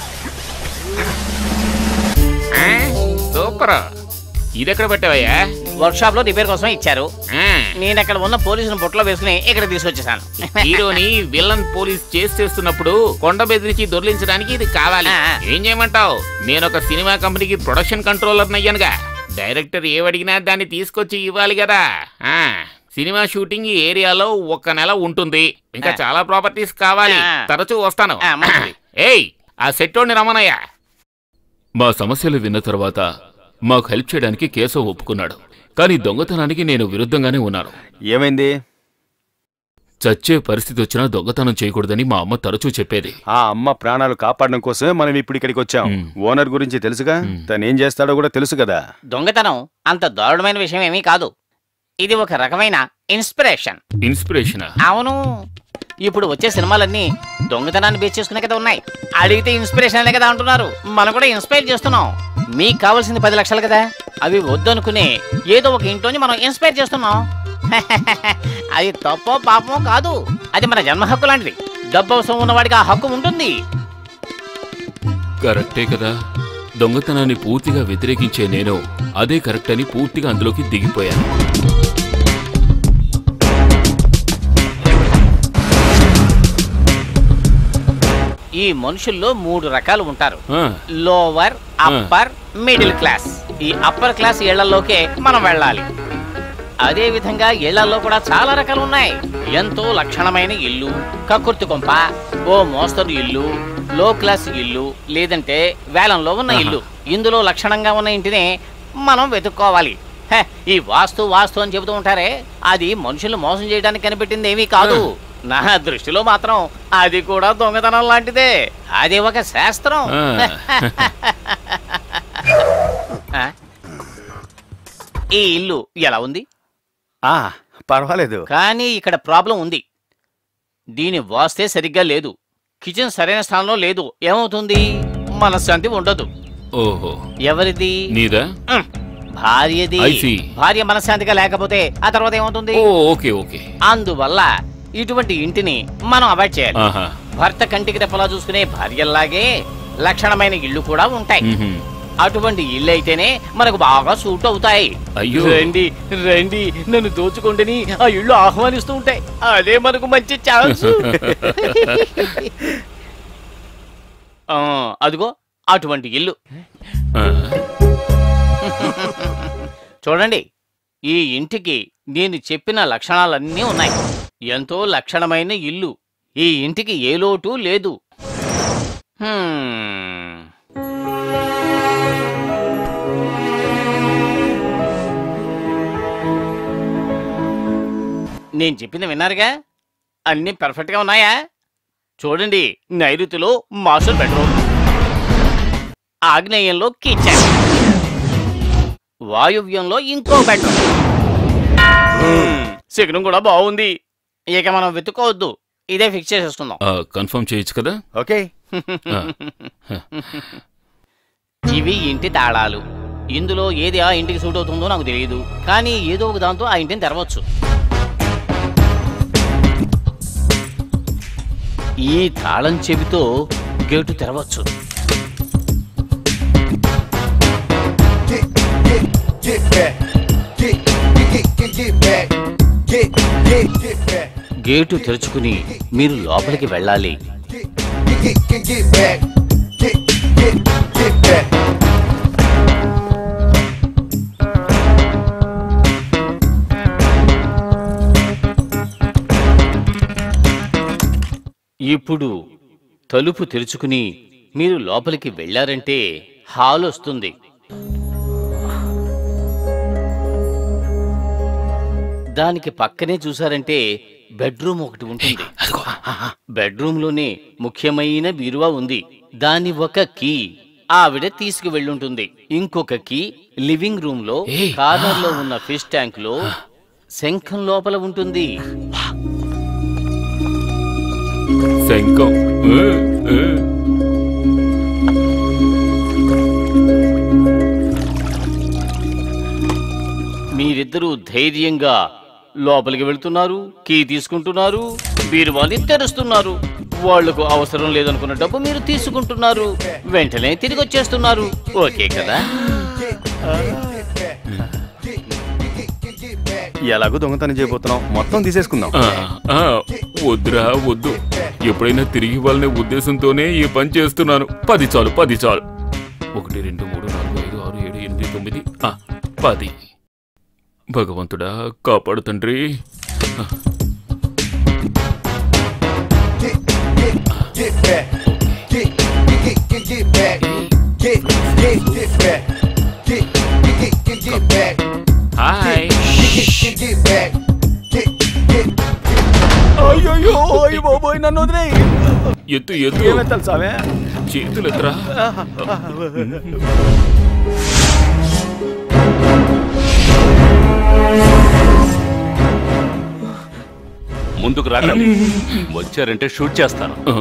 సూపర్ ఇది ఎక్కడ పెట్టావయ్యా వర్క్షాప్ లో రిపేర్ కోసం ఇచ్చారు నేను అక్కడ ఉన్న పోలీసుని బుట్టలో వేసుకుని ఇక్కడ తీసుకొచ్చేసాను హీరోని విలన్ పోలీస్ చేసి చేస్తున్నప్పుడు కొండ బెదిరించి దొర్లించడానికి ఇది కావాలి ఏం చేయమంటావు నేను ఒక సినిమా కంపెనీకి ప్రొడక్షన్ కంట్రోలర్ అయ్యానుగా డైరెక్టర్ ఏవడిగినా దాన్ని తీసుకొచ్చి ఇవ్వాలి కదా ఆ సినిమా షూటింగ్ ఈ ఏరియాలో ఒక నెల ఉంటుంది ఇంకా ఆ. చాలా ప్రాపర్టీస్ కావాలి ఆ. తరచూ వస్తాను ఆ, మంచిది. ఏయ్ ఆ సెట్టోని రమణయ్య మా సమస్యలు విన్న తర్వాత మాకు హెల్ప్ చేయడానికి కేశవ్ ఒప్పుకున్నాడు కానీ దొంగతనానికి నేను విరుద్ధంగానే ఉన్నాను ఏమైంది చచ్చే పరిస్థితి వచ్చినా దొంగతనం చేయకూడదని మా అమ్మ తరచూ చెప్పేది ఆ అమ్మ ప్రాణాలు కాపాడడం కోసమే మనం ఇప్పుడు ఇక్కడికి వచ్చాం ఓనర్ గురించి తెలుసుగా తను ఏం చేస్తాడో కూడా తెలుసు కదా దొంగతనం అంత దారుణమైన విషయం ఏమీ కాదు ఇది ఒక రకమైన ఇన్స్పిరేషన్ ఇన్స్పిరేషన్ అవును ఇప్పుడు వచ్చే సినిమాలన్నీ దొంగతనాన్ని బేస్ చేసుకునే కదా ఉన్నాయి అడిగితే ఇన్స్పిరేషన్ అనే కదా అంటున్నారు మనం కూడా ఇన్స్పైర్ చేస్తున్నాం మీకు కావాల్సింది పది లక్షలు కదా అవి వద్దనుకునే ఏదో ఒక ఇంట్లోని మనం ఇన్స్పైర్ చేస్తున్నాం అది తప్పో పాపమో కాదు అది మన జన్మ హక్కు లాంటిది డబ్బు అవసరం ఉన్నవాడికి ఆ హక్కు ఉంటుంది కరెక్టే కదా దొంగతనాన్ని పూర్తిగా వ్యతిరేకించే నేను అదే కరెక్ట్ అని పూర్తిగా అందులోకి దిగిపోయాను ఈ మనుషుల్లో మూడు రకాలు ఉంటారు ఆ, లోవర్ అప్పర్ మిడిల్ క్లాస్ ఈ అప్పర్ క్లాస్ ఇళ్లలోకే మనం వెళ్ళాలి అదే విధంగా ఇళ్లలో కూడా చాలా రకాలు ఉన్నాయి ఎంతో లక్షణమైన ఇల్లు కకుర్తి కొంప ఓ మోస్తరు ఇల్లు లో క్లాస్ ఇల్లు లేదంటే వేలంలో ఉన్న ఇల్లు ఇందులో లక్షణంగా ఉన్న ఇంటిని మనం వెతుక్కోవాలి హె, ఈ వాస్తు వాస్తు అని చెబుతూ ఉంటారే అది మనుషులు మోసం చేయడానికి కనిపెట్టింది ఏమీ కాదు నా దృష్టిలో మాత్రం అది కూడా దొంగతనం లాంటిదే అది ఒక శాస్త్రం ఆ? ఈ ఇల్లు ఎలా ఉంది ఆ పర్వాలేదు కానీ ఇక్కడ ప్రాబ్లం ఉంది దీని వాస్తే సరిగ్గా లేదు కిచెన్ సరైన స్థానంలో లేదు ఏమవుతుంది మనశ్శాంతి ఉండదు ఓహో ఎవరిది నీదా ఉమ్, భార్యది I see. భార్య మనశ్శాంతిగా లేకపోతే ఆ తర్వాత ఏమవుతుంది ఓ ఓకే ఓకే అందువల్ల ఇటువంటి ఇంటిని మనం అవాయిడ్ చేయాలి ఆహా భర్త కంటికి రెప్పలా చూసుకునే భార్యల్లాగే లక్షణమైన ఇళ్ళు కూడా ఉంటాయి మ్హూ. అటువంటి ఇల్లు అయితేనే మనకు బాగా సూట్ అవుతాయి అయ్యో. రండి రండి నన్ను దోచుకోండిని ఆ ఇళ్ళు ఆహ్వానిస్తూ ఉంటాయి అదే మనకు మంచి ఛాన్స్ ఆ, అదిగో అటువంటి ఇల్లు ఆ, చూడండి ఈ ఇంటికి నేను చెప్పిన లక్షణాలన్నీ ఉన్నాయి ఎంతో లక్షణమైన ఇల్లు ఈ ఇంటికి ఏ లోటు లేదు హ్మ్. నేను చెప్పింది విన్నారుగా అన్నీ పర్ఫెక్ట్గా ఉన్నాయా చూడండి నైరుతిలో మాస్టర్ బెడ్రూమ్ ఆగ్నేయంలో కిచెన్ వాయువ్యంలో ఇంకో బెడ్రూమ్ శకునం కూడా బాగుంది ఇక మనం వెతుక్కోవద్దు ఇదే ఫిక్స్ చేసేసుకుందాం ఆ, కన్ఫర్మ్ చేయొచ్చు కదా ఓకే ఆ. ఇవి ఇంటి తాళాలు ఇందులో ఏది ఆ ఇంటికి సూట్ అవుతుందో నాకు తెలియదు కానీ ఏదో ఒక దాంతో ఆ ఇంటిని తెరవచ్చు ఈ తాళం చెవితో గేటు తెరవచ్చు Get back. Get, get, get, get back. Get, get, get back. Gate తెరుచుకుని మీరు లోపలికి వెళ్ళాలి Get, get, get, get back. Get, get, get back. ఇప్పుడు తలుపు తెరుచుకుని మీరు లోపలికి వెళ్ళారంటే హాల్ వస్తుంది దానికి పక్కనే చూసారంటే బెడ్రూమ్ ఒకటి ఉంటుంది బెడ్రూమ్ లోనే ముఖ్యమైన బీరువా ఉంది దాని ఒక కీ ఆవిడ తీసుకువెళ్ళుంటుంది ఇంకొక కీ లివింగ్ రూమ్ లో కార్నర్ లో ఉన్న ఫిష్ ట్యాంక్ లో శంఖం లోపల ఉంటుంది శంఖం ఏ, ఏ. మీరిద్దరూ ధైర్యంగా లోపలికి వెళ్తున్నారు కీ తీసుకుంటున్నారు బీరువాని తెరుస్తున్నారు వాళ్లకు అవసరం లేదనుకున్న డబ్బు మీరు తీసుకుంటున్నారు వెంటనే తిరిగి వచ్చేస్తున్నారు ఓకే కదా ఎలాగో దొంగతనం చేయబోతున్నాం మొత్తం తీసేసుకుందాం ఆ, ఆ, వద్దురా వద్దు ఎప్పుడైనా తిరిగి ఇవ్వాలనే ఉద్దేశంతోనే ఈ పని చేస్తున్నాను పది చాలు పది చాలు ఒకటి రెండు మూడు నాలుగు ఐదు ఆరు ఏడు ఎనిమిది తొమ్మిది ఆ, పది భగవంతుడా కాపాడు తండ్రి ఆ, Get back. Get, get, get, get back. Get, get, get back. Get, get, get, get back. Hi Get, get, get back. Get, get, అయ్యో అయ్యో బాబోయ్ నన్ను వదిలేయ్ ఎత్తు ఎత్తు ఏమెత్తాలి సామే చేతులు ఎత్తురా ముందుకు రాకండి వచ్చారంటే షూట్ చేస్తాను ఆ.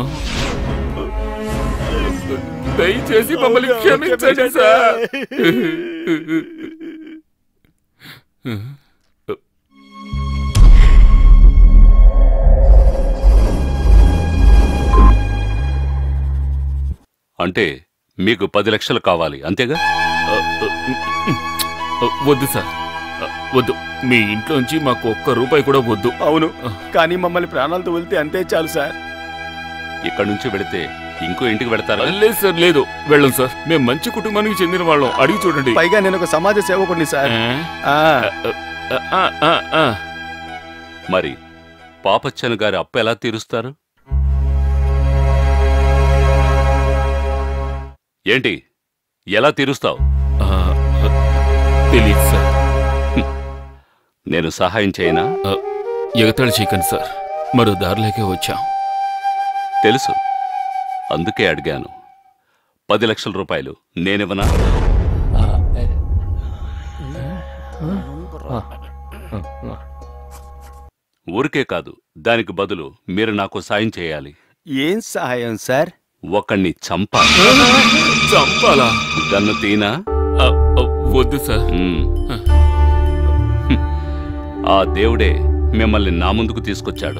దయచేసి మమ్మల్ని క్షమించండి సార్ అంటే మీకు పది లక్షలు కావాలి అంతేగా వద్దు సార్ వద్దు మీ ఇంట్లోంచి మాకు ఒక్క రూపాయి కూడా వద్దు అవును కానీ మమ్మల్ని ప్రాణాలతో వెళ్తే అంతే చాలు సార్ ఇక్కడి నుంచి వెళితే ఇంకో ఇంటికి వెళతారా లేదు సార్ లేదు వెళ్ళం సార్ మేము మంచి కుటుంబానికి చెందిన వాళ్ళం అడిగి చూడండి పైగా నేను ఒక సమాజ సేవకుడిని సార్ ఆ, ఆ, ఆ, ఆ. మరి పాపచ్చన్ గారి అప్పు ఎలా తీరుస్తారు ఏంటి ఎలా తీరుస్తావు ఆ, తెలీదు సార్ నేను సహాయం చేయనా ఆ, ఎగతాళి చేయకండి సార్ మరో దారిలోకే వచ్చాం తెలుసు అందుకే అడిగాను పది లక్షల రూపాయలు నేనివ్వనా ఊరికే కాదు దానికి బదులు మీరు నాకు సాయం చేయాలి ఏం సహాయం సార్ ఒకణ్ణి చంపాలి చంపాలా గన్ను తీనా ఆ, ఆ, వద్దు సార్ మ్మ్. ఆ దేవుడే మిమ్మల్ని నా ముందుకు తీసుకొచ్చాడు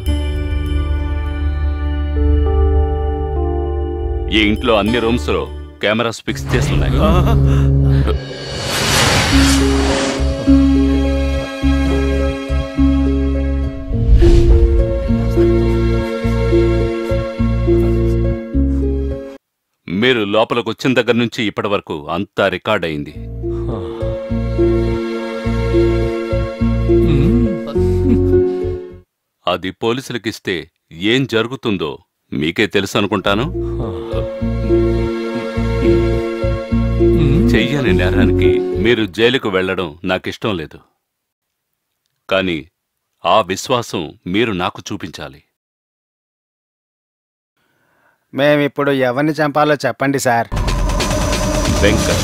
ఈ ఇంట్లో అన్ని రూమ్స్ లో కెమెరాస్ ఫిక్స్ చేస్తున్నాయి మీరు లోపలికి వచ్చిన దగ్గర నుంచి ఇప్పటి వరకు అంతా రికార్డ్ అయింది అది పోలీసులకిస్తే ఏం జరుగుతుందో మీకే తెలుసు అనుకుంటాను చెయ్యని నేరానికి మీరు జైలుకు వెళ్ళడం నాకిష్టం లేదు కానీ ఆ విశ్వాసం మీరు నాకు చూపించాలి మేమిప్పుడు ఎవరిని చంపాలో చెప్పండి సార్ వెంకట్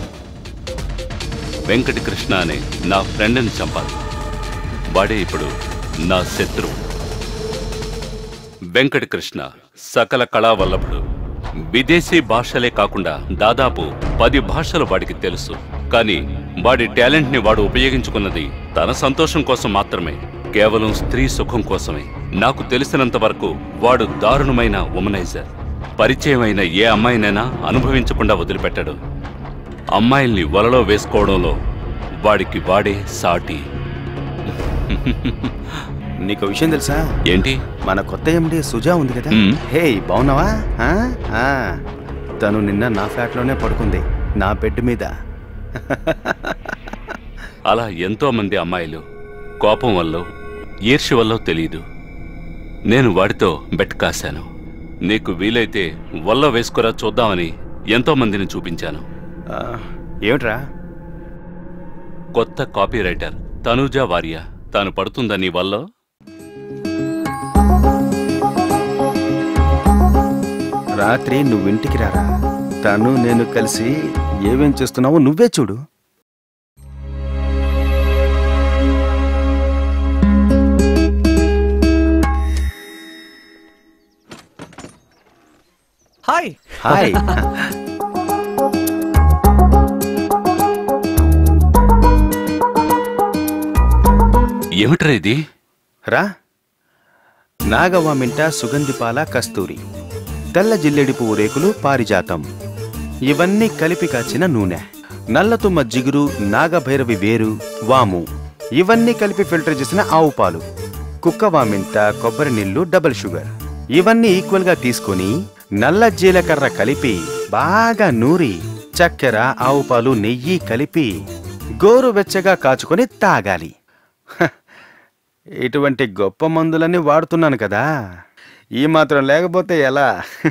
వెంకట కృష్ణ అనే నా ఫ్రెండ్ని చంపాలి వాడే ఇప్పుడు నా శత్రువు వెంకట కృష్ణ సకల కళా వల్లభుడు విదేశీ భాషలే కాకుండా దాదాపు పది భాషలు వాడికి తెలుసు కానీ వాడి టాలెంట్ ని వాడు ఉపయోగించుకున్నది తన సంతోషం కోసం మాత్రమే కేవలం స్త్రీ సుఖం కోసమే నాకు తెలిసినంత వరకు వాడు దారుణమైన ఉమనైజర్ పరిచయమైన ఏ అమ్మాయినైనా అనుభవించకుండా వదిలిపెట్టాడు అమ్మాయిల్ని వలలో వేసుకోవడంలో వాడికి వాడే సాటి నీకు విషయం తెలుసా ఏంటి మన కొత్త ఎండి సుజా ఉంది కదా మ్మ్. హే బాగున్నావా ఆ? ఆ. తను నిన్న నా ఫ్లాట్లోనే పడుకుంది నా బెడ్ మీద అలా ఎంతో మంది అమ్మాయిలు కోపం వల్ల ఈర్ష్య వల్ల తెలియదు నేను వాడితో బెట్ కాశాను నీకు వీలైతే వల్ల వేసుకురా చూద్దామని ఎంతో మందిని చూపించాను ఆ, ఏమిట్రా కొత్త కాపీ రైటర్ తనూజా వార్య తాను పడుతుందా నీ వల్ల రాత్రి నువ్వు ఇంటికి రారా తను నేను కలిసి ఏమేం చేస్తున్నావో నువ్వే చూడు హాయ్ హాయ్ ఏమిట్రా ఇది రా నాగవామింట సుగంధిపాల కస్తూరి తెల్ల జిల్లెడి పువ్వు రేకులు పారిజాతం ఇవన్నీ కలిపి కాచిన నూనె నల్లతుమ్మ జిగురు నాగభైరవి వేరు వాము ఇవన్నీ కలిపి ఫిల్టర్ చేసిన ఆవు పాలు కుక్క వామింట కొబ్బరి నీళ్లు డబల్ షుగర్ ఇవన్నీ ఈక్వల్ గా తీసుకొని నల్ల జీలకర్ర కలిపి బాగా నూరి చక్కెర ఆవు పాలు నెయ్యి కలిపి గోరువెచ్చగా కాచుకొని తాగాలి హ, ఇటువంటి గొప్ప మందులన్నీ వాడుతున్నాను కదా ఈ మాత్రం లేకపోతే ఎలా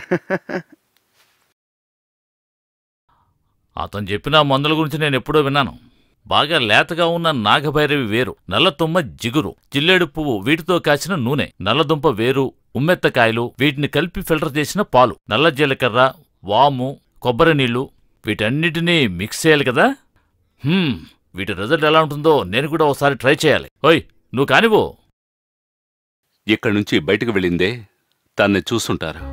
అతను చెప్పిన మందుల గురించి నేను ఎప్పుడో విన్నాను బాగా లేతగా ఉన్న నాగభైరవి వేరు నల్లతుమ్మ జిగురు జిల్లేడు పువ్వు వీటితో కాచిన నూనె నల్లదుంప వేరు ఉమ్మెత్తకాయలు వీటిని కలిపి ఫిల్టర్ చేసిన పాలు నల్ల జీలకర్ర వాము కొబ్బరి నీళ్లు వీటన్నిటినీ మిక్స్ చేయాలి కదా హ్మ్, వీటి రిజల్ట్ ఎలా ఉంటుందో నేను కూడా ఒకసారి ట్రై చేయాలి ఓయ్ నువ్వు కానివో ఇక్కడి నుంచి బయటకు వెళ్ళిందే తన్ని చూసుంటారు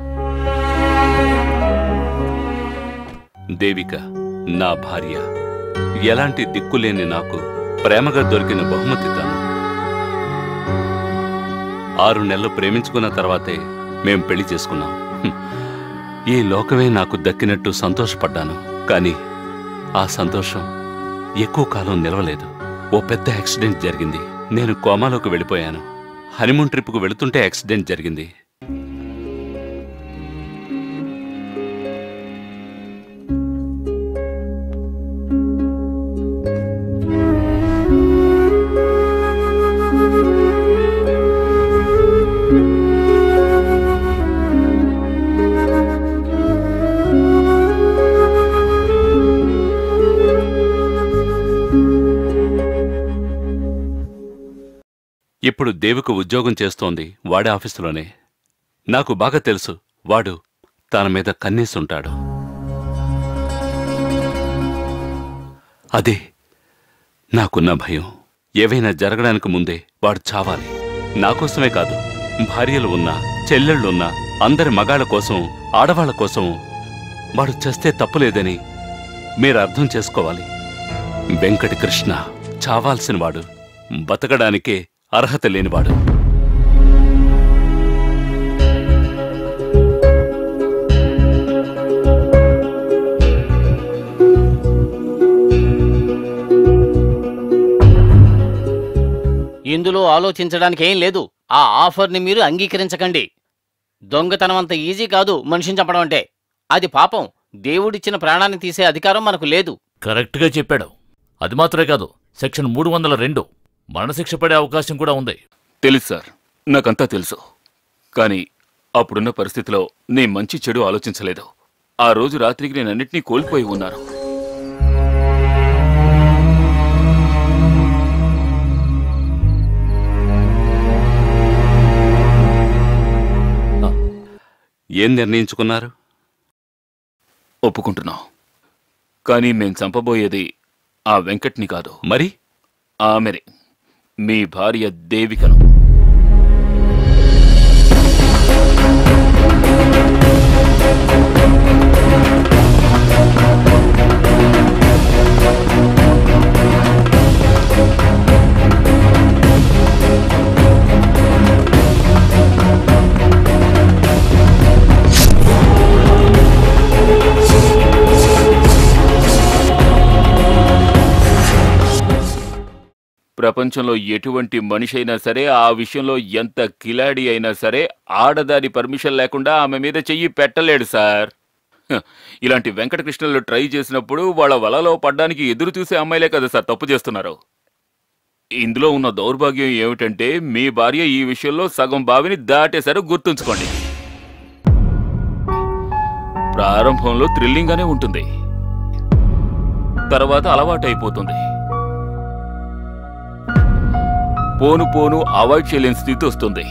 దేవిక నా భార్య ఎలాంటి దిక్కులేని నాకు ప్రేమగా దొరికిన బహుమతి తను ఆరు నెలలు ప్రేమించుకున్న తర్వాతే మేం పెళ్లి చేసుకున్నాం హ్మ్. ఈ లోకమే నాకు దక్కినట్టు సంతోషపడ్డాను కానీ ఆ సంతోషం ఎక్కువ కాలం నిలవలేదు ఓ పెద్ద యాక్సిడెంట్ జరిగింది నేను కోమాలోకి వెళ్ళిపోయాను హనీమూన్ ట్రిప్కు వెళుతుంటే యాక్సిడెంట్ జరిగింది ఇప్పుడు దేవిక ఉద్యోగం చేస్తోంది వాడి ఆఫీసులోనే నాకు బాగా తెలుసు వాడు తన మీద కన్నేసుంటాడు అదే నాకున్న భయం ఏవైనా జరగడానికి ముందే వాడు చావాలి నా కోసమే కాదు భార్యలు ఉన్నా చెల్లెళ్ళున్నా అందరి మగాళ్ళ కోసం ఆడవాళ్ల కోసం వాడు చేస్తే తప్పులేదని మీరు అర్థం చేసుకోవాలి వెంకటి కృష్ణ చావాల్సిన వాడు బతకడానికే అర్హత లేనివాడు ఇందులో ఆలోచించడానికి ఏం లేదు ఆ ఆఫర్ని మీరు అంగీకరించకండి దొంగతనం అంత ఈజీ కాదు మనిషిని చంపడం అంటే అది పాపం దేవుడిచ్చిన ప్రాణాన్ని తీసే అధికారం మనకు లేదు కరెక్ట్గా చెప్పాడు అది మాత్రమే కాదు సెక్షన్ మూడు వందల రెండు మరణశిక్ష పడే అవకాశం కూడా ఉంది తెలుసు సార్ నాకంతా తెలుసు కానీ అప్పుడున్న పరిస్థితిలో నీ మంచి చెడు ఆలోచించలేదు ఆ రోజు రాత్రికి నేను అన్నిటినీ కోల్పోయి ఉన్నాను ఏం నిర్ణయించుకున్నారు ఒప్పుకుంటున్నాం కానీ మేం చంపబోయేది ఆ వెంకట్ని కాదు మరి ఆమెని మీ భార్య దేవికను ప్రపంచంలో ఎటువంటి మనిషి అయినా సరే ఆ విషయంలో ఎంత కిలాడి అయినా సరే ఆడదాని పర్మిషన్ లేకుండా ఆమె మీద చెయ్యి పెట్టలేడు సార్ హ, ఇలాంటి వెంకటకృష్ణలు ట్రై చేసినప్పుడు వాళ్ళ వలలో పడ్డానికి ఎదురు చూసే అమ్మాయిలే కదా సార్ తప్పు చేస్తున్నారు ఇందులో ఉన్న దౌర్భాగ్యం ఏమిటంటే మీ భార్య ఈ విషయంలో సగం బావిని దాటేశారు గుర్తుంచుకోండి ప్రారంభంలో థ్రిల్లింగ్ గానే ఉంటుంది తర్వాత అలవాటైపోతుంది పోను పోను అవాయిడ్ చేయలేని స్థితి వస్తుంది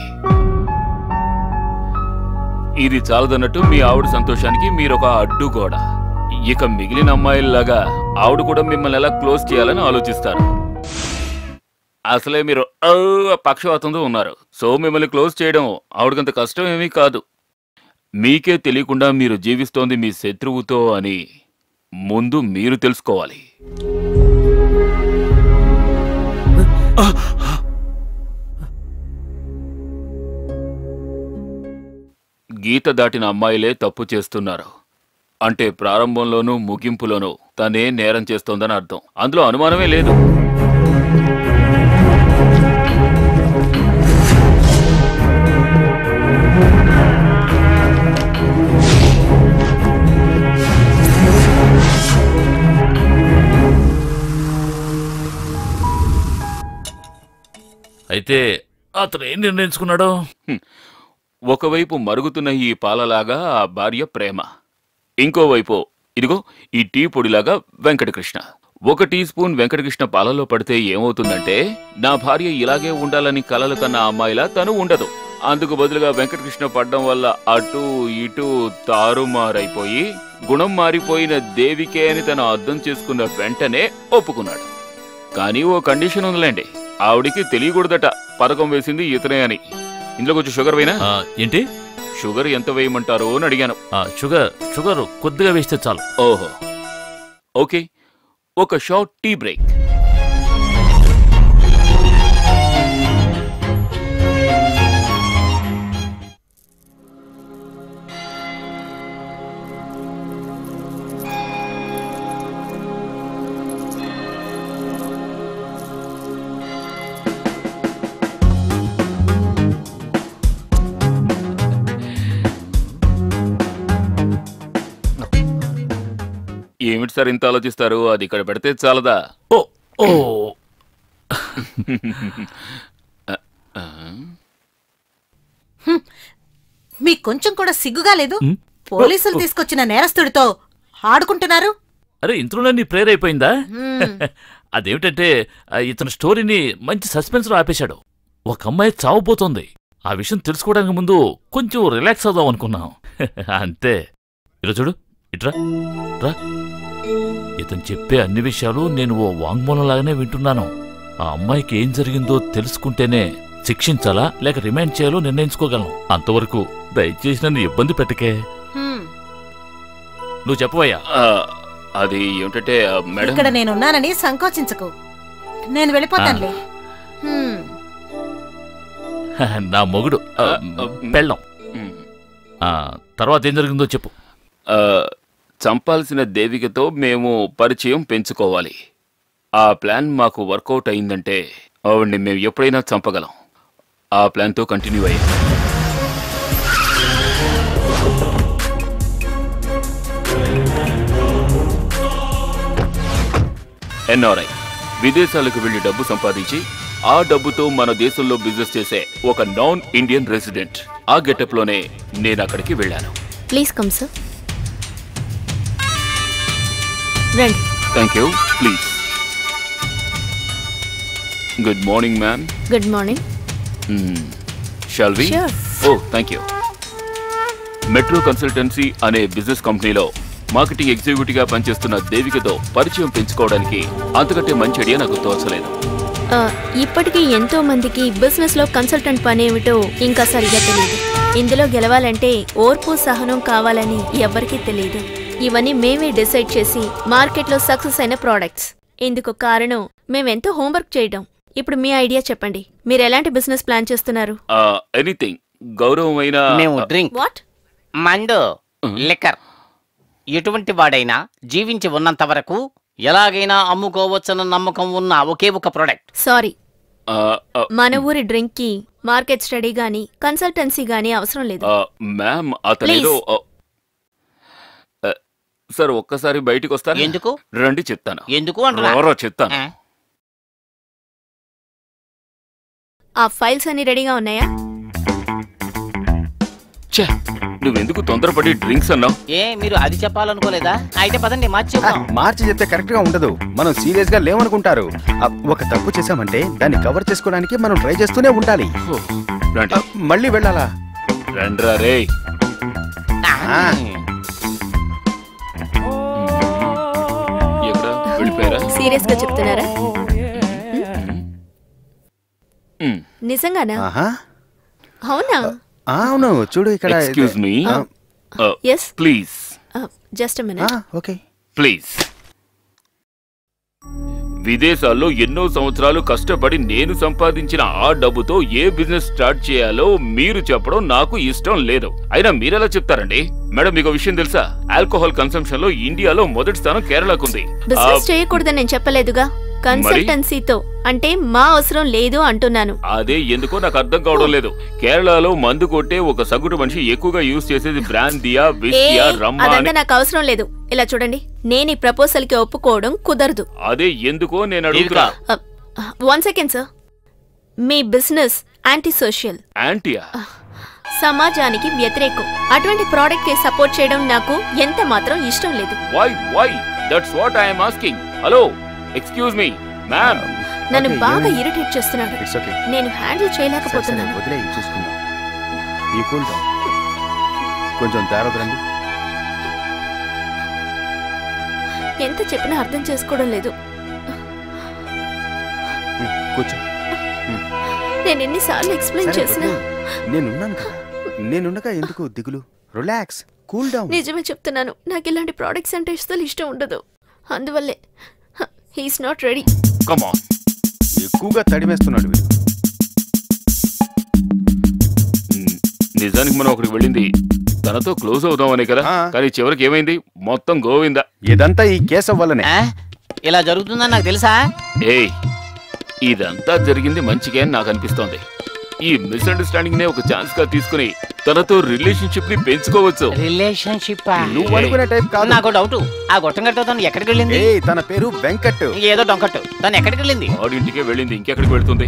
ఇది చాలదన్నట్టు మీ ఆవిడ సంతోషానికి మీరొక అడ్డుగోడ ఇక మిగిలిన అమ్మాయిల్లాగా ఆవిడ కూడా మిమ్మల్ని ఎలా క్లోజ్ చేయాలని ఆలోచిస్తారు అసలే మీరు "ఔ" పక్షవాతంతో ఉన్నారు సో మిమ్మల్ని క్లోజ్ చేయడం ఆవిడకంత కష్టం ఏమీ కాదు మీకే తెలియకుండా మీరు జీవిస్తోంది మీ శత్రువుతో అని ముందు మీరు తెలుసుకోవాలి గీత దాటిన అమ్మాయిలే తప్పు చేస్తున్నారు అంటే ప్రారంభంలోనూ ముగింపులోనూ తనే నేరం చేస్తోందని అర్థం అందులో అనుమానమే లేదు అయితే అతను ఏం నిర్ణయించుకున్నాడు హ్మ్. ఒకవైపు మరుగుతున్న ఈ పాలలాగా ఆ భార్య ప్రేమ ఇంకోవైపు ఇదిగో ఈ టీ పొడిలాగా వెంకటకృష్ణ ఒక టీ స్పూన్ వెంకటకృష్ణ పాలలో పడితే ఏమవుతుందంటే నా భార్య ఇలాగే ఉండాలని కలలు కన్న అమ్మాయిలా తను ఉండదు అందుకు బదులుగా వెంకటకృష్ణ పడ్డం వల్ల అటు ఇటు తారుమారైపోయి గుణం మారిపోయిన దేవికే అని తను అర్థం చేసుకున్న వెంటనే ఒప్పుకున్నాడు కానీ ఓ కండిషన్ ఉందిలేండి ఆవిడికి తెలియకూడదట పథకం వేసింది ఇతనే అని ఇందులో కొంచెం షుగర్ వేయినా ఆ, ఏంటి షుగర్ ఎంత వేయమంటారో అని అడిగాను ఆ, షుగర్ షుగర్ కొద్దిగా వేస్తే చాలు ఓహో ఓకే ఒక షార్ట్ టీ బ్రేక్ ఏమిటి సార్ ఇంత ఆలోచిస్తారు అది ఇక్కడ పెడితే చాలదా ఓ ఓ ఆ, మీకు కొంచెం కూడా సిగ్గుగా లేదు పోలీసులు తీసుకొచ్చిన నేరస్తుడితో ఆడుకుంటున్నారు అరే ఇంతలోనే నీ ప్రేయర్ అయిపోయిందా హ్మ్. అదేమిటంటే ఆ, ఇతను స్టోరీని మంచి సస్పెన్స్ లో ఆపేశాడు ఒక అమ్మాయి చావబోతోంది ఆ విషయం తెలుసుకోవడానికి ముందు కొంచెం రిలాక్స్ అవుదాం అనుకున్నాం అంతే ఇలా చూడు ఇట్రా రా ఇతను చెప్పే అన్ని విషయాలు నేను ఓ వాంగ్మూలంలాగానే వింటున్నాను ఆ అమ్మాయికి ఏం జరిగిందో తెలుసుకుంటేనే శిక్షించాలా లేక రిమైండ్ చేయాలో నిర్ణయించుకోగలను అంతవరకు దయచేసి నన్ను ఇబ్బంది పెట్టకే హ్మ్. నువ్వు చెప్పవయ్యా ఆ, అది ఏమిటంటే ఆ, మేడం ఇక్కడ నేనున్నానని సంకోచించకు నేను వెళ్ళిపోతానులే హ్మ్. నా మొగుడు ఆ, పెళ్ళం మ్. ఆ, తర్వాత ఏం జరిగిందో చెప్పు ఆ, చంపాల్సిన దేవికతో మేము పరిచయం పెంచుకోవాలి ఆ ప్లాన్ మాకు వర్కౌట్ అయిందంటే ఆవిడ్ని మేము ఎప్పుడైనా చంపగలం ఆ ప్లాన్తో కంటిన్యూ అయ్యాం ఎన్ఆర్ఐ విదేశాలకు వెళ్లి డబ్బు సంపాదించి ఆ డబ్బుతో మన దేశంలో బిజినెస్ చేసే ఒక నాన్ ఇండియన్ రెసిడెంట్ ఆ గెటప్ లోనే నేను అక్కడికి వెళ్ళాను ప్లీజ్ కమ్ సార్ రండి thank you please good morning ma'am good morning shall we Sure. Oh thank you metro consultancy అనే బిజినెస్ కంపెనీలో మార్కెటింగ్ ఎగ్జిక్యూటివ్ గా పనిచేస్తున్న దేవికతో పరిచయం పెంచుకోవడానికి అంతకంటే మంచి ఐడియా నాకు తోచలేదు ఆ, ఇప్పటికీ ఎంతో మందికి బిజినెస్ లో కన్సల్టెంట్ పని ఏమిటో ఇంకా సరిగా తెలియదు ఇందులో గెలవాలంటే ఓర్పు సహనం కావాలని ఎవ్వరికీ తెలియదు ఇవన్నీ మేమే డిసైడ్ చేసి మార్కెట్లో సక్సెస్ అయిన ప్రోడక్ట్స్ ఇందుకు కారణం మేమెంతో హోంవర్క్ చేయడం ఇప్పుడు మీ ఐడియా చెప్పండి మీరు ఎలాంటి బిజినెస్ ప్లాన్ చేస్తున్నారు ఎనీథింగ్ గౌరవమైన మేము డ్రింక్ వాట్ మండు లిక్కర్ ఎటువంటి వాడైనా జీవించి ఉన్నంత వరకు ఎలాగైనా అమ్ముకోవచ్చన్న నమ్మకం ఉన్న ఒకే ఒక ప్రోడక్ట్ సారీ ఆ, ఆ, మన ఊరి డ్రింక్ కి మార్కెట్ స్టడీ గానీ కన్సల్టెన్సీ గానీ అవసరం లేదు ఆ, మ్యామ్ అతనేదో ఆ, ఆ, సార్ ఒక్కసారి బయటికి వస్తారు ఎందుకు రండి చెప్తాను ఎందుకు అంటున్నా రారా చెప్తాను ఆ? ఆ ఫైల్స్ అన్ని రెడీగా ఉన్నాయా ఛే నువ్వెందుకు తొందరపడి డ్రింక్స్ అన్నావు ఏ మీరు అది చెప్పాలనుకోలేదా అయితే పదండి మార్చి ఆ, మార్చి చెప్తే కరెక్ట్ గా ఉండదు మనం సీరియస్ గా లేవనుకుంటారు ఆ, ఒక తప్పు చేశామంటే దాన్ని కవర్ చేసుకోవడానికి మనం ట్రై చేస్తూనే ఉండాలి రండి ఆ, మళ్ళీ వెళ్ళాలా రండ్రా రే ఆ, ఎక్కడ వెళ్ళిపోయారా సీరియస్ గా చెప్తున్నారా మ్. నిజంగానా ఆహా. అవునా ఆ, అవును చూడు ఇక్కడ ఎక్స్క్యూజ్ మీ ఆ, yes please just a, minute okay please విదేశాల్లో ఎన్నో సంవత్సరాలు కష్టపడి నేను సంపాదించిన ఆ డబ్బుతో ఏ బిజినెస్ స్టార్ట్ చేయాలో మీరు చెప్పడం నాకు ఇష్టం లేదు అయినా మీరెలా చెప్తారండి మేడం మీకు విషయం తెలుసా ఆల్కహాల్ కన్సంప్షన్ లో ఇండియాలో మొదటి స్థానం కేరళకుంది ఆ, బిజినెస్ చేయకూడదని నేను చెప్పలేదుగా కన్సల్టెన్సీతో అంటే మా అవసరం లేదు అంటున్నాను అదే ఎందుకో నాకు అర్థం కావడం లేదు కేరళలో మందు కొట్టే ఒక సగటు మనిషి ఎక్కువగా యూజ్ చేసేది బ్రాందియా ఏ విస్కియా రమ్మా అదంతా అని నాకు అవసరం లేదు ఇలా చూడండి నేను ఈ ప్రపోజల్ కి ఒప్పుకోవడం కుదరదు అదే ఎందుకో నేను అడుగుతున్నా వన్ సెకండ్ సార్ మీ బిజినెస్ యాంటీ సోషల్ యాంటీయా సమాజానికి వ్యతిరేకం అటువంటి ప్రోడక్ట్ కి సపోర్ట్ చేయడం నాకు ఎంత మాత్రం ఇష్టం లేదు why why that's what I'm asking hello excuse me ma'am నన్ను Okay, బాగా ఏమైంది? ఇరిటేట్ చేస్తున్నాడు ఇట్స్ ఓకే నేను హ్యాండిల్ సరే, సరే, చేయలేకపోతున్నాను వదిలే చూసుకుందాం ఈ కూల్ డౌన్ కొంచెం దారొదరండి ఎంత చెప్పినా అర్థం చేసుకోవడం లేదు కూర్చో నేను ఎన్నిసార్లు ఎక్స్ప్లెయిన్ సరే, చేసినా వదిలేయ్. నేనున్నాను కదా నేనుండగా ఎందుకు దిగులు రిలాక్స్ కూల్ డౌన్ నిజమే చెప్తున్నాను నాకు ఇలాంటి ప్రోడక్ట్స్ అంటే అసలు ఇష్టం ఉండదు అందువల్లే he's not ready come on ఎక్కువగా తడిమేస్తున్నాడు వీడు నిజానికి మనం ఒకరికి వెళ్ళింది తనతో క్లోజ్ అవుదామనే కదా ఆ. కానీ చివరికి ఏమైంది మొత్తం గోవిందా ఇదంతా ఈ కేసు వల్లనే ఆ? ఇలా జరుగుతుందని నాకు తెలుసా ఏయ్ ఇదంతా జరిగింది మంచిగా అని నాకు అనిపిస్తోంది ఈ మిస్అండర్స్టాండింగ్ నే ఒక ఛాన్స్ గా తీసుకుని తనతో రిలేషన్షిప్ ని పెంచుకోవచ్చు రిలేషన్షిప్ నువ్వు అనుకునే టైప్ కాదు నాకు డౌట్ ఆ గొట్టంగట్టు తను ఎక్కడికి వెళ్ళింది ఏ తన పేరు వెంకట్ ఏదో డొంకట్టు తను ఎక్కడికి వెళ్ళింది వాడింటికే వెళ్ళింది ఇంకెక్కడికి వెళ్తుంది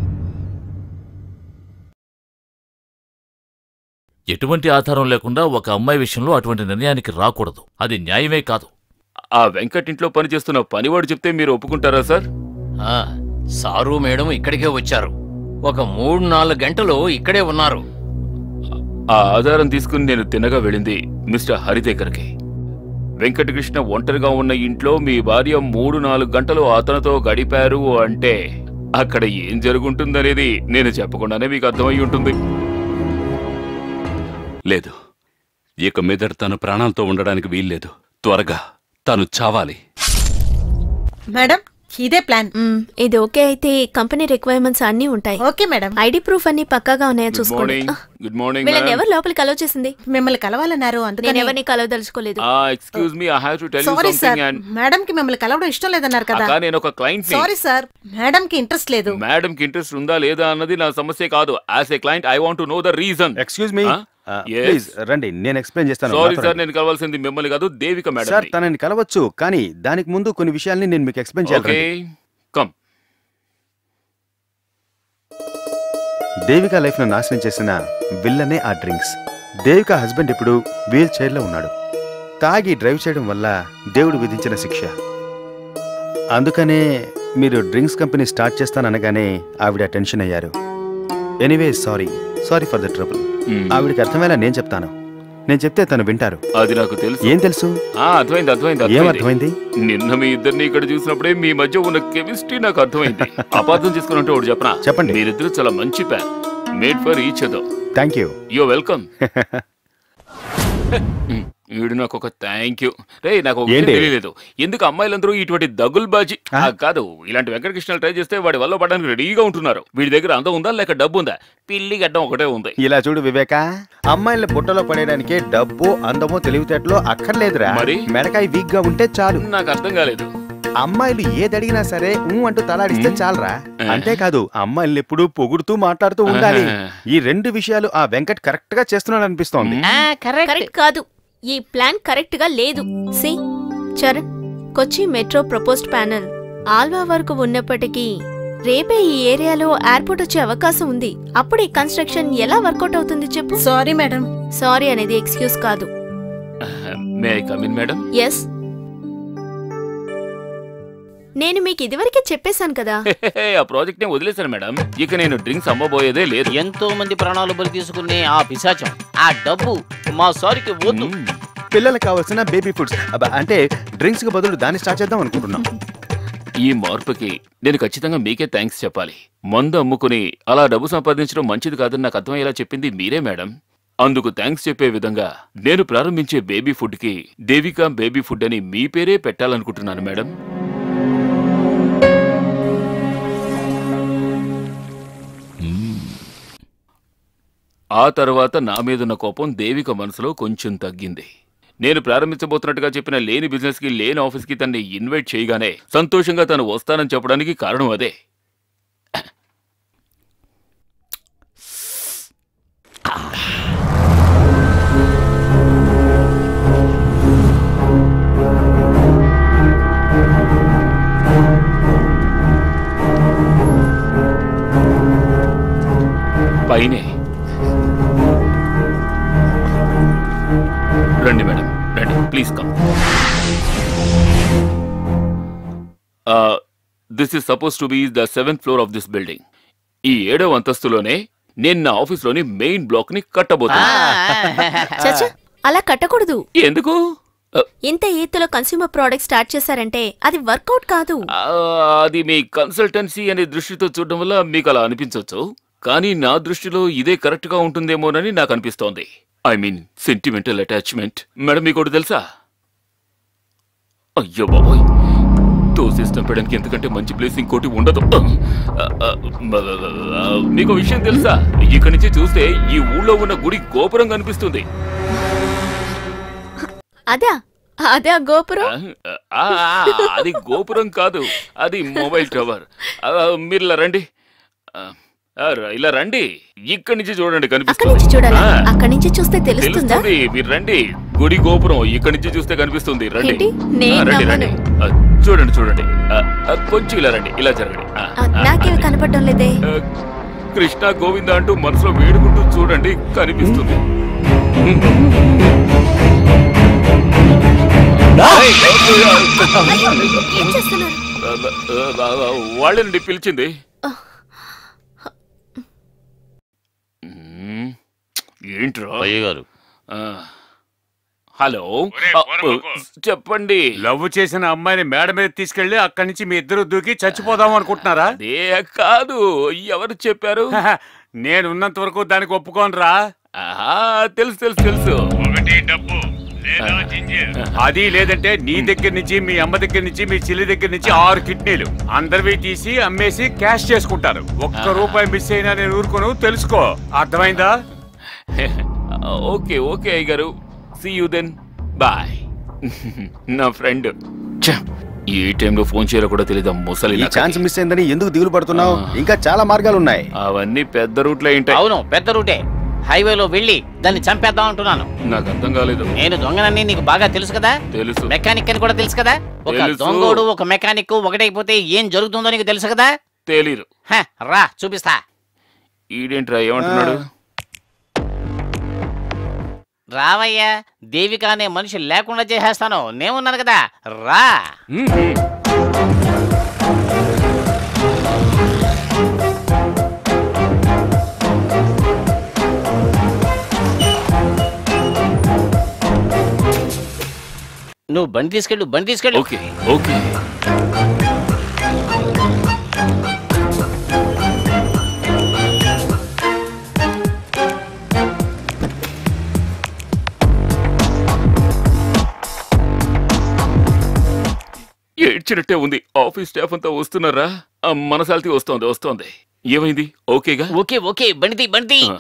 ఎటువంటి ఆధారం లేకుండా ఒక అమ్మాయి విషయంలో అటువంటి నిర్ణయానికి రాకూడదు అది న్యాయమే కాదు ఆ వెంకట్ ఇంట్లో పనిచేస్తున్న పనివాడు చెప్తే మీరు ఒప్పుకుంటారా సార్ ఆ, సారు మేడం ఇక్కడికే వచ్చారు ఒక మూడు నాలుగు గంటలు ఇక్కడే ఉన్నారు ఆ ఆధారం తీసుకుని నేను తినగా వెళ్ళింది మిస్టర్ హరి దగ్గరికి వెంకటకృష్ణ ఒంటరిగా ఉన్న ఇంట్లో మీ భార్య మూడు నాలుగు గంటలు అతనితో గడిపారు అంటే అక్కడ ఏం జరుగుంటుందనేది నేను చెప్పకుండానే మీకు అర్థమై ఉంటుంది లేదు ఇక మీదట తను ప్రాణాలతో ఉండడానికి వీల్లేదు త్వరగా తను చావాలి మేడం ఇదే ప్లాన్ మ్మ్, ఇది ఓకే అయితే కంపెనీ రిక్వైర్మెంట్స్ అన్నీ ఉంటాయి ఓకే మేడం ఐడి ప్రూఫ్ అన్ని పక్కాగా ఉన్నాయో గుడ్ చూసుకోండి మార్నింగ్ గుడ్ మార్నింగ్ వీళ్ళని ఎవరు లోపలికి అలౌ చేసింది మిమ్మల్ని కలవాలన్నారు నేను అందుకని ఎవరిని కలవదలుచుకోలేదు excuse me I have to tell you sorry sir something and madam కి మిమ్మల్ని కలవడం ఇష్టం లేదన్నారు కదా అక్క నేను ఒక క్లయింట్ సారీ సార్ మేడం కి ఇంట్రెస్ట్ లేదు మేడం కి ఇంట్రెస్ట్ ఉందా లేదా అన్నది నా సమస్య కాదు as a client I want to know the reason excuse me Huh? Yes. Please రండి నేను ఎక్స్ప్లెయిన్ చేస్తాను సారీ నాతో సార్ రండి. నేను కలవాల్సింది మిమ్మల్ని కాదు దేవిక సార్ మేడం తనని కలవచ్చు కానీ దానికి ముందు కొన్ని విషయాల్ని నేను మీకు ఎక్స్ప్లెయిన్ చేయాలి ఓకే రండి. కమ్ దేవిక లైఫ్ ను నాశనం చేసిన విల్లనే ఆ డ్రింక్స్ దేవిక హస్బెండ్ ఇప్పుడు వీల్ చైర్ లో ఉన్నాడు తాగి డ్రైవ్ చేయడం వల్ల దేవుడు విధించిన శిక్ష అందుకనే మీరు డ్రింక్స్ కంపెనీ స్టార్ట్ చేస్తాననగానే ఆవిడ టెన్షన్ అయ్యారు anyway sorry sorry for the trouble ఆవిడకి అర్థమయ్యేలా నేను చెప్తాను నేను చెప్తే తను వింటారు అది నాకు తెలుసు ఏం తెలుసు ఆ అర్థమైంది అర్థమైంది ఏం అర్థమైంది అర్థమైంది నిన్న మీ ఇద్దరిని ఇక్కడ చూసినప్పుడే మీ మధ్య ఉన్న కెమిస్ట్రీ నాకు అర్థమైంది అపార్థం చేసుకున్నట్టు ఒకటి చెప్పనా చెప్పండి. మీరిద్దరు చాలా మంచి pan made for each other thank you you're welcome వీడు నాకు ఒక థ్యాంక్ యూ రే నాకు ఒక విషయం ఏంటి? తెలియలేదు ఎందుకు అమ్మాయిలందరూ ఇటువంటి దగుల్ బాజీ ఆ, కాదు ఇలాంటి వెంకటకృష్ణలు ట్రై చేస్తే వాడి వల్ల పడడానికి రెడీగా ఉంటున్నారు వీడి దగ్గర అందం ఉందా లేక డబ్బు ఉందా పిల్లి గడ్డం ఒకటే ఉంది ఇలా చూడు వివేక అమ్మాయిల్ని బుట్టలో పడేయడానికి డబ్బు అందమో తెలివితేటలో అక్కర్లేదురా మరి? మెడకాయ వీక్ గా ఉంటే చాలు నాకు అర్థం కాలేదు అమ్మాయిలు ఏదడిగినా సరే ఊ అంటూ తలాడిస్తే చాలరా అంతేకాదు అమ్మాయిల్ని ఎప్పుడు పొగుడుతూ మాట్లాడుతూ ఉండాలి ఈ రెండు విషయాలు ఆ వెంకట్ కరెక్ట్ గా చేస్తున్నాడు అనిపిస్తోంది కరెక్ట్ కాదు ఈ ప్లాన్ కరెక్ట్ గా లేదు C Charan Kochi metro proposed panel Aluva వరకు ఉన్నప్పటికీ రేపే ఈ ఏరియాలో ఎయిర్పోర్ట్ వచ్చే అవకాశం ఉంది అప్పుడు ఈ కన్స్ట్రక్షన్ ఎలా వర్కౌట్ అవుతుంది చెప్పు సారీ మేడం సారీ అనేది ఎక్స్క్యూజ్ కాదు may I come in madam yes నేను మీకు ఇదివరకే చెప్పేశాను కదా ఆ ప్రాజెక్ట్ ని వదిలేశాను మేడం ఇక నేను డ్రింక్స్ అమ్మబోయేదే లేదు ఎంతో మంది ప్రాణాలు బలి తీసుకునే ఆ పిశాచం ఆ డబ్బు మా సారికి వద్దు పిల్లలకు కావాల్సిన బేబీ ఫుడ్స్ అబ్బా, అంటే డ్రింక్స్ కి బదులు దాన్ని స్టార్ట్ చేద్దాం అనుకుంటున్నాం ఈ మార్పుకి నేను ఖచ్చితంగా మీకే థ్యాంక్స్ చెప్పాలి మందు అమ్ముకుని అలా డబ్బు సంపాదించడం మంచిది కాదని నాకు అర్థమయ్యేలా చెప్పింది మీరే మేడం అందుకు థ్యాంక్స్ చెప్పే విధంగా నేను ప్రారంభించే బేబీ ఫుడ్ కి దేవికా బేబీ ఫుడ్ అని మీ పేరే పెట్టాలనుకుంటున్నాను మేడం ఆ తర్వాత నా మీదున్న కోపం దేవిక మనసులో కొంచెం తగ్గింది నేను ప్రారంభించబోతున్నట్టుగా చెప్పిన లేని బిజినెస్ కి లేని ఆఫీస్ కి తన్ని ఇన్వైట్ చేయగానే సంతోషంగా తను వస్తానని చెప్పడానికి కారణం అదే పైనే రండి మేడం రండి please come this is suppose to be the seventh floor of this building ఈ ఏడవ అంతస్తులోనే నేను నా ఆఫీస్లోని మెయిన్ బ్లాక్ ని కట్టబోతున్నా చచ్చా అలా కట్టకూడదు ఎందుకు ఇంత ఈత్తులో కన్స్యూమర్ ప్రోడక్ట్ స్టార్ట్ చేశారంటే అది వర్కౌట్ కాదు ఆ, అది మీ కన్సల్టెన్సీ అనే దృష్టితో చూడడం వల్ల మీకు అలా అనిపించవచ్చు కానీ నా దృష్టిలో ఇదే కరెక్ట్ గా ఉంటుందేమోనని నాకు అనిపిస్తోంది I mean sentimental attachment madam మీకు ఒకటి తెలుసా అయ్యో బాబోయ్ తోసేసిన పెడానికి ఎందుకంటే మంచి ప్లేస్ ఇంకోటి ఉండదు ఆ, ఆ, ఆ, మీకు విషయం తెలుసా ఇక్కడి నుంచి చూస్తే ఈ ఊళ్ళో ఉన్న గుడి గోపురం కనిపిస్తుంది అదా అదే ఆ గోపురం ఆ, ఆ, అది గోపురం కాదు అది మొబైల్ టవర్ ఆ, మీరు ఇలా రండి ఆ, ఆ, ఇలా రండి ఇక్కడి నుంచి చూడండి అక్కడి నుంచి కనిపిస్తుంది చూడాలా ఆ, అక్కడి నుంచి చూస్తే తెలుస్తుందా తెలుస్తుంది మీరు రండి గుడి గోపురం ఇక్కడి నుంచి చూస్తే కనిపిస్తుంది రండి ఏంటి? నేను ఆ, రండి రండి ఆ, చూడండి చూడండి ఆ, ఆ, కొంచెం ఇలా రండి ఇలా జరగండి ఆ, ఆ, ఆ, నాకేమి కనపడడం లేదే ఆ, కృష్ణ గోవింద అంటూ మనసులో వేడుకుంటూ చూడండి కనిపిస్తుంది ఏం చేస్తున్నారు ఆ, ఆ, వాళ్ళనండి పిలిచింది మ్మ్. ఏంట్రా అయ్యగారు ఆ, హలో ఆ, చెప్పండి లవ్ చేసిన అమ్మాయిని మేడ మీద తీసుకెళ్లి అక్కడి నుంచి మీ ఇద్దరు దూకి చచ్చిపోదాం అనుకుంటున్నారా అదే కాదు ఎవరు చెప్పారు నేను ఉన్నంత వరకు దానికి ఒప్పుకోనరా ఆహా, తెలుసు తెలుసు తెలుసు ఒకటి డబ్బు అది లేదంటే నీ దగ్గర నుంచి మీ అమ్మ దగ్గర నుంచి మీ చెల్లి దగ్గర నుంచి ఆరు కిడ్నీలు అందరివి తీసి అమ్మేసి క్యాష్ చేసుకుంటారు ఒక్క రూపాయి మిస్ అయినా నేను ఊరుకోను తెలుసుకో అర్థమైందా ఓకే ఓకే అయ్య గారు సి యూ దెన్ బాయ్ నా ఫ్రెండ్ ఏ టైంలో ఫోన్ చేయాలో కూడా తెలియదు ముసలి ఈ ఛాన్స్ మిస్ అయిందని ఎందుకు దిగులు పడుతున్నావు ఇంకా చాలా మార్గాలు ఉన్నాయి అవన్నీ పెద్ద రూట్లో ఏంటాయి అవును పెద్ద రూటే హైవేలో వెళ్ళి దాన్ని చంపేద్దాం అంటున్నాను నాకు అర్థం కాలేదు నేను దొంగనని నీకు బాగా తెలుసు కదా తెలుసు మెకానిక్ అని కూడా తెలుసు కదా ఒక తెలుసు. దొంగోడు ఒక మెకానిక్ ఒకటైపోతే ఏం జరుగుతుందో నీకు తెలుసు కదా తెలీదు హ, రా చూపిస్తా ఈడేంట్రా ఏమంటున్నాడు రావయ్యా దేవిక అనే మనిషి లేకుండా చేసేస్తాను నేనున్నాను కదా రా నువ్వు బండి తీసుకెళ్ళు బండి తీసుకెళ్ళు ఓకే ఓకే ఏడ్చినట్టే ఉంది ఆఫీస్ స్టాఫ్ అంతా వస్తున్నారా ఆ, మనసాల్తి వస్తోంది వస్తోంది ఏమైంది ఓకేగా ఓకే ఓకే బండిది బండిది ఆ.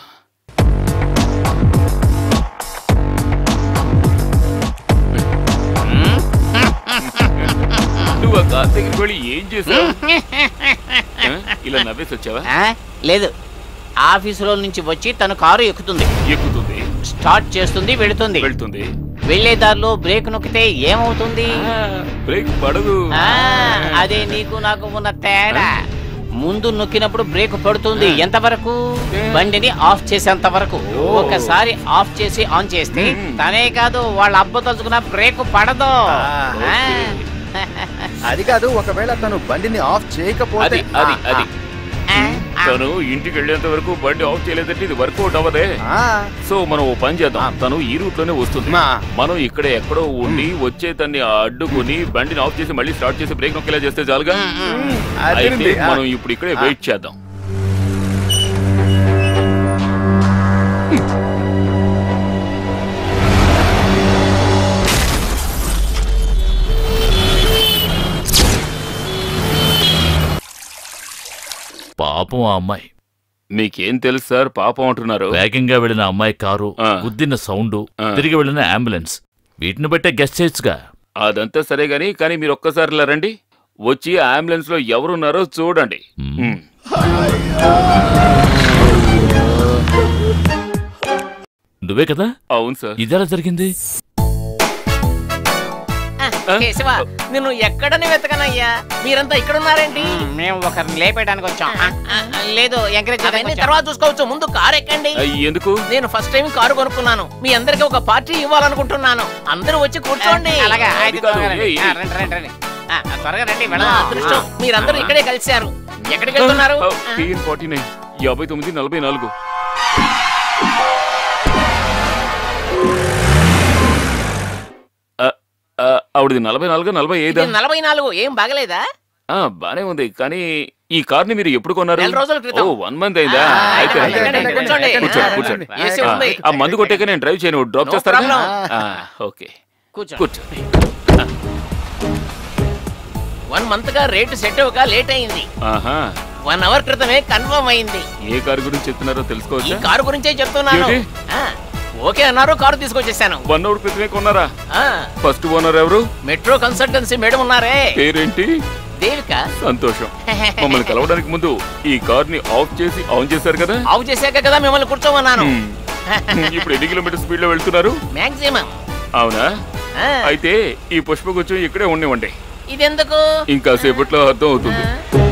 నువ్వు ఆ కార్ దగ్గరికి వెళ్ళి ఏం చేసావు ఆ? ఇలా నవ్వేసి వచ్చావా ఆ? లేదు ఆఫీసులో నుంచి వచ్చి తను కారు ఎక్కుతుంది ఎక్కుతుంది స్టార్ట్ చేస్తుంది వెళుతుంది వెళ్తుంది వెళ్లే దారిలో బ్రేక్ నొక్కితే ఏమవుతుంది బ్రేక్ పడదు ఆ, అదే నీకు నాకు ఉన్న తేడా ముందు నొక్కినప్పుడు బ్రేక్ పడుతుంది ఎంతవరకు బండిని ఆఫ్ చేసేంత వరకు ఒకసారి ఆఫ్ చేసి ఆన్ చేస్తే తనే కాదు వాళ్ళ అబ్బ తలుచుకున్న బ్రేక్ పడదు ఆ. అది కాదు ఒకవేళ తను బండిని ఆఫ్ చేయకపోతే అది అది అది తను ఇంటికి వెళ్ళేంత వరకు బండి ఆఫ్ చేయలేదంటే ఇది వర్కౌట్ అవ్వదే సో మనం ఓ పని చేద్దాం తను ఈ రూట్ లోనే వస్తుంది మనం ఇక్కడ ఎక్కడో ఉండి వచ్చే తన్ని అడ్డుకుని బండిని ఆఫ్ చేసి మళ్ళీ స్టార్ట్ చేసి బ్రేక్ నొక్కేలా చేస్తే చాలుగా అదిరింది. అయితే ఆ. మనం ఇప్పుడు ఇక్కడే వెయిట్ చేద్దాం పాపం ఆ అమ్మాయి మీకేం తెలుసు సార్ పాపం అంటున్నారు వేగంగా వెళ్ళిన అమ్మాయి కారు గుద్దిన సౌండ్ తిరిగి వెళ్ళిన అంబులెన్స్ వీటిని బట్టే గెస్ట్ చేయొచ్చుగా అదంతా సరే గాని కానీ మీరు ఒక్కసారి ఇలా రండి వచ్చి అంబులెన్స్ లో ఎవరున్నారో చూడండి మ్. నువ్వే కదా అవును సార్ ఇదెలా జరిగింది కేశవ నిన్ను ఎక్కడని వెతకనయ్యా మీరంతా ఇక్కడ ఉన్నారేంటి మేము ఒకరిని లేపేయడానికి వచ్చాం ఆ, ఆ, లేదు ఎంకరేజ్ అవన్నీ తర్వాత చూసుకోవచ్చు ముందు కారు ఎక్కండి ఎందుకు నేను ఫస్ట్ టైం కారు కొనుక్కున్నాను మీ అందరికి ఒక పార్టీ ఇవ్వాలనుకుంటున్నాను అందరూ వచ్చి కూర్చోండి అలాగా అయితే అది కాదు, త్వరగా రండి. ఏయ్, ఆ, ఏయ్. రండి రండి రండి ఆ, ఆ, త్వరగా రండి నా వెళదాం. అదృష్టం మీరందరూ ఇక్కడే కలిశారు ఎక్కడికి వెళ్తున్నారు టీఎన్ ఫార్టీ నైన్ యాభై తొమ్మిది నలభై నాలుగు ఆ, ఆ, ఆవిడది నలభై నాలుగు నలభై ఐదా ఇది నలభై నాలుగు ఏం బాగలేదా ఆ, బానే ఉంది కానీ ఈ కార్ ని మీరు ఎప్పుడు కొన్నారు నెల రోజుల క్రితం. ఓ వన్ మంత్ అయిందా ఆ, అయితే అయితే రండి, రండి, రండి, కూర్చోండి. కూర్చోండి కూర్చోండి ఏసీ ఆ, ఉంది. ఆ మందు కొట్టాక నేను డ్రైవ్ చేయను డ్రాప్ No చేస్తారా problem. ఆ, ఓకే కూర్చో కూర్చోండి వన్ మంత్ గా రేటు సెట్ అవ్వక లేట్ అయింది ఆహా వన్ అవర్ క్రితమే కన్ఫర్మ్ అయింది ఏ కార్ గురించి చెప్తున్నారో ఈ తెలుసుకోవచ్చా కారు గురించే చెప్తున్నాను ఏంటి? ఆ, ఓకే అన్నారు కారు తీసుకొచ్చేసాను వన్ అవర్ క్రితమే కొన్నారా ఆ, ఫస్ట్ ఓనర్ ఎవరు మెట్రో కన్సల్టెన్సీ మేడం ఉన్నారే పేరేంటి దేవిక సంతోషం మమ్మల్ని కలవడానికి ముందు ఈ కార్ ని ఆఫ్ చేసి ఆన్ చేశారు కదా ఆఫ్ చేశాక కదా మిమ్మల్ని కూర్చోమన్నాను హ్మ్. ఇప్పుడు ఎన్ని కిలోమీటర్ స్పీడ్ లో వెళ్తున్నారు మాక్సిమం అవునా అయితే ఈ పుష్పగుచ్చం ఇక్కడే ఉండివ్వండి ఇదెందుకు ఇంకా సేపట్లో అర్థం అవుతుంది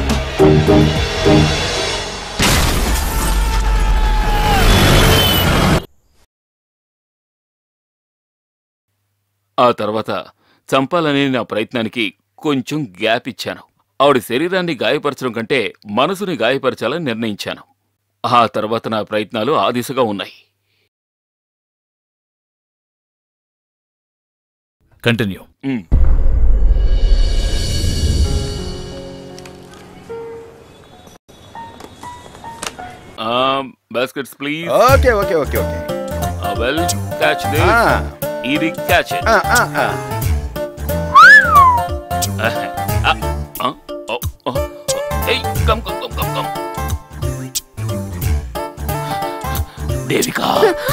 ఆ తర్వాత చంపాలనే నా ప్రయత్నానికి కొంచెం గ్యాప్ ఇచ్చాను ఆవిడ శరీరాన్ని గాయపరచడం కంటే మనసుని గాయపరచాలని నిర్ణయించాను ఆ తర్వాత నా ప్రయత్నాలు ఆ దిశగా ఉన్నాయి continue hmm. Baskets please okay okay okay okay well catch this Ah. ఇది క్యాచ్ ఆ, ఆ, ఆ. Come come come come come Devika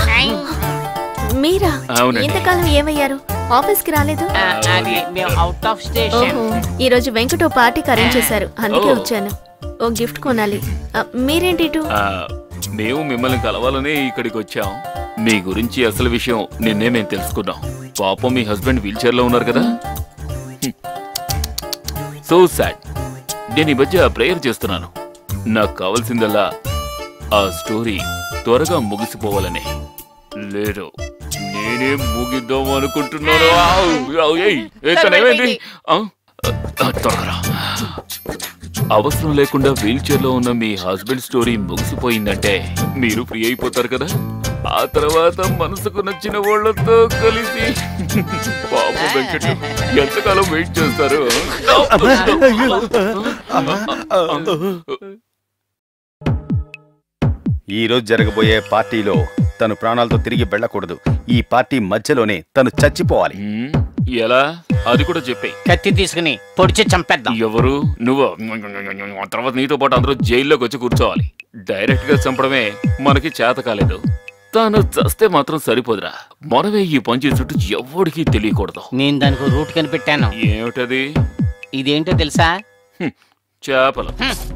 మీరా అవునండి. ఇంతకాలం ఏమయ్యారు ఆఫీస్ కి రాలేదు ఆ, అది మేము అవుట్ ఆఫ్ స్టేషన్ ఓహో ఈ రోజు వెంకటో పార్టీకి అరేంజ్ చేశారు అందుకే ఓ. వచ్చాను ఓ గిఫ్ట్ కొనాలి ఆ, మీరేంటి ఇటు ఆ, మేము మిమ్మల్ని కలవాలనే ఇక్కడికి వచ్చాం మీ గురించి అసలు విషయం నిన్నే మేము తెలుసుకున్నాం పాపం మీ హస్బెండ్ వీల్ చైర్ లో ఉన్నారు కదా సో సాడ్ నేను ఈ మధ్య ప్రేయర్ చేస్తున్నాను నాకు కావాల్సిందల్లా ఆ స్టోరీ త్వరగా ముగిసిపోవాలని లేదు నేనే ముగిద్దాం అనుకుంటున్నాను ఆవ్, ఆవ్, ఏయ్, ఏ, తనేమైంది? ఆ, ఆ, త్వరగా రా. అవసరం లేకుండా వీల్ చైర్ లో ఉన్న మీ హస్బెండ్ స్టోరీ ముగిసిపోయిందంటే మీరు ఫ్రీ అయిపోతారు కదా ఆ తర్వాత మనసుకు నచ్చిన వాళ్ళతో కలిసి పాప వెంకట ఎంతకాలం వెయిట్ చేస్తారు ఈ రోజు జరగబోయే పార్టీలో తను ప్రాణాలతో తిరిగి వెళ్ళకూడదు ఈ పార్టీ మధ్యలోనే తను చచ్చిపోవాలి ఎలా అది కూడా చెప్పే కత్తి తీసుకుని పొడిచి చంపేద్దాం ఎవరు నువ్వు ఆ తర్వాత నీతో పాటు అందరూ జైల్లోకి వచ్చి కూర్చోవాలి డైరెక్ట్ గా చంపడమే మనకి చేత కాలేదు తాను చస్తే మాత్రం సరిపోదురా మనమే ఈ పని చేసినట్టు ఎవడికి తెలియకూడదు నేను దానికి రూట్ కనిపెట్టాను ఏమిటది ఇదేంటో తెలుసా చేపలు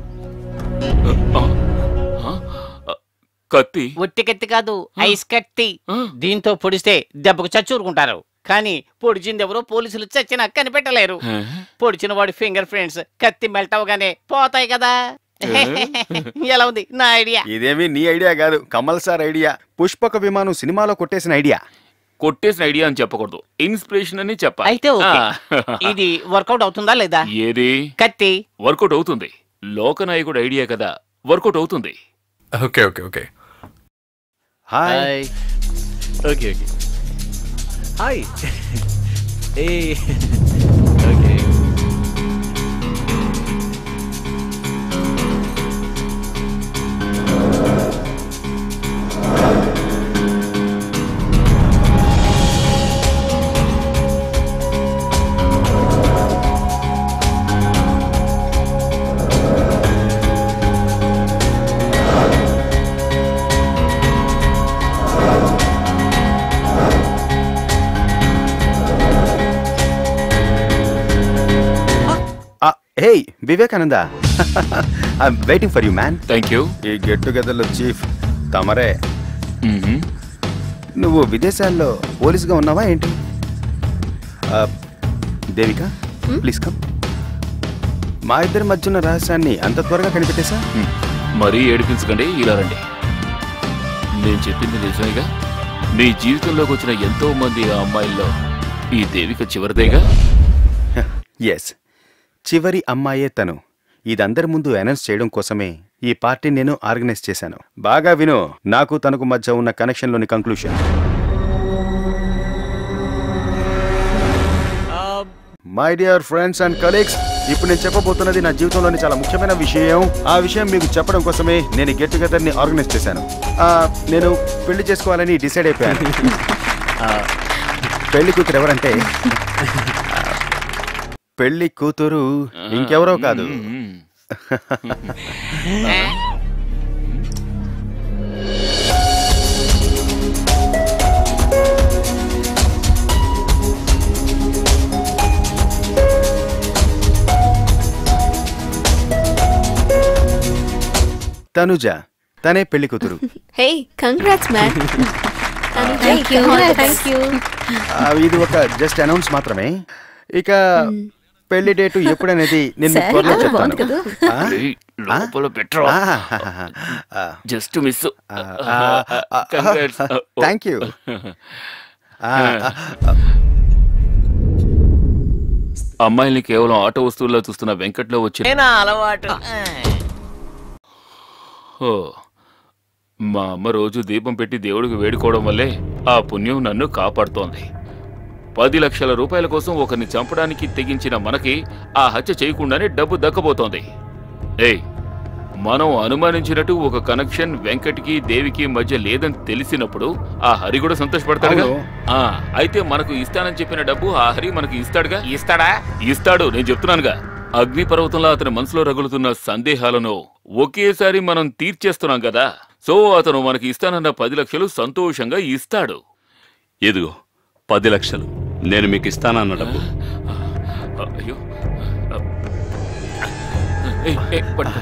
కత్తి ఒట్టి కత్తి కాదు ఐస్ కత్తి దీంతో పొడిస్తే దెబ్బకు చచ్చూరుకుంటారు కానీ పొడిచింది ఎవరో పోలీసులు చచ్చినా కనిపెట్టలేరు పొడిచిన వాడి ఫింగర్ ప్రింట్స్ కత్తి మెల్ట్ అవగానే పోతాయి కదా ఎలా ఉంది నా ఐడియా ఇదేమీ నీ ఐడియా కాదు కమల్ సార్ ఐడియా పుష్పక విమానం సినిమాలో కొట్టేసిన ఐడియా కొట్టేసిన ఐడియా అని చెప్పకూడదు ఇన్స్పిరేషన్ అని చెప్పాలి అయితే ఓకే ఆ. ఇది వర్కౌట్ అవుతుందా లేదా ఏది కత్తి వర్కౌట్ అవుతుంది లోకనాయకుడు ఐడియా కదా వర్కౌట్ అవుతుంది okay okay okay hi okay okay hi ఏ okay hey Vivekananda I'm waiting for you man thank you ఈ గెట్ టుగెదర్లో చీఫ్ తమరే నువ్వు విదేశాల్లో పోలీస్గా ఉన్నావా ఏంటి ఆ, దేవిక ప్లీజ్ కమ్ మా ఇద్దరి మధ్య ఉన్న రహస్యాన్ని అంత త్వరగా కనిపెట్టేశా మరీ ఏడిపించకండి ఇలా రండి నేను చెప్పింది నిజమేగా మీ జీవితంలోకి వచ్చిన ఎంతో మంది ఆ అమ్మాయిల్లో ఈ దేవిక చివరిదేగా ఎస్ చివరి అమ్మాయే తను ఇదందరి ముందు అనౌన్స్ చేయడం కోసమే ఈ పార్టీ నేను ఆర్గనైజ్ చేశాను బాగా విను నాకు తనకు మధ్య ఉన్న కనెక్షన్లోని conclusion my dear friends and colleagues ఇప్పుడు నేను చెప్పబోతున్నది నా జీవితంలోని చాలా ముఖ్యమైన విషయం ఆ విషయం మీకు చెప్పడం కోసమే నేను గెట్ టుగెదర్ ని ఆర్గనైజ్ చేశాను ఆ, నేను పెళ్లి చేసుకోవాలని డిసైడ్ అయిపోయాను ఆ, పెళ్లి కూతురు ఎవరంటే ఆ, పెళ్లి కూతురు ఇంకెవరో కాదు తనుజ తనే పెళ్లి కూతురు hey congrats man Thank you, thank you. ఆ, ఇది ఒక జస్ట్ అనౌన్స్ మాత్రమే ఇక పెళ్లి డేటు ఎప్పుడనేది నేను మీకు త్వరలో చెప్తాను ఆ? ఏయ్, లోపల పెట్టరా ఆ, ఆ, జస్ట్ మిస్ థ్యాంక్ యూ అమ్మాయిల్ని కేవలం ఆటో వస్తువుల్లో చూస్తున్న వెంకట్లో వచ్చిన నేనా అలవాటు ఓ, మా అమ్మ రోజు దీపం పెట్టి దేవుడికి వేడుకోవడం వల్లే ఆ పుణ్యం నన్ను కాపాడుతోంది పది లక్షల రూపాయల కోసం ఒకరిని చంపడానికి తెగించిన మనకి ఆ హత్య చేయకుండానే డబ్బు దక్కబోతోంది ఏయ్ మనం అనుమానించినట్టు ఒక కనెక్షన్ వెంకట్కి దేవికి మధ్య లేదని తెలిసినప్పుడు ఆ హరి కూడా సంతోషపడతాడుగా అవును. ఆ, అయితే మనకు ఇస్తానని చెప్పిన డబ్బు ఆ హరి మనకి ఇస్తాడుగా ఇస్తాడా ఇస్తాడు నేను చెప్తున్నానుగా అగ్ని పర్వతంలో అతని మనసులో రగులుతున్న సందేహాలను ఒకేసారి మనం తీర్చేస్తున్నాం కదా సో అతను మనకి ఇస్తానన్న పది లక్షలు సంతోషంగా ఇస్తాడు ఇదిగో పది లక్షలు నేను మీకు ఇస్తానన్న డబ్బు అయ్యో ఏయ్, ఏయ్, పట్టుకో.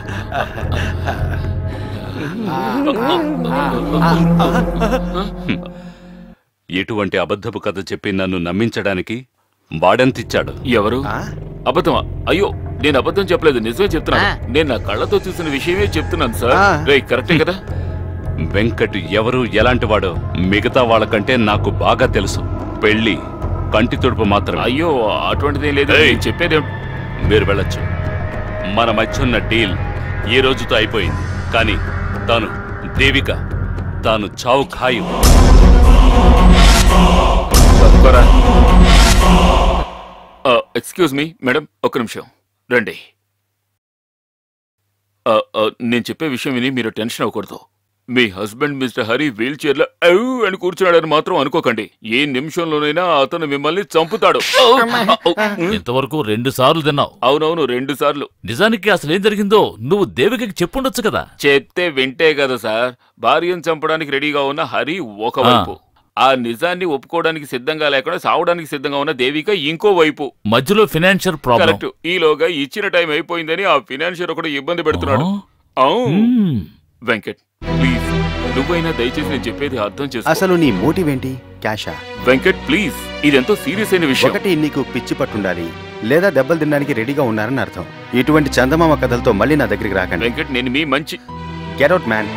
ఎటువంటి అబద్ధపు కథ చెప్పి నన్ను నమ్మించడానికి వాడెంతిచ్చాడు ఎవరు అబద్ధమా అయ్యో నేను అబద్ధం చెప్పలేదు నిజమే చెప్తున్నాను నేను నా కళ్ళతో చూసిన విషయమే చెప్తున్నాను సార్ ఆ. రేయ్, కరెక్టే కదా వెంకట్ ఎవరు ఎలాంటి వాడో మిగతా వాళ్ళకంటే నాకు బాగా తెలుసు పెళ్లి కంటి తుడుపు మాత్రమే అయ్యో అటువంటిదేం లేదు ఏయ్. నేను చెప్పేదేం మీరు వెళ్ళొచ్చు మన మధ్య ఉన్న డీల్ ఈ రోజుతో అయిపోయింది కానీ తాను దేవిక తాను చావు ఖాయం ఎక్స్క్యూజ్ మీ మేడం ఒక్క నిమిషం రండి ఆ, ఆ, నేను చెప్పే విషయం విని మీరు టెన్షన్ అవ్వకూడదు మీ హస్బెండ్ మిస్టర్ హరి వీల్ చైర్లో అవ్ అని కూర్చున్నాడని మాత్రం అనుకోకండి ఏ నిమిషంలోనైనా అతను మిమ్మల్ని చంపుతాడు ఇంతవరకు రెండు సార్లు తిన్నావు అవునవును రెండు సార్లు నిజానికి అసలు ఏం జరిగిందో నువ్వు దేవికకి చెప్పుండొచ్చు కదా చెప్తే వింటే కదా సార్ భార్యను చంపడానికి రెడీగా ఉన్న హరి ఒకవైపు ఆ నిజాన్ని ఒప్పుకోవడానికి సిద్ధంగా లేకుండా సావడానికి సిద్ధంగా ఉన్న దేవిక ఇంకో వైపు మధ్యలో ఫినాన్షియల్ ప్రాబ్లం కరెక్ట్ ఈలోగా ఇచ్చిన టైం అయిపోయిందని ఆ ఫినాన్షియర్ ఒకడు ఇబ్బంది పెడుతున్నాడు అవును వెంకట్ ప్లీజ్ నువ్వైనా దయచేసి నేను చెప్పేది అర్థం చేసుకో అసలు నీ మోటివ్ ఏంటి క్యాషా వెంకట్ ప్లీజ్ ఇదెంతో సీరియస్ అయిన విషయం ఒకటి నీకు పిచ్చి పట్టుండాలి లేదా దెబ్బలు తినడానికి రెడీగా ఉన్నారని అర్థం ఇటువంటి చందమామ కథలతో మళ్ళీ నా దగ్గరికి రాకండి వెంకట్ నేను మీ మంచి గెట్అవుట్ మ్యాన్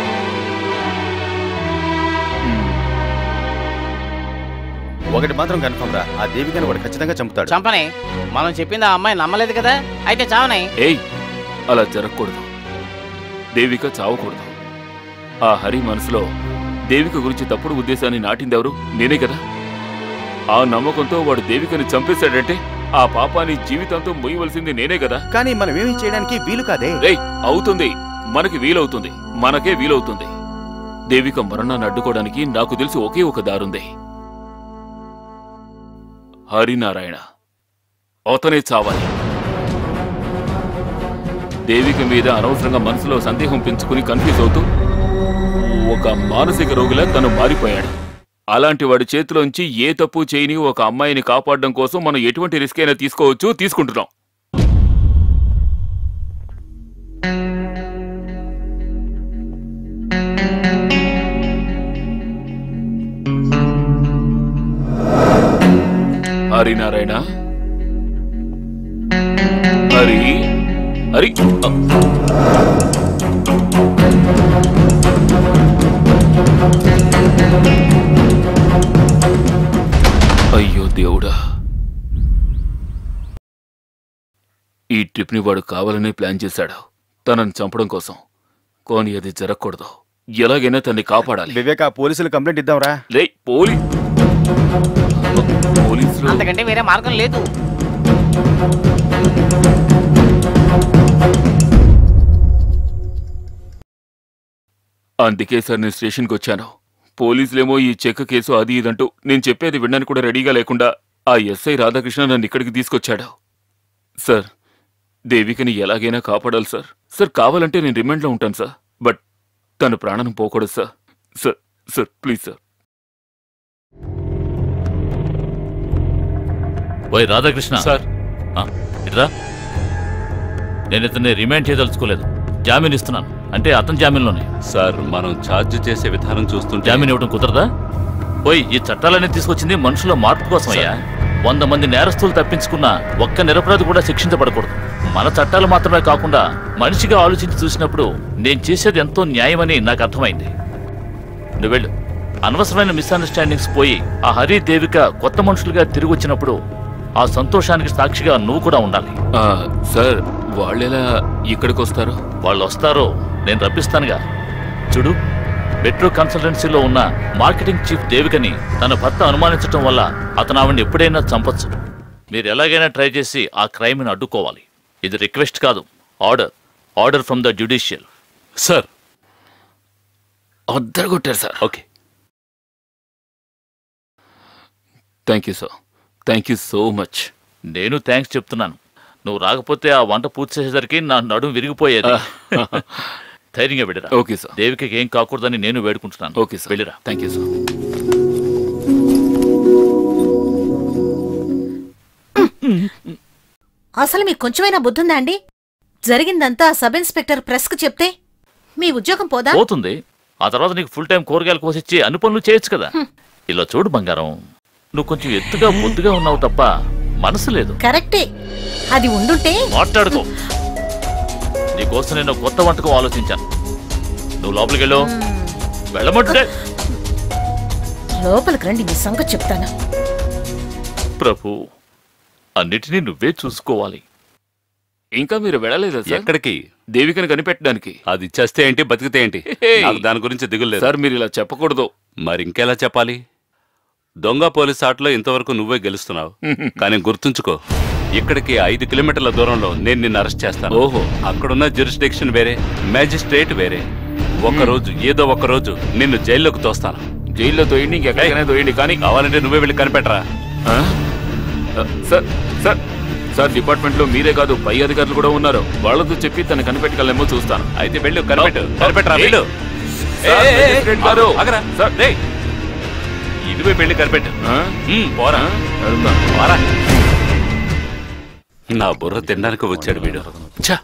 ఒకటి మాత్రం కన్ఫర్మ్ రా ఆ దేవికని వాడు ఖచ్చితంగా చంపుతాడు చంపనే మనం చెప్పింది ఆ అమ్మాయి నమ్మలేదు కదా అయితే చావనే ఏయ్ అలా జరగకూడదు దేవిక చావకూడదు ఆ హరి మనసులో దేవిక గురించి తప్పుడు ఉద్దేశాన్ని నాటిందెవరు నేనే కదా ఆ నమ్మకంతో వాడు దేవికని చంపేశాడంటే ఆ పాపాన్ని జీవితంతో మొయ్యవలసింది నేనే కదా కానీ మనం ఏమీ చేయడానికి వీలు కాదే రేయ్ అవుతుంది మనకి వీలవుతుంది మనకే వీలవుతుంది దేవిక మరణాన్ని అడ్డుకోవడానికి నాకు తెలిసి ఒకే ఒక దారుంది హరినారాయణ అతనే చావాలి దేవిక మీద అనవసరంగా మనసులో సందేహం పెంచుకుని కన్ఫ్యూజ్ అవుతూ ఒక మానసిక రోగిలా తను మారిపోయాడు అలాంటి వాడి చేతిలోంచి ఏ తప్పు చేయని ఒక అమ్మాయిని కాపాడడం కోసం మనం ఎటువంటి రిస్క్ అయినా తీసుకోవచ్చు తీసుకుంటున్నాం హరినారాయణ హరి హరి అయ్యో దేవుడా ఈ ట్రిప్ని వాడు కావాలనే ప్లాన్ చేశాడు తనని చంపడం కోసం కానీ అది జరగకూడదు ఎలాగైనా తన్ని కాపాడాలి వివేక పోలీసులు కంప్లైంట్ ఇద్దాంరా లే పోలీ పోలీసులు అంతకంటే వేరే మార్గం లేదు అందుకే సార్ నేను స్టేషన్కి వచ్చాను పోలీసులేమో ఈ చెక్ కేసు అది ఇదంటూ నేను చెప్పేది వినడానికి కూడా రెడీగా లేకుండా ఆ ఎస్ఐ రాధాకృష్ణ నన్ను ఇక్కడికి తీసుకొచ్చాడు సార్ దేవికని ఎలాగైనా కాపాడాలి సార్ సార్ కావాలంటే నేను రిమాండ్లో ఉంటాను సార్ బట్ తను ప్రాణం పోకూడదు sir sir sir please sir ఓయ్ రాధాకృష్ణ సార్ ఇట్రా నేను ఇతన్ని రిమైండ్ చేయదలుచుకోలేదు జామీన్ ఇస్తున్నాను అంటే అతని జామీన్లోనే సార్ మనం ఛార్జ్ చేసే విధానం చూస్తుంటే జామీన్ ఇవ్వడం కుదరదా పోయి ఈ చట్టాలన్నీ తీసుకొచ్చింది మనుషుల మార్పు కోసమయ్యా వంద మంది నేరస్తులు తప్పించుకున్న ఒక్క నిరపరాధి కూడా శిక్షించబడకూడదు మన చట్టాలు మాత్రమే కాకుండా మనిషిగా ఆలోచించి చూసినప్పుడు నేను చేసేది ఎంతో న్యాయమని నాకు అర్థమైంది నువ్వు వెళ్ళు అనవసరమైన మిస్అండర్స్టాండింగ్స్ పోయి ఆ హరి దేవిక కొత్త మనుషులుగా తిరిగి వచ్చినప్పుడు ఆ సంతోషానికి సాక్షిగా నువ్వు కూడా ఉండాలి ఆ, సార్ వాళ్ళెలా ఇక్కడికి వస్తారు వాళ్ళు వస్తారో నేను రప్పిస్తానుగా చూడు మెట్రో కన్సల్టెన్సీలో ఉన్న మార్కెటింగ్ చీఫ్ దేవికని తన భర్త అనుమానించటం వల్ల అతను ఆవిడని ఎప్పుడైనా చంపొచ్చు మీరు ఎలాగైనా ట్రై చేసి ఆ క్రైమ్ని అడ్డుకోవాలి ఇది రిక్వెస్ట్ కాదు order order from the judicial sir అద్దరు కొట్టారు sir okay thank you sir thank you so much నేను థ్యాంక్స్ చెప్తున్నాను నువ్వు రాకపోతే ఆ వంట పూర్తి చేసేసరికి నా నడుం విరిగిపోయేది ధైర్యంగా వెళ్ళిరా ఓకే సార్ దేవికకి ఏం కాకూడదని నేను వేడుకుంటున్నాను ఓకే సార్ వెళ్ళిరా థ్యాంక్ యూ సార్ అసలు మీకు కొంచెమైనా బుద్ధుందా అండి జరిగిందంతా సబ్ ఇన్స్పెక్టర్ ప్రెస్కు చెప్తే మీ ఉద్యోగం పోదా పోతుంది ఆ తర్వాత నీకు ఫుల్ టైం కూరగాయలు కోసిచ్చి అన్ని పనులు చేయొచ్చు కదా ఇలా చూడు బంగారం నువ్వు కొంచెం ఎత్తుగా బొద్దుగా ఉన్నావు తప్ప మనసు లేదు కరెక్టే అది ఉండుంటే మాట్లాడుకో నీకోసం నేను కొత్త వంటకం ఆలోచించాను నువ్వు లోపలికి వెళ్ళు వెళ్ళమంటే లోపలికి రండి మీ సంగతి చెప్తాను ప్రభు అన్నిటినీ నువ్వే చూసుకోవాలి ఇంకా మీరు వెళ్ళలేదా సార్ ఎక్కడికి దేవికని కనిపెట్టడానికి అది చస్తే ఏంటి బతికితే ఏంటి నాకు దాని గురించి దిగులేదు సార్ మీరు ఇలా చెప్పకూడదు మరి ఇంకెలా చెప్పాలి దొంగ పోలీస్ ఆటలో ఇంతవరకు నువ్వే గెలుస్తున్నావు కానీ గుర్తుంచుకో ఇక్కడికి ఐదు కిలోమీటర్ల దూరంలో నేను నిన్ను అరెస్ట్ చేస్తాను ఓహో. అక్కడున్న జ్యూరిస్డిక్షన్ వేరే మ్యాజిస్ట్రేట్ వేరే ఒక రోజు ఏదో ఒక రోజు నిన్ను జైల్లోకి తోస్తాను జైల్లో తోయండి ఇంకెక్కడికైనా తోయండి కానీ కావాలంటే నువ్వే వెళ్ళి కనిపెట్టరా ఆ? ఆ, సార్ సార్ సార్ డిపార్ట్మెంట్ లో మీరే కాదు పై అధికారులు కూడా ఉన్నారు వాళ్ళతో చెప్పి తను కనిపెట్టగలమో చూస్తాను అయితే వెళ్ళు కనిపెట్టు కనిపెట్టరా వెళ్ళు సార్, ఏయ్, ఏయ్, ఏయ్, మెజిస్ట్రేట్ గారు. ఆగరా. సార్ రేయ్. ఇదివే పెళ్లి కనిపెట్టు ఉమ్, పోరా పోరా నా బుర్ర తినడానికి వచ్చాడు వీడు ఛ!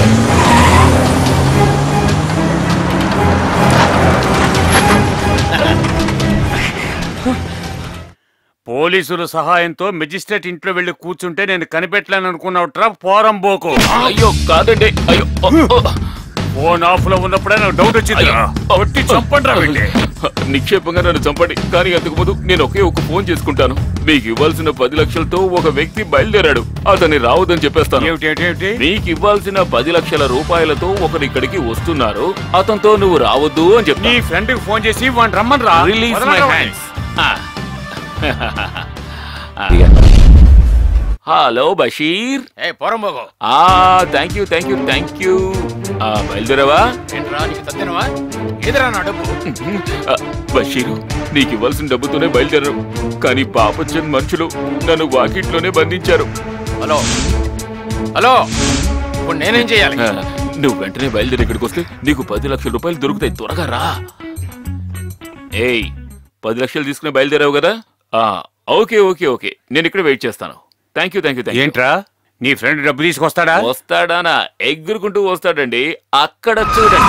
పోలీసుల సహాయంతో మెజిస్ట్రేట్ ఇంట్లో వెళ్లి కూర్చుంటే నేను కనిపెట్టలేను అనుకున్నావుట్రా పోరం బోకు అయ్యో కాదండి అయ్యో ఫోన్ ఆఫ్ లో ఉన్నప్పుడే నాకు డౌట్ వచ్చింది కొట్టి చంపండి వీడిని. నిక్షేపంగా నన్ను చంపండి కానీ అంతకు ముందు నేను ఒకే ఒక ఫోన్ చేసుకుంటాను మీకు ఇవ్వాల్సిన పది లక్షలతో ఒక వ్యక్తి బయలుదేరాడు అతన్ని రావద్దని చెప్పేస్తాను మీకు ఇవ్వాల్సిన పది లక్షల రూపాయలతో ఒకరు ఇక్కడికి వస్తున్నారు అతనితో నువ్వు రావద్దు అని చెప్పి నీ ఫ్రెండ్ కి ఫోన్ చేసి వాడిని రమ్మని రా release my hands hello Basheer ఏ పోరంబోగో ఆ thank you thank you thank you బయలుదేరావా ఏంట్రా నీకు తద్దినవా ఎదురా నా డబ్బు ఆ, బషీరు నీకు ఇవ్వాల్సిన డబ్బుతోనే బయలుదేరారు కానీ పాపచ్చంద్ మనుషులు నన్ను వాకిట్లోనే బంధించారు హలో హలో ఇప్పుడు నేనేం చేయాలి ఆ, నువ్వు వెంటనే బయలుదేరి ఇక్కడికి వస్తే నీకు పది లక్షల రూపాయలు దొరుకుతాయి త్వరగా రా ఏయ్ పది లక్షలు తీసుకుని బయలుదేరావు కదా ఆ ఓకే ఓకే ఓకే నేను ఇక్కడ వెయిట్ చేస్తాను థ్యాంక్ యూ థ్యాంక్ యూ ఏంట్రా నీ ఫ్రెండ్ డబ్బు తీసుకొస్తాడా వస్తాడానా ఎగురుకుంటూ వస్తాడండి అక్కడ చూడండి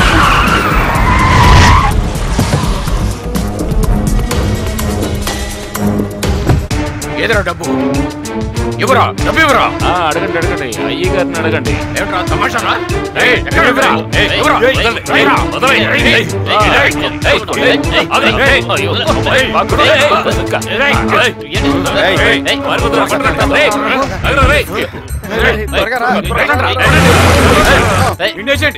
ఎదురా డబ్బు ఇవ్వరా డబ్బు ఇవ్వరా ఆ, అడగండి అడగండి అయ్య గారిని అడగండి ఏమిట్రా తమాషానా ఏయ్, ఎక్కడ ఇవ్వరా? ఏయ్, ఇవ్వరా? వదలండి. ఏయ్రా, వదలండి. ఏయ్, ఏయ్, ఏయ్, ఏయ్, ఏయ్, ఏయ్, ఏయ్, ఆగండి. ఏయ్, అయ్యో, ఏయ్, పక్కన, ఏయ్, ఏయ్, ఏయ్, ఏయ్, ఏయ్, ఏయ్, వారి వద్దురా, పట్టుకోండి. ఏయ్, ఆగరా, ఏయ్. ఏయ్, త్వరగా రా, పట్టుకోండి రా. ఏయ్, వినేసేయండి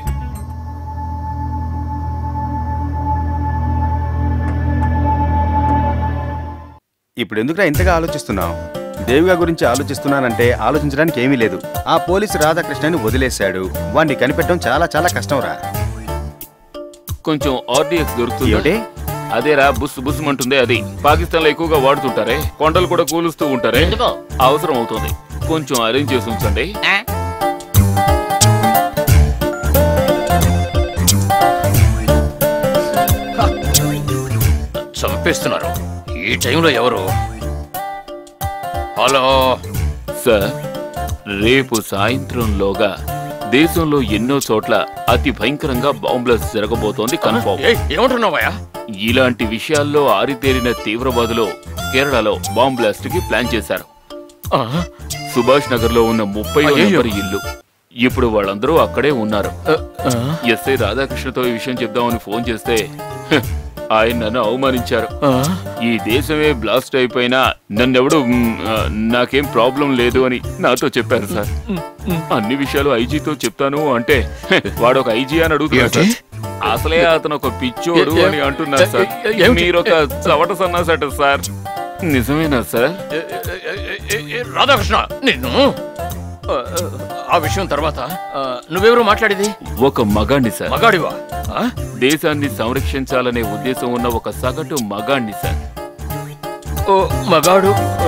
ఇప్పుడు ఎందుకురా ఇంతగా ఆలోచిస్తున్నావు దేవిగా గురించి ఆలోచిస్తున్నానంటే ఆలోచించడానికి ఏమీ లేదు ఆ పోలీసు రాధాకృష్ణని వదిలేశాడు వాణ్ణి కనిపెట్టడం చాలా చాలా కష్టం రా కొంచెం ఆర్డిఎక్స్ దొరుకుతుంది ఏమిటి? అదేరా బుస్ బుస్ అంటుంది అది పాకిస్తాన్ లో ఎక్కువగా వాడుతుంటారే కొండలు కూడా కూలుస్తూ ఉంటారే ఎందుకో? అవసరం అవుతుంది కొంచెం అరేంజ్ చేసి ఉంచండి ఆ? చంపేస్తున్నారు ఈ టైంలో ఎవరు హలో సార్ రేపు సాయంత్రంలోగా దేశంలో ఎన్నో చోట్ల అతి భయంకరంగా బాంబ్ బ్లాస్ట్ జరగబోతోంది కన్ఫర్మ్ ఏయ్, ఏమంటున్నావయ్యా ఇలాంటి విషయాల్లో ఆరితేరిన తీవ్రవాదులు కేరళలో బాంబ్ బ్లాస్ట్ కి ప్లాన్ చేశారు సుభాష్ నగర్ లో ఉన్న ముప్పై నెంబర్ ఇల్లు ఇప్పుడు వాళ్ళందరూ అక్కడే ఉన్నారు ఎస్ఐ రాధాకృష్ణతో ఈ విషయం చెప్దామని ఫోన్ చేస్తే "హ, ఆయన నన్ను అవమానించారు ఈ దేశమే బ్లాస్ట్ అయిపోయినా నన్నెవడు మ్, ఆ, నాకేం ప్రాబ్లం లేదు అని నాతో చెప్పారు సార్ అన్ని విషయాలు ఐజీతో చెప్తాను అంటే "హ, వాడు ఒక ఐజీ అని అడుగుతున్నాడు సార్ అసలే అతను ఒక పిచ్చోడు అని అంటున్నారు సార్ మీరు ఒక చవట సన్నాసట సార్ నిజమేనా సార్ రాధాకృష్ణ నిన్ను ఆ, ఆ విషయం తర్వాత ఆ, నువ్వెవరు మాట్లాడేది ఒక మగాణ్ణి సార్ మగాడివా ఆ? దేశాన్ని సంరక్షించాలనే ఉద్దేశం ఉన్న ఒక సగటు మగాణ్ణి సార్ ఓ మగాడు ఆ,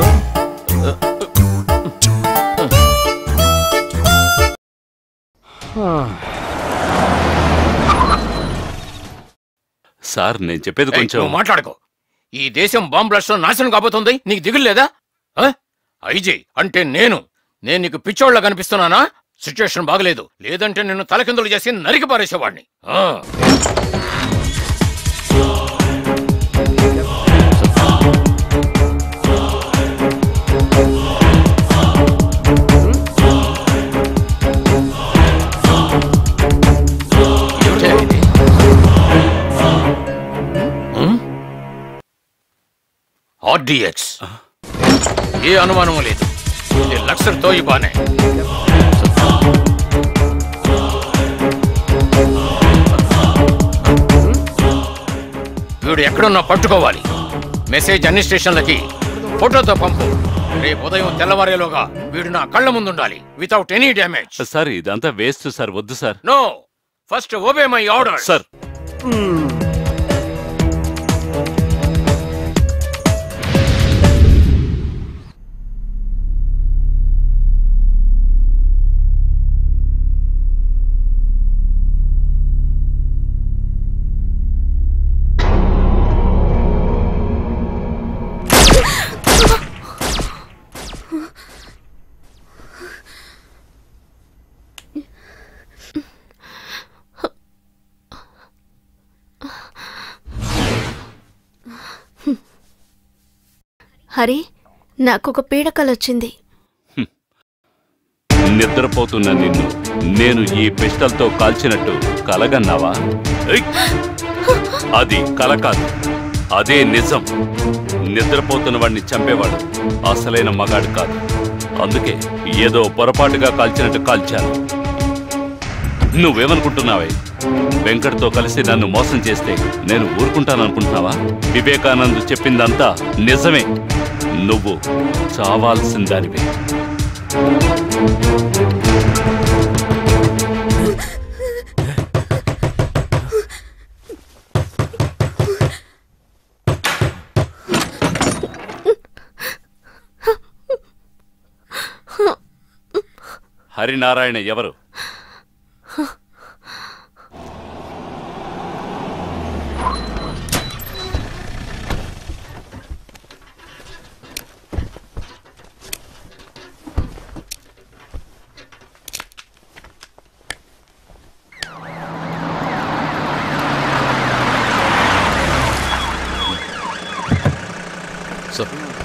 సార్ నేను చెప్పేది ఏయ్, కొంచెం నువ్వు మాట్లాడుకో ఈ దేశం బాంబ్ బ్లాస్ట్ లో నాశనం కాబోతుంది నీకు దిగులు లేదా ఆ? ఐజీ అంటే నేను నేను నీకు పిచ్చోళ్ళ కనిపిస్తున్నానా సిచ్యుయేషన్ బాగలేదు లేదంటే నిన్ను తలకిందులు చేసి నరికి పారేసేవాడిని ఆ. ఏమిటయ్యా ఇది? ఉమ్? ఆర్డిఎక్స్ ఏ అనుమానం లేదు ఇది లక్సర్ తో బానే వీడు ఎక్కడున్నా పట్టుకోవాలి మెసేజ్ అన్ని స్టేషన్లకి ఫోటోతో పంపు రేపు ఉదయం తెల్లవారేలోగా వీడు నా కళ్ళ ముందుండాలి వితౌట్ ఎనీ డ్యామేజ్ సార్ ఇదంతా వేస్ట్ సార్ వద్దు sir no first obey my order sir Hari నాకొక పీడకలొచ్చింది నిద్రపోతున్న నిన్ను నేను ఈ పిస్టల్తో కాల్చినట్టు కలగన్నావా ఏయ్! అది కల కాదు అదే నిజం నిద్రపోతున్న వాడిని చంపేవాడు అసలైన మగాడు కాదు అందుకే ఏదో పొరపాటుగా కాల్చినట్టు కాల్చాను నువ్వేమనుకుంటున్నావే వెంకట్తో కలిసి నన్ను మోసం చేస్తే నేను ఊరుకుంటాననుకుంటున్నావా వివేకానంద్ చెప్పిందంతా నిజమే నువ్వు చావాల్సిందానివే హరినారాయణ ఎవరు సో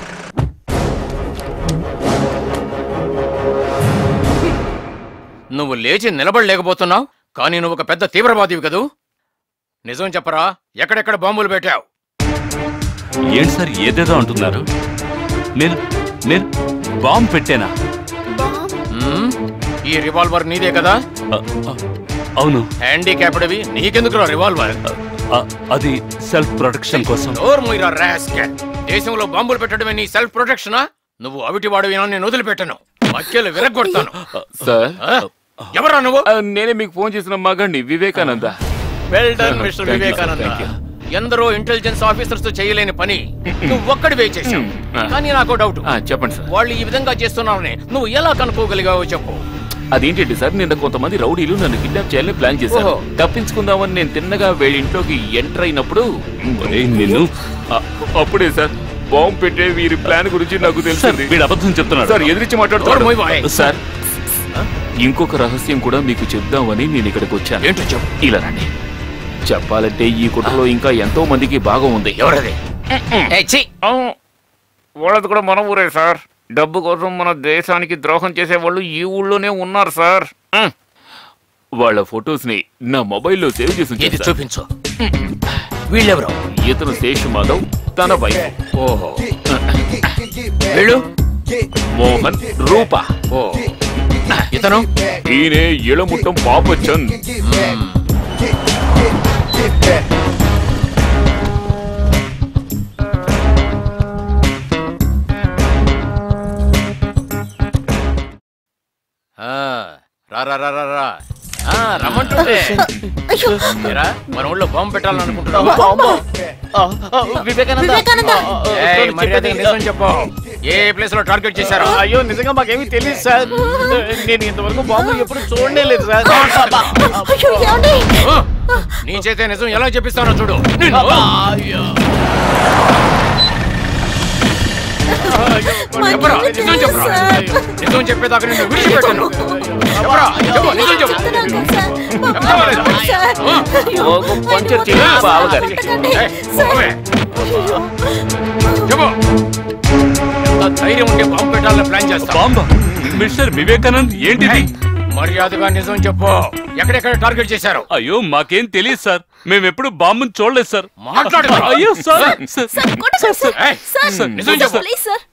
నువ్వు లేచి నిలబడలేకపోతున్నావు కానీ నువ్వు ఒక పెద్ద తీవ్రవాదివి కదూ నిజం చెప్పరా ఎక్కడెక్కడ బాంబులు పెట్టావు ఏంటి సార్ ఏదేదో అంటున్నారు నేను నేను బాంబు పెట్టానా మ్మ్? ఈ రివాల్వర్ నీదే కదా అవును హ్యాండిక్యాప్డ్వి నీకెందుకు రివాల్వర్ అది సెల్ఫ్ ప్రొటెక్షన్ కోసం డోర్ మొయ్యరా రాస్కెల్ దేశంలో బాంబులు పెట్టడమే నీ సెల్ఫ్ ప్రొటెక్షనా నువ్వు అవిటి వాడివినా నేను వదిలిపెట్టను మక్కెలు విరగొడతాను సార్ ఎవరా నువ్వు నేనే మీకు ఫోన్ చేసిన మగండి Vivekananda well done mister Thank you, sir. Vivekananda Thank you. ఎందరో ఇంటెలిజెన్స్ ఆఫీసర్స్ తో చేయలేని పని నువ్వు ఒక్కడివే చేశావు కానీ నాకు డౌట్ చెప్పండి సార్ వాళ్ళు ఈ విధంగా చేస్తున్నారని నువ్వు ఎలా కనుక్కోగలిగావో చెప్పు అదేంటండి సార్ నిన్న కొంతమంది రౌడీలు నన్ను కిడ్నాప్ చేయాలని ప్లాన్ చేశారు ఓహో. తప్పించుకుందామని నేను తిన్నగా వీళ్ళ ఇంట్లోకి ఎంటర్ అయినప్పుడు నిన్ను అప్పుడే సార్ బాంబు పెట్టే వీరి ప్లాన్ గురించి నాకు తెలిసింది వీడు అబద్ధం చెప్తున్నాడు సార్ ఎదిరించి డోర్ మూయ్ బాయ్. మాట్లాడుతున్నాడు సార్ ఇంకొక రహస్యం కూడా మీకు చెప్దామని నేను ఇక్కడికి వచ్చాను ఏంటో చెప్పు ఇలా రండి చెప్పాలంటే ఈ కుట్రలో ఇంకా ఎంతో మందికి భాగం ఉంది ఎవరది వాళ్ళది కూడా మన ఊరే సార్ డబ్బు కోసం మన దేశానికి ద్రోహం చేసే వాళ్ళు ఈ ఊళ్ళోనే ఉన్నారు సార్ ఉమ్. వాళ్ళ ఫొటోస్ ని నా మొబైల్లో సేవ్ చేసి ఉంచాను ఇది సార్. చూపించు వీళ్ళెవరు ఇతను శేష్ మాధవ్ తన వైఫ్ ఓహో వీళ్ళు మోహన్ రూప ఓ ఇతను ఈయనే ఇళముట్టం పాపచ్చన్ ఆ, రా రా రా రా రా ఆ, రమ్మంటుంటే ఏరా, మన ఊళ్ళో బాంబు పెట్టాలనుకుంటున్నావా వివేకానంద. ఏయ్, మర్యాదగా నిజం చెప్పు ఏ ప్లేస్ లో టార్గెట్ చేశారు అయ్యో నిజంగా మాకేమీ తెలియదు సార్ నేను ఇంతవరకు బాంబు ఎప్పుడు చూడనే లేదు సార్ ఆ, నీ చేతే నిజం ఎలా చెప్పిస్తానో చూడు నిన్ను. చెప్పరా నిజం చెప్పరా నిజం చెప్పేదాకా నిన్ను విడిచిపెట్టను చెప్పరా చెప్పు నిజం చెప్పు ఒక పంచర్ చేయి బావగారికి ఏయ్, పోవే. చెప్పు ఎంత ధైర్యం ఉంటే బాంబు పెట్టాలని ప్లాన్ చేస్తా బాంబా మిస్టర్ వివేకానంద్ ఏంటిది మర్యాదగా నిజం చెప్పు ఎక్కడెక్కడ టార్గెట్ చేశారు అయ్యో మాకేం తెలియదు సార్ మేమెప్పుడు బాంబుని చూడలేదు సార్ మాట్లాడు అయ్యో సార్ ఏయ్, నిజం చెప్పు ప్లీజ్ సార్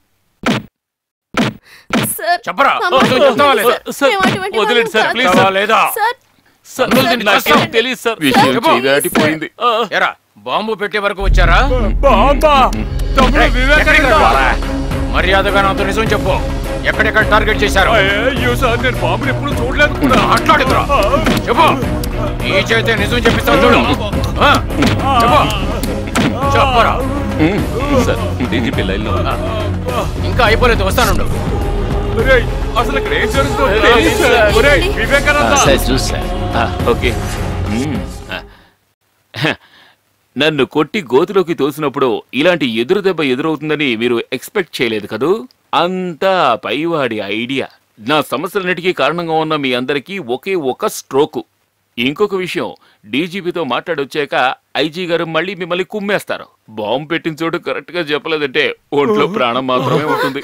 సార్ చెప్పరా అమ్మా. నిజం చెప్తావా లేదా సార్, మేము అటువంటి వదిలేండి సార్, వాళ్ళం ప్లీజ్ చెప్తావా సార్. లేదా సార్ సార్, అందులో నాకేం చేస్తాం. తెలియదు సార్ విషయం చెప్పు. చేయి దాటిపోయింది ఎరా బాంబు పెట్టే వరకు వచ్చారా బాంబా తమ్ముడు ఏయ్, ఎక్కడికి వివేకానంద రావాలా? మర్యాదగా నాతో నిజం చెప్పు ఎక్కడెక్కడ టార్గెట్ చేశారు అయ్యో సార్ నేను బాంబుని ఎప్పుడు చూడలేదు కూడా మాట్లాడుతురా చెప్పు నీ చేతే నిజం చెప్పిస్తాను చూడు ఆ, చెప్పు చెప్పరా సార్ డీజీపీ లైన్లో ఉన్నా ఇంకా అయిపోలేదు వస్తానుండు ఒరేయ్, అసలు ఇక్కడ ఏం జరుగుతుందో తెలియదు సార్. ఒరేయ్, వివేకానంద సార్ చూసా ఓకే మ్మ్. ఆ. నన్ను కొట్టి గోతిలోకి తోసినప్పుడు ఇలాంటి ఎదురు దెబ్బ ఎదురవుతుందని మీరు ఎక్స్పెక్ట్ చేయలేదు కదూ అంతా పైవాడి ఐడియా నా సమస్యలన్నిటికీ కారణంగా ఉన్న మీ అందరికీ ఒకే ఒక స్ట్రోకు ఇంకొక విషయం డీజీపీతో మాట్లాడొచ్చాక ఐజీ గారు మళ్ళీ మిమ్మల్ని కుమ్మేస్తారు బాంబు పెట్టిన చోటు కరెక్ట్ గా చెప్పలేదంటే ఒంట్లో ప్రాణం మాత్రమే ఉంటుంది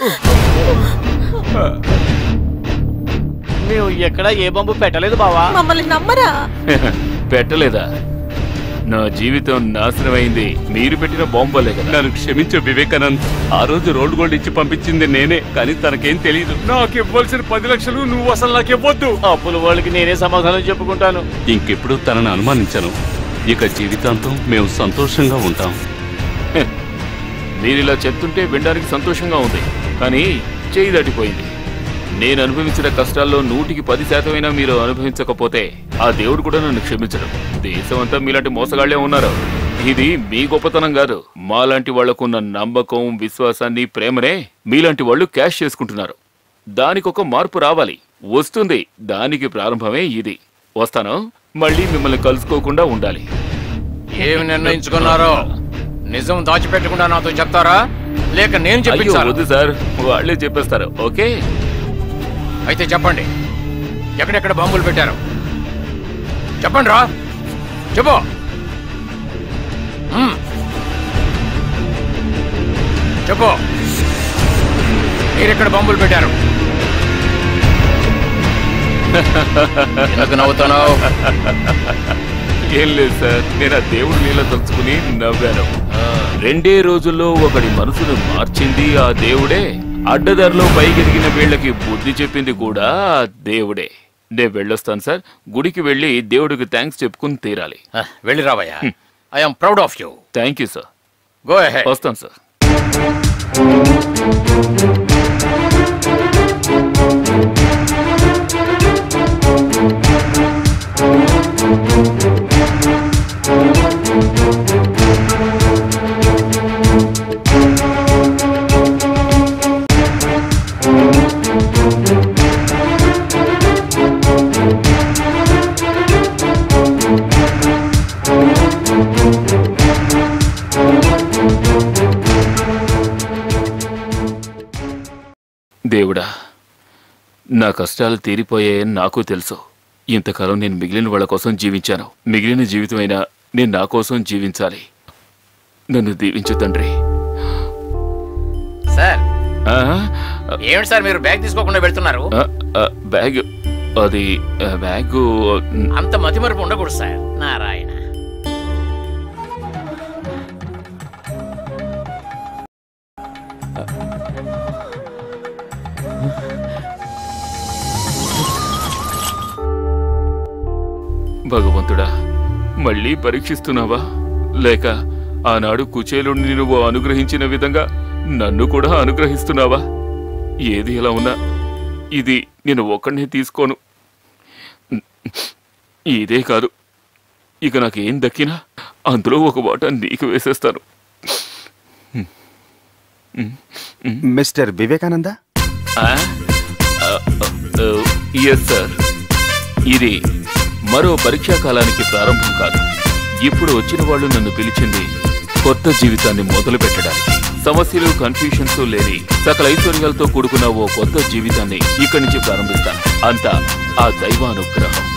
మేము ఎక్కడ ఏ బాంబు పెట్టలేదు బావా మమ్మల్ని నమ్మరా పెట్టలేదా నా జీవితం నాశనమైంది మీరు పెట్టిన బాంబు వల్లే కదా నన్ను క్షమించు వివేకానంద్ ఆ రోజు రోడ్ గోల్డ్ ఇచ్చి పంపించింది నేనే కానీ తనకేం తెలియదు నాకు ఇవ్వాల్సిన పది లక్షలు నువ్వు అసలు నాకు ఇవ్వద్దు అప్పుల వాళ్ళకి నేనే సమాధానం చెప్పుకుంటాను ఇంకెప్పుడు తనను అనుమానించను ఇక జీవితాంతం మేము సంతోషంగా ఉంటాం మీరు ఇలా చెప్తుంటే వినడానికి సంతోషంగా ఉంది కానీ చేయి దాటిపోయింది నేను అనుభవించిన కష్టాల్లో నూటికి పది శాతమైనా మీరు అనుభవించకపోతే ఆ దేవుడు కూడా నన్ను క్షమించడు దేశం అంతా మీలాంటి మోసగాళ్లే ఉన్నారు ఇది మీ గొప్పతనం కాదు మాలాంటి వాళ్లకున్న నమ్మకం విశ్వాసాన్ని ప్రేమనే మీలాంటి వాళ్ళు క్యాష్ చేసుకుంటున్నారు దానికి ఒక మార్పు రావాలి వస్తుంది దానికి ప్రారంభమే ఇది వస్తాను మళ్ళీ మిమ్మల్ని కలుసుకోకుండా ఉండాలి ఏమి నిర్ణయించుకున్నారో నిజం దాచిపెట్టకుండా నాతో చెప్తారా లేక నేను అయ్యో, చెప్పించాలా వద్దు సార్ వాళ్ళే చెప్పేస్తారు ఓకే అయితే చెప్పండి ఎక్కడెక్కడ బాంబులు పెట్టారు చెప్పండి రా చెప్పు మ్మ్. చెప్పు మీరెక్కడ బాంబులు పెట్టారు ఎందుకు నవ్వుతున్నావు ఏం లేదు సార్ నేను ఆ దేవుడి నీళ్ళ తలుచుకుని నవ్వాను రెండే రోజుల్లో ఒకడి మనసును మార్చింది ఆ దేవుడే అడ్డదారిలో పైకెదిగిన వీళ్ళకి బుద్ధి చెప్పింది కూడా ఆ దేవుడే నేను వెళ్ళొస్తాను సార్ గుడికి వెళ్ళి దేవుడికి థ్యాంక్స్ చెప్పుకుని తీరాలి వెళ్ళి రావయ్యా I'm proud of you thank you sir go ahead వస్తాను సార్ దేవుడా నా కష్టాలు తీరిపోయాయని నాకు తెలుసు ఇంతకాలం నేను మిగిలిన వాళ్ళ కోసం జీవించాను మిగిలిన జీవితమైనా నేను నా కోసం జీవించాలి నన్ను దీవించు తండ్రి సార్ ఆ, ఏమిటి సార్ మీరు బ్యాగ్ తీసుకోకుండా వెళ్తున్నారు ఆ, ఆ, బ్యాగ్ అది ఆ, బ్యాగు అంత మతిమరుపు ఉండకూడదు సార్ నారాయణ భగవంతుడా మళ్ళీ పరీక్షిస్తున్నావా లేక ఆనాడు కుచేలుడిని నువ్వు అనుగ్రహించిన విధంగా నన్ను కూడా అనుగ్రహిస్తున్నావా ఏది ఎలా ఉన్నా ఇది నేను ఒక్కడినే తీసుకోను ఇదే కాదు ఇక నాకేం దక్కినా అందులో ఒక వాటా నీకు వేసేస్తాను మిస్టర్ వివేకానంద ఎస్ సార్ ఇది మరో పరీక్షా కాలానికి ప్రారంభం కాదు ఇప్పుడు వచ్చిన వాళ్ళు నన్ను పిలిచింది కొత్త జీవితాన్ని మొదలు పెట్టడానికి సమస్యలు కన్ఫ్యూషన్స్ లేని సకల ఐశ్వర్యాలతో కూడుకున్న ఓ కొత్త జీవితాన్ని ఇక్కడి నుంచి ప్రారంభిస్తాను అంతా ఆ దైవానుగ్రహం